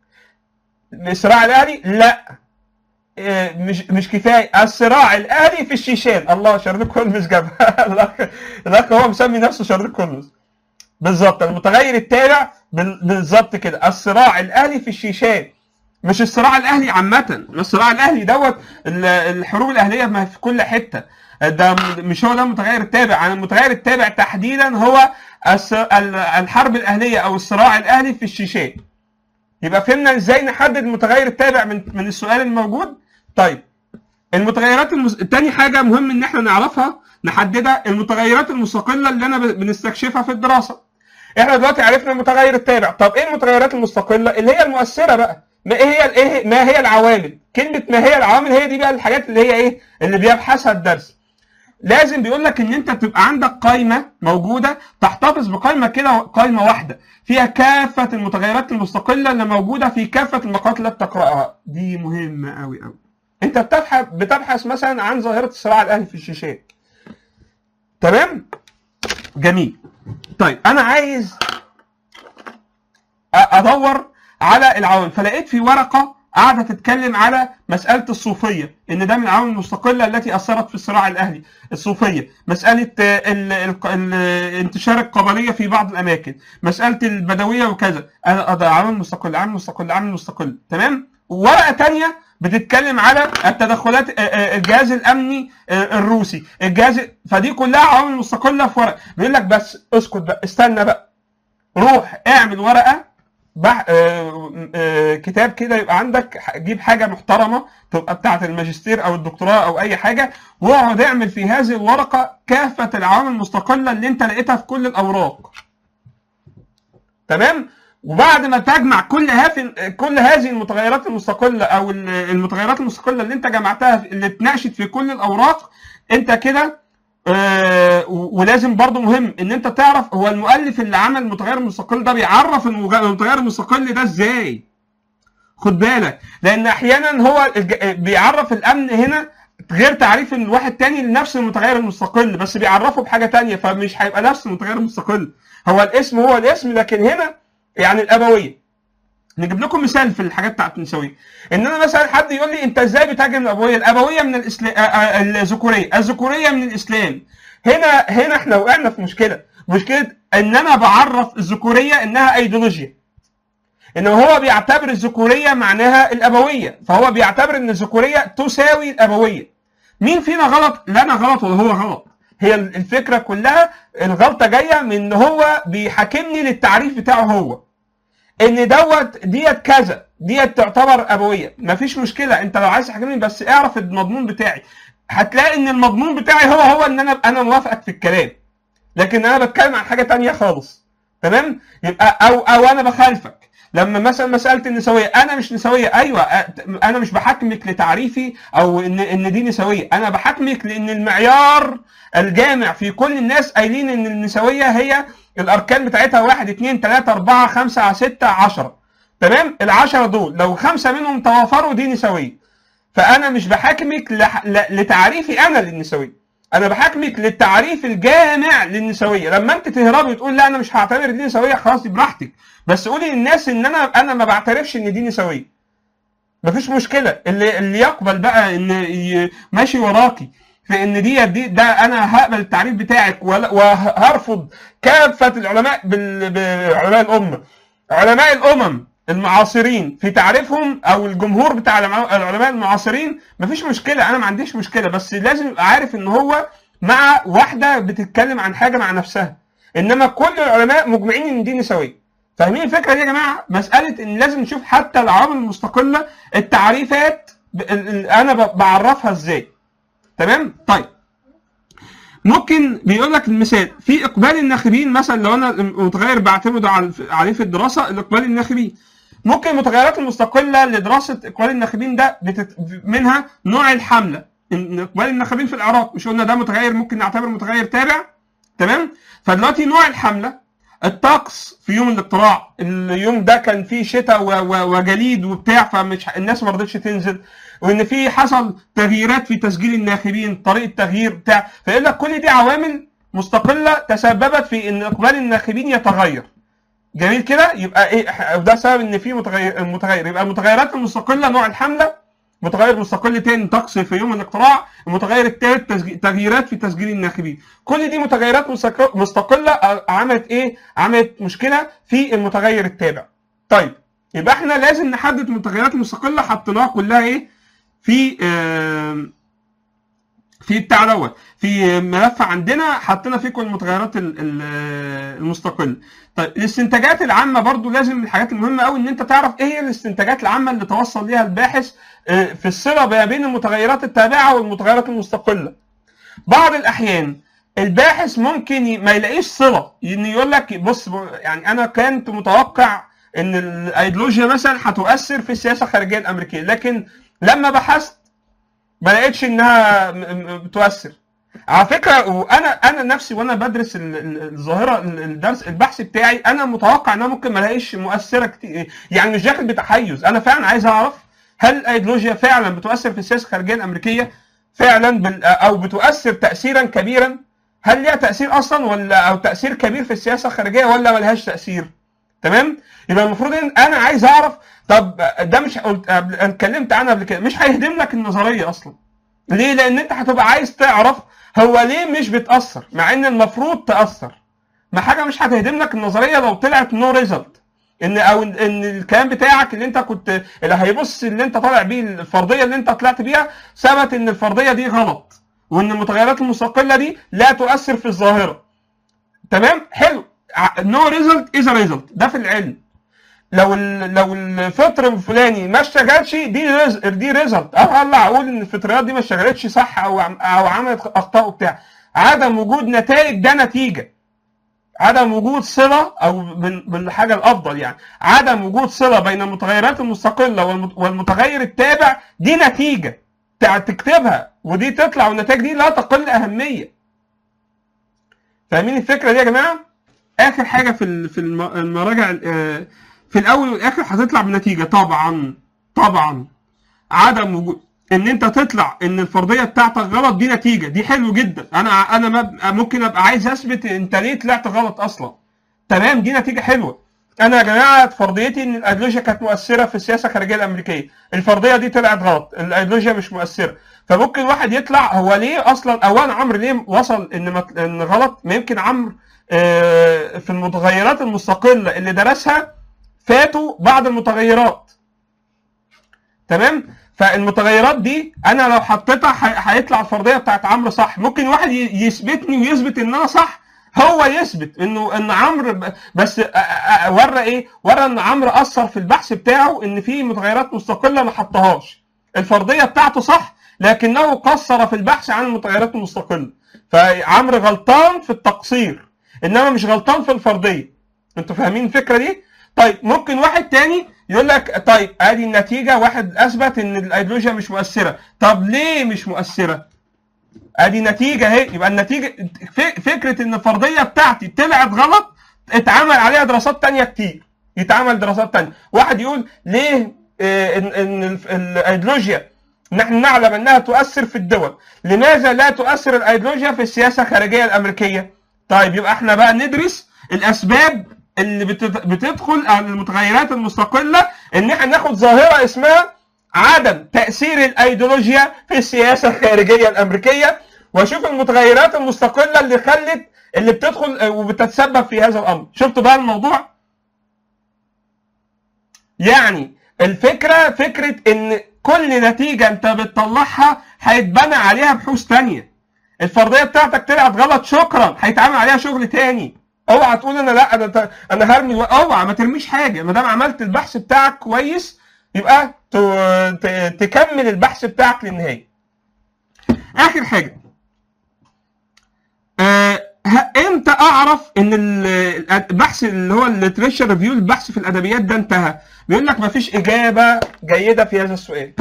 Speaker 2: الصراع الاهلي لا إيه، مش مش كفايه الصراع الاهلي في الشيشان الله شرلوك هولمز جابها الاخ الاخ هو مسمي نفسه شرلوك هولمز بالظبط المتغير التابع بال- بالظبط كده الصراع الاهلي في الشيشان مش الصراع الاهلي عامه الصراع الاهلي دوت ال- الحروب الاهليه ما في كل حته ده م- مش هو ده المتغير التابع عن المتغير التابع تحديدا هو الس- ال- الحرب الاهليه او الصراع الاهلي في الشيشان يبقى فهمنا ازاي نحدد المتغير التابع من من السؤال الموجود طيب المتغيرات المس... تاني حاجه مهم ان احنا نعرفها نحددها المتغيرات المستقله اللي انا ب- بنستكشفها في الدراسه احنا دلوقتي عرفنا المتغير التابع طب ايه المتغيرات المستقله اللي هي المؤثره بقى ما ايه هي ايه ما هي العوامل كلمه ما هي العوامل هي دي بقى الحاجات اللي هي ايه اللي بيبحثها الدرس لازم بيقول لك ان انت تبقى عندك قائمه موجوده تحتفظ بقائمه كده قائمه واحده فيها كافه المتغيرات المستقله اللي موجوده في كافه المقالات اللي بتقراها دي مهمه قوي قوي انت بتبحث بتبحث مثلا عن ظاهره الصراع الاهلي في الشاشات تمام جميل طيب انا عايز أ- ادور على العوامل فلقيت في ورقه قاعده تتكلم على مساله الصوفيه ان ده من العوامل المستقله التي اثرت في الصراع الاهلي الصوفيه مساله آه، ال- ال- ال- انتشار القبليه في بعض الاماكن مساله البدويه وكذا آه، ده عامل مستقل عامل مستقل عامل مستقل تمام ورقه تانية بتتكلم على التدخلات آه، آه، الجهاز الامني آه، الروسي الجهاز فدي كلها عوامل مستقله في ورقه بيقول لك بس اسكت بقى استنى بقى روح اعمل ورقه بح... آه... آه... كتاب كده يبقى عندك ح- جيب حاجه محترمه تبقى بتاعه الماجستير او الدكتوراه او اي حاجه واقعد اعمل في هذه الورقه كافه العوامل المستقله اللي انت لقيتها في كل الاوراق تمام وبعد ما تجمع كل هاف كل هذه المتغيرات المستقله او ال- المتغيرات المستقله اللي انت جمعتها في- اللي اتناقشت في كل الاوراق انت كده آه، و- ولازم برضو مهم ان انت تعرف هو المؤلف اللي عمل المتغير المستقل ده بيعرف المج- المتغير المستقل ده ازاي خد بالك لان احيانا هو الج- بيعرف الامن هنا غير تعريف الواحد تاني لنفس المتغير المستقل بس بيعرفه بحاجه تانية فمش هيبقى نفس المتغير المستقل هو الاسم هو الاسم لكن هنا يعني الابويه نجيب لكم مثال في الحاجات بتاعت النسويه ان انا مثلا حد يقول لي انت ازاي بتهاجم الابويه الابويه من الاسلام الذكوريه الذكوريه من الاسلام هنا هنا احنا وقعنا في مشكله مشكله ان انا بعرف الذكوريه انها ايديولوجيا ان هو بيعتبر الذكوريه معناها الابويه فهو بيعتبر ان الذكوريه تساوي الابويه مين فينا غلط لا انا غلط ولا هو غلط هي الفكره كلها الغلطه جايه من ان هو بيحاكمني للتعريف بتاعه هو ان دوت ديت كذا ديت تعتبر ابويه مفيش مشكله انت لو عايز تحاكمني بس اعرف المضمون بتاعي هتلاقي ان المضمون بتاعي هو هو ان انا انا موافقك في الكلام لكن انا بتكلم عن حاجه تانية خالص تمام يبقى او او انا بخالفك لما مثلا مساله النسويه انا مش نسويه ايوه أ- انا مش بحاكمك لتعريفي او ان ان دي نسويه انا بحاكمك لان المعيار الجامع في كل الناس قايلين ان النسويه هي الاركان بتاعتها 1 2 3 4 5 6 10 تمام العشرة دول لو خمسه منهم توافروا دي نسويه فانا مش بحاكمك لح- ل- لتعريفي انا للنسويه انا بحاكمك للتعريف الجامع للنسويه لما انت تهربي وتقول لا انا مش هعتبر دي نسويه خلاص دي براحتك بس قولي للناس ان انا انا ما بعترفش ان دي نسويه مفيش مشكله اللي اللي يقبل بقى ان ي- ماشي وراكي في ان دي دي ده انا هقبل التعريف بتاعك ولا- وهرفض كافه العلماء بال- بعلماء الامه علماء الامم المعاصرين في تعريفهم او الجمهور بتاع العلماء العلماء المعاصرين مفيش مشكله انا ما عنديش مشكله بس لازم يبقى عارف ان هو مع واحده بتتكلم عن حاجه مع نفسها انما كل العلماء مجمعين ان دي نسويه فاهمين الفكره دي يا جماعه مساله ان لازم نشوف حتى العوامل المستقله التعريفات ب- ال- ال- انا ب- بعرفها ازاي تمام طيب ممكن بيقول لك المثال في اقبال الناخبين مثلا لو انا متغير بعتمد على- عليه في الدراسه الاقبال الناخبين ممكن المتغيرات المستقله لدراسه اقبال الناخبين ده بتت... منها نوع الحمله إن اقبال الناخبين في العراق مش قلنا ده متغير ممكن نعتبره متغير تابع تمام فدلوقتي نوع الحمله الطقس في يوم الاقتراع اليوم ده كان فيه شتاء و- و- وجليد وبتاع فمش الناس ما رضتش تنزل وان في حصل تغييرات في تسجيل الناخبين طريقه تغيير بتاع فيقول لك كل دي عوامل مستقله تسببت في ان اقبال الناخبين يتغير جميل كده يبقى ايه ده سبب ان في متغير متغير يبقى المتغيرات المستقله نوع الحمله متغير مستقل تاني طقس في يوم الاقتراع المتغير الثالث تسجي- تغييرات في تسجيل الناخبين كل دي متغيرات مستق- مستقله آه، عملت ايه عملت مشكله في المتغير التابع طيب يبقى احنا لازم نحدد المتغيرات المستقله حطيناها كلها ايه في آم، في بتاع دوت في ملف عندنا حطينا فيه كل المتغيرات ال- ال- المستقله طيب الاستنتاجات العامه برضو لازم من الحاجات المهمه قوي ان انت تعرف ايه هي الاستنتاجات العامه اللي توصل ليها الباحث آه، في الصله ما بين المتغيرات التابعه والمتغيرات المستقله بعض الاحيان الباحث ممكن ي- ما يلاقيش صله ان يقول لك بص ب- يعني انا كنت متوقع ان الايديولوجيا مثلا هتؤثر في السياسه الخارجيه الامريكيه لكن لما بحثت ما لقيتش انها م- م- بتؤثر على فكره وانا انا نفسي وانا بدرس ال- ال- الظاهره ال- الدرس البحث بتاعي انا متوقع ان انا ممكن ما الاقيش مؤثره كتير يعني مش داخل بتحيز انا فعلا عايز اعرف هل الايديولوجيا فعلا بتؤثر في السياسه الخارجيه الامريكيه فعلا بال او بتؤثر تاثيرا كبيرا هل ليها تاثير اصلا ولا او تاثير كبير في السياسه الخارجيه ولا ملهاش تاثير تمام يبقى المفروض ان انا عايز اعرف طب ده مش قلت قبل- أنا اتكلمت عنها قبل كده مش هيهدم لك النظريه اصلا ليه لان انت هتبقى عايز تعرف هو ليه مش بتاثر مع ان المفروض تاثر ما حاجه مش هتهدم لك النظريه لو طلعت نو ريزلت ان او ان إن الكلام بتاعك اللي انت كنت اللي هيبص اللي انت طالع بيه الفرضيه اللي انت طلعت بيها ثبت ان الفرضيه دي غلط وان المتغيرات المستقله دي لا تؤثر في الظاهره تمام حلو نو ريزلت از ريزلت ده في العلم لو ال لو الفطر الفلاني ما اشتغلش دي ريز دي ريزلت اطلع اقول ان الفطريات دي ما اشتغلتش صح او عم- او عملت اخطاء وبتاع عدم وجود نتائج ده نتيجه عدم وجود صله او من بالحاجه الافضل يعني عدم وجود صله بين المتغيرات المستقله والمت- والمتغير التابع دي نتيجه تع- تكتبها ودي تطلع والنتائج دي لا تقل اهميه فاهمين الفكره دي يا جماعه اخر حاجه في ال- في الم- المراجع آه، في الاول والاخر هتطلع بنتيجه طبعا طبعا عدم وجود ان انت تطلع ان الفرضيه بتاعتك غلط دي نتيجه دي حلو جدا انا انا ما ممكن ابقى عايز اثبت انت ليه طلعت غلط اصلا تمام دي نتيجه حلوه انا يا جماعه فرضيتي ان الايديولوجيا كانت مؤثره في السياسه الخارجيه الامريكيه الفرضيه دي طلعت غلط الايديولوجيا مش مؤثره فممكن واحد يطلع هو ليه اصلا اولا عمرو ليه وصل ان مت... ان غلط ما يمكن عمرو آه، في المتغيرات المستقله اللي درسها فاتوا بعض المتغيرات تمام فالمتغيرات دي انا لو حطيتها ح- هيطلع الفرضيه بتاعت عمرو صح ممكن واحد ي- يثبتني ويثبت ان انا صح هو يثبت انه ان عمرو ب- بس أ- أ- أ- ورى ايه ورى ان عمرو اثر في البحث بتاعه ان في متغيرات مستقله ما حطهاش الفرضيه بتاعته صح لكنه قصر في البحث عن المتغيرات المستقله فعمرو غلطان في التقصير انما مش غلطان في الفرضيه انتوا فاهمين الفكره دي طيب ممكن واحد تاني يقول لك طيب ادي النتيجه واحد اثبت ان الايديولوجيا مش مؤثره طب ليه مش مؤثره ادي نتيجه اهي يبقى النتيجه ف- فكره ان الفرضيه بتاعتي طلعت غلط اتعمل عليها دراسات تانية كتير يتعمل دراسات تانية واحد يقول ليه آه، ان ان الف- الايديولوجيا نحن نعلم انها تؤثر في الدول لماذا لا تؤثر الايديولوجيا في السياسه الخارجيه الامريكيه طيب يبقى احنا بقى ندرس الاسباب اللي بتت- بتدخل على المتغيرات المستقله ان احنا ناخد ظاهره اسمها عدم تاثير الايديولوجيا في السياسه الخارجيه الامريكيه واشوف المتغيرات المستقله اللي خلت اللي بتدخل وبتتسبب في هذا الامر شفتوا بقى الموضوع يعني الفكره فكره ان كل نتيجه انت بتطلعها هيتبنى عليها بحوث تانية الفرضيه بتاعتك طلعت غلط شكرا هيتعمل عليها شغل تاني اوعى تقول انا لا انا انا هرمي الو- اوعى ما ترميش حاجه ما دام عملت البحث بتاعك كويس يبقى ت- ت- تكمل البحث بتاعك للنهايه اخر حاجه آه، ه- امتى اعرف ان ال- البحث اللي هو الليتريشر ريفيو البحث في الادبيات ده انتهى بيقول لك مفيش اجابه جيده في هذا السؤال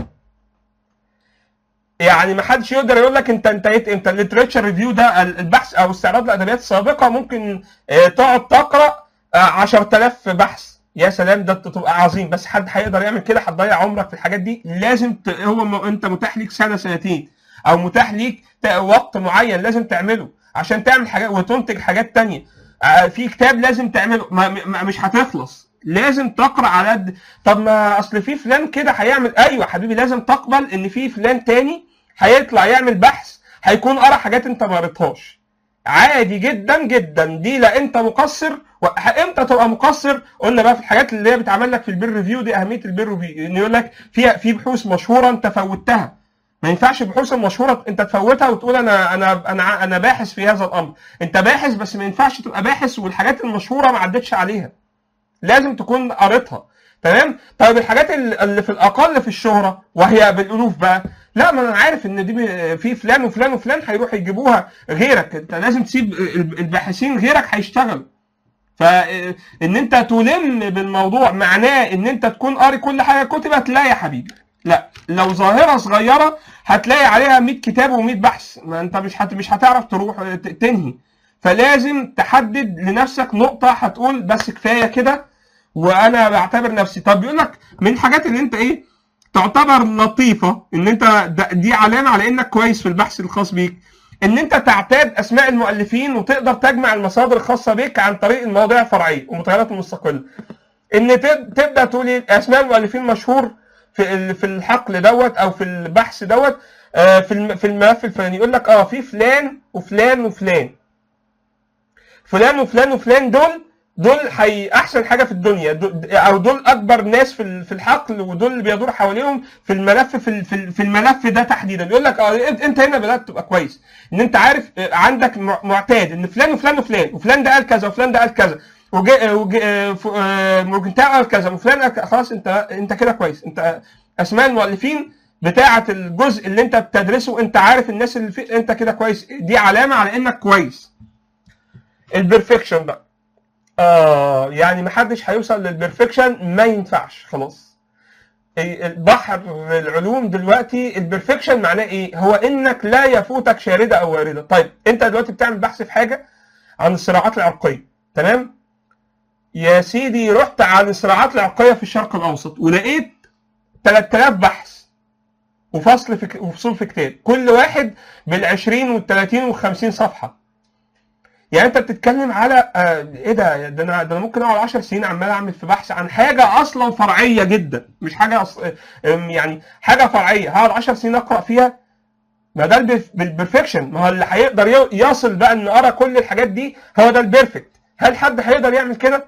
Speaker 2: يعني ما حدش يقدر يقول لك انت انتهيت امتى الليتريتشر ريفيو ده ال- البحث او استعراض الادبيات السابقه ممكن آه، تقعد تقرا آه، 10000 بحث يا سلام ده تبقى عظيم بس حد هيقدر يعمل كده هتضيع عمرك في الحاجات دي لازم ت... هو م... انت متاح ليك سنه سنتين او متاح ليك ت... وقت معين لازم تعمله عشان تعمل حاجات وتنتج حاجات تانية آه، في كتاب لازم تعمله ما... ما... مش هتخلص لازم تقرا على قد طب ما اصل في فلان كده هيعمل ايوه حبيبي لازم تقبل ان في فلان تاني هيطلع يعمل بحث هيكون قرا حاجات انت ما قريتهاش عادي جدا جدا دي لا انت مقصر و- امتى تبقى مقصر قلنا بقى في الحاجات اللي هي بتعمل لك في البير ريفيو دي اهميه البير ريفيو ان يقول لك في في بحوث مشهوره انت فوتها ما ينفعش البحوث المشهوره انت تفوتها وتقول انا انا انا انا باحث في هذا الامر انت باحث بس ما ينفعش تبقى باحث والحاجات المشهوره ما عدتش عليها لازم تكون قريتها تمام طيب الحاجات ال- اللي في الاقل في الشهره وهي بالالوف بقى لا ما انا عارف ان دي ب- في فلان وفلان وفلان هيروحوا يجيبوها غيرك انت لازم تسيب ال- الباحثين غيرك هيشتغلوا فان انت تلم بالموضوع معناه ان انت تكون قاري كل حاجه كتبت لا يا حبيبي لا لو ظاهره صغيره هتلاقي عليها 100 كتاب و100 بحث ما انت مش هت... مش هتعرف تروح ت- تنهي فلازم تحدد لنفسك نقطه هتقول بس كفايه كده وانا بعتبر نفسي طب بيقول لك من الحاجات اللي انت ايه تعتبر لطيفه ان انت د- دي علامه على انك كويس في البحث الخاص بيك ان انت تعتاد اسماء المؤلفين وتقدر تجمع المصادر الخاصه بك عن طريق المواضيع الفرعيه والمتغيرات المستقله ان تب- تبدا تقول إيه؟ اسماء المؤلفين مشهور في ال- في الحقل دوت او في البحث دوت آه، في الم- في الملف الفلاني يقول لك اه في فلان وفلان وفلان فلان وفلان وفلان دول دول حي احسن حاجه في الدنيا دول او دول اكبر ناس في ال- في الحقل ودول اللي بيدور حواليهم في الملف في ال- في ال- في الملف ده تحديدا يقول لك اه انت انت هنا بدات تبقى كويس ان انت عارف آه، عندك مع- معتاد ان فلان وفلان وفلان وفلان ده قال كذا وفلان ده قال كذا وجي وجي آه، ف- آه، مورجنتاو قال كذا وفلان قال كذا. خلاص انت انت كده كويس انت اسماء المؤلفين بتاعه الجزء اللي انت بتدرسه انت عارف الناس اللي فيه انت كده كويس دي علامه على انك كويس البرفكشن بقى اه يعني محدش هيوصل للبرفكشن ما ينفعش خلاص إيه، البحر العلوم دلوقتي البرفكشن معناه ايه هو انك لا يفوتك شارده او وارده طيب انت دلوقتي بتعمل بحث في حاجه عن الصراعات العرقيه تمام يا سيدي رحت عن الصراعات العرقيه في الشرق الاوسط ولقيت 3000 بحث وفصل في ك- وفصول في كتاب كل واحد بال 20 وال 30 وال 50 صفحه يعني انت بتتكلم على آه ايه ده ده انا ده انا ممكن اقعد 10 سنين عمال اعمل في بحث عن حاجه اصلا فرعيه جدا مش حاجه أص... آم، يعني حاجه فرعيه هقعد 10 سنين اقرا فيها ما ده البرف- بالبرفكشن ما هو اللي هيقدر ي- يصل بقى ان ارى كل الحاجات دي هو ده البيرفكت هل حد هيقدر يعمل كده؟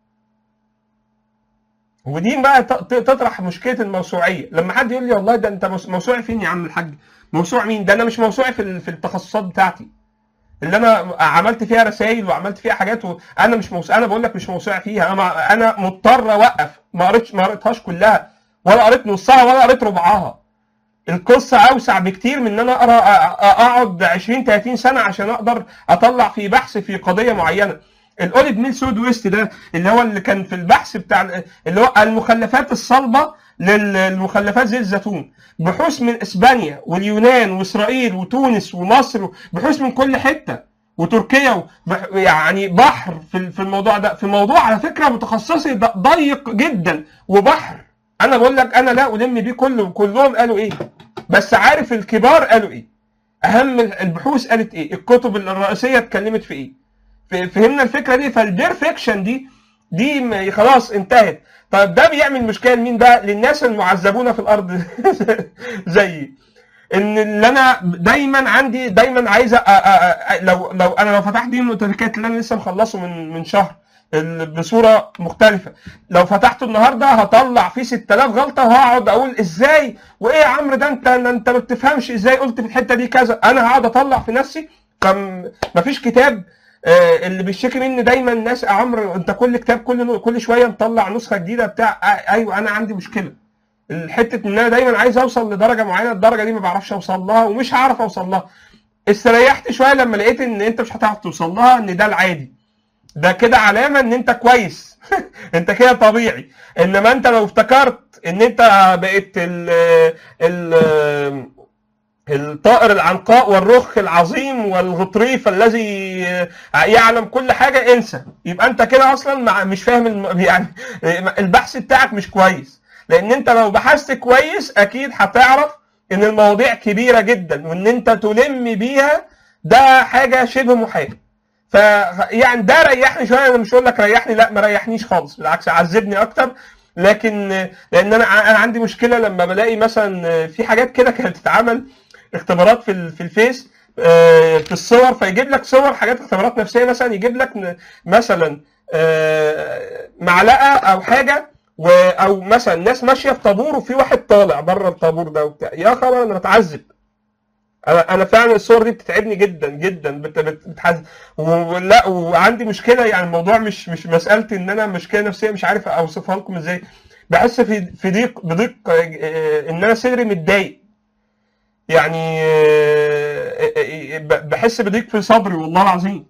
Speaker 2: ودي بقى ت- ت- تطرح مشكله الموسوعيه لما حد يقول لي والله ده انت موس- موسوعي فين يا عم الحاج؟ موسوع مين؟ ده انا مش موسوعي في ال- في التخصصات بتاعتي اللي انا عملت فيها رسائل وعملت فيها حاجات وانا مش موسوعي انا بقول لك مش موسوعي فيها انا انا مضطر اوقف ما قريتش ما قريتهاش كلها ولا قريت نصها ولا قريت ربعها القصه اوسع بكتير من ان انا اقرا أ- أ- اقعد 20 30 سنه عشان اقدر اطلع في بحث في قضيه معينه الاوليد ميل سود ويست ده اللي هو اللي كان في البحث بتاع ال- اللي هو المخلفات الصلبه للمخلفات زيت الزيتون بحوث من اسبانيا واليونان واسرائيل وتونس ومصر بحوث من كل حته وتركيا و- بح- يعني بحر في في الموضوع ده في موضوع على فكره متخصصي ض- ضيق جدا وبحر انا بقول لك انا لا الم بيه كله كلهم قالوا ايه بس عارف الكبار قالوا ايه اهم البحوث قالت ايه الكتب الرئيسيه اتكلمت في ايه ف- فهمنا الفكره دي فالبيرفكشن دي دي م- خلاص انتهت طيب ده بيعمل مشكله لمين بقى للناس المعذبون في الارض زيي ان اللي انا دايما عندي دايما عايز أ- أ- أ- لو لو انا لو فتحت دي النوتيفيكات اللي انا لسه مخلصه من من شهر ال- بصوره مختلفه لو فتحته النهارده هطلع فيه 6000 غلطه وهقعد اقول ازاي وايه يا عمرو ده انت انت ما بتفهمش ازاي قلت في الحته دي كذا انا هقعد اطلع في نفسي فمفيش كتاب آه، اللي بيشتكي مني دايما الناس يا عمرو انت كل كتاب كل كل شويه مطلع نسخه جديده بتاع آه، ايوه انا عندي مشكله الحته ان انا دايما عايز اوصل لدرجه معينه الدرجه دي ما بعرفش اوصل لها ومش هعرف اوصل لها استريحت شويه لما لقيت ان انت مش هتعرف توصل لها ان ده العادي ده كده علامه ان انت كويس انت كده طبيعي انما انت لو افتكرت ان انت بقيت ال ال الطائر العنقاء والرخ العظيم والغطريف الذي يعلم كل حاجه انسى يبقى انت كده اصلا مع مش فاهم الم... يعني البحث بتاعك مش كويس لان انت لو بحثت كويس اكيد هتعرف ان المواضيع كبيره جدا وان انت تلم بيها ده حاجه شبه محال ف يعني ده ريحني شويه انا مش هقول لك ريحني لا ما ريحنيش خالص بالعكس عذبني اكتر لكن لان انا انا عندي مشكله لما بلاقي مثلا في حاجات كده كانت تتعمل اختبارات في ال- في الفيس آه، في الصور فيجيب لك صور حاجات اختبارات نفسيه مثلا يجيب لك ن- مثلا آه، معلقه او حاجه و او مثلا ناس ماشيه في طابور وفي واحد طالع بره الطابور ده وبتاع يا خبر انا بتعذب انا انا فعلا الصور دي بتتعبني جدا جدا بت- بت- بتحزن ولا وعندي مشكله يعني الموضوع مش مش مساله ان انا مشكله نفسيه مش عارف اوصفها لكم ازاي بحس في في ضيق بضيق آه، ان انا صدري متضايق يعني آه، آه، آه، بحس بضيق في صدري والله العظيم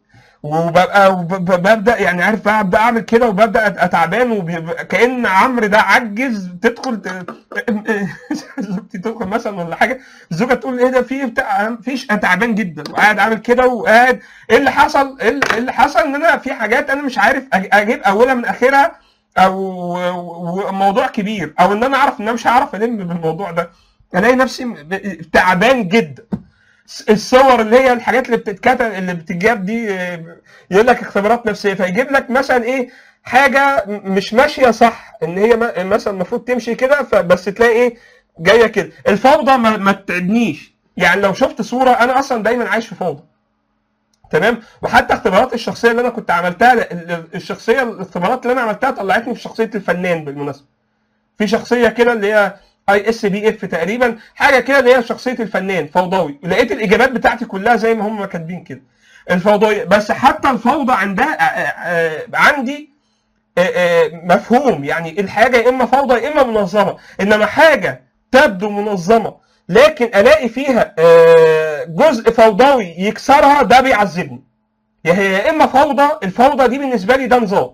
Speaker 2: وببقى وب- ببدا يعني عارف بقى ابدا اعمل كده وببدا أت- اتعبان وبيبقى- كان عمرو ده عجز تدخل ت- زوجتي تدخل مثلا ولا حاجه الزوجه تقول ايه ده في بتاع فيش انا تعبان جدا وقاعد عامل كده وقاعد ايه اللي حصل ايه اللي- إيه اللي حصل ان انا في حاجات انا مش عارف أج- اجيب اولها من اخرها او وموضوع كبير او ان انا اعرف ان انا مش هعرف الم بالموضوع ده الاقي نفسي ب- تعبان جدا الصور اللي هي الحاجات اللي بتتكتب اللي بتتجاب دي آه، يقول لك اختبارات نفسيه فيجيب لك مثلا ايه حاجه م- مش ماشيه صح ان هي م- مثلا المفروض تمشي كده فبس تلاقي ايه جايه كده الفوضى ما, ما تتعبنيش يعني لو شفت صوره انا اصلا دايما عايش في فوضى تمام وحتى اختبارات الشخصيه اللي انا كنت عملتها ال- ال- الشخصيه الاختبارات اللي انا عملتها طلعتني في شخصيه الفنان بالمناسبه في شخصيه كده اللي هي اي اس بي اف تقريبا حاجه كده اللي هي شخصيه الفنان فوضوي لقيت الاجابات بتاعتي كلها زي ما هم كاتبين كده الفوضويه بس حتى الفوضى عندها آه، آه، عندي آه، آه، مفهوم يعني الحاجه يا اما فوضى يا اما منظمه انما حاجه تبدو منظمه لكن الاقي فيها آه، جزء فوضوي يكسرها ده بيعذبني يا هي يا اما فوضى الفوضى دي بالنسبه لي ده نظام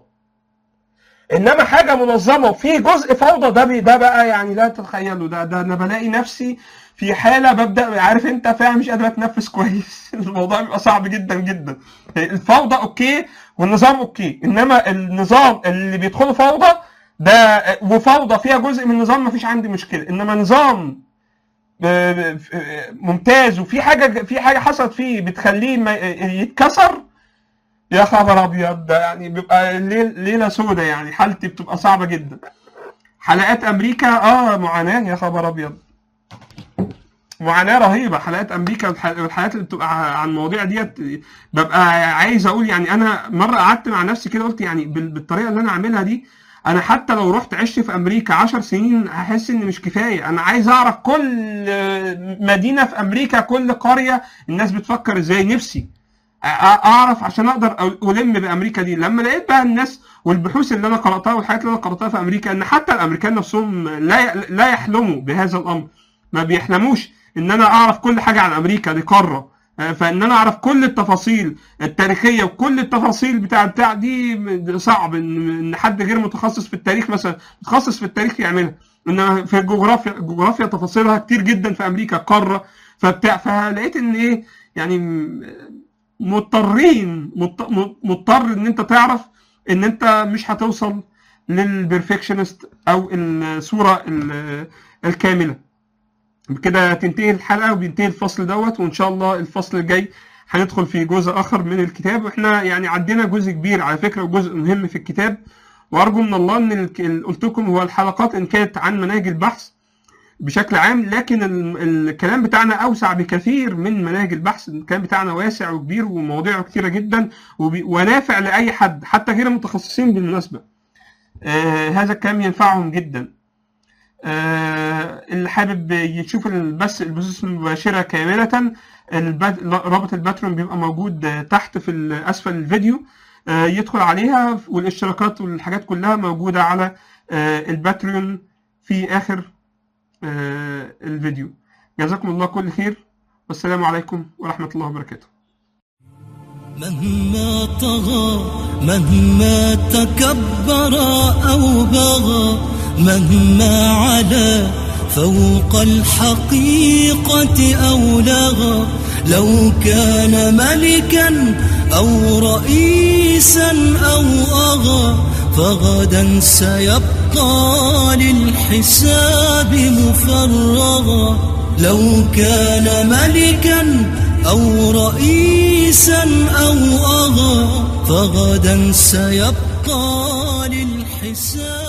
Speaker 2: انما حاجه منظمه وفي جزء فوضى ده بي- ده بقى يعني لا تتخيلوا ده ده انا بلاقي نفسي في حاله ببدا عارف انت فاهم مش قادر اتنفس كويس الموضوع بيبقى صعب جدا جدا الفوضى اوكي والنظام اوكي انما النظام اللي بيدخلوا فوضى ده وفوضى فيها جزء من النظام مفيش عندي مشكله انما نظام آه، آه، ممتاز وفي حاجه في حاجه حصلت فيه بتخليه ما- يتكسر يا خبر ابيض ده يعني بيبقى ليل- ليله سودة يعني حالتي بتبقى صعبه جدا حلقات امريكا اه معاناه يا خبر ابيض معاناه رهيبه حلقات امريكا والح- والحلقات اللي بتبقى عن المواضيع ديت ببقى عايز اقول يعني انا مره قعدت مع نفسي كده قلت يعني بال- بالطريقه اللي انا عاملها دي انا حتى لو رحت عشت في امريكا عشر سنين هحس ان مش كفايه انا عايز اعرف كل مدينه في امريكا كل قريه الناس بتفكر ازاي نفسي أ- اعرف عشان اقدر أ- الم بامريكا دي لما لقيت بقى الناس والبحوث اللي انا قراتها والحاجات اللي انا قراتها في امريكا ان حتى الامريكان نفسهم لا ي- لا يحلموا بهذا الامر ما بيحلموش ان انا اعرف كل حاجه عن امريكا دي قاره آه، فان انا اعرف كل التفاصيل التاريخيه وكل التفاصيل بتاع بتاع دي م- صعب ان ان حد غير متخصص في التاريخ مثلا متخصص في التاريخ يعملها انما في الجغرافيا الجغرافيا تفاصيلها كتير جدا في امريكا قاره فبتاع فلقيت ان ايه يعني م- مضطرين مضط- م- مضطر ان انت تعرف ان انت مش هتوصل للبرفكشنست او الصوره ال- الكامله بكده تنتهي الحلقه وبينتهي الفصل دوت وان شاء الله الفصل الجاي هندخل في جزء اخر من الكتاب واحنا يعني عدينا جزء كبير على فكره وجزء مهم في الكتاب وارجو من الله ان الك- اللي قلت لكم هو الحلقات ان كانت عن مناهج البحث بشكل عام لكن ال- الكلام بتاعنا اوسع بكثير من مناهج البحث الكلام بتاعنا واسع وكبير ومواضيعه كتيره جدا وبي- ونافع لاي حد حتى غير المتخصصين بالمناسبه آه هذا الكلام ينفعهم جدا آه اللي حابب يشوف البث البثوث المباشره كامله البت... رابط الباترون بيبقى موجود آه، تحت في ال- اسفل الفيديو آه، يدخل عليها والاشتراكات والحاجات كلها موجوده على آه، الباتريون في اخر آه، الفيديو جزاكم الله كل خير والسلام عليكم ورحمه الله وبركاته
Speaker 3: مهما طغى مهما تكبر أو بغى مهما علا فوق الحقيقة أو لغى لو كان ملكا أو رئيسا أو أغى فغدا سيبقى للحساب مفرغا لو كان ملكا أو رئيسا أو أغى فغدا سيبقى للحساب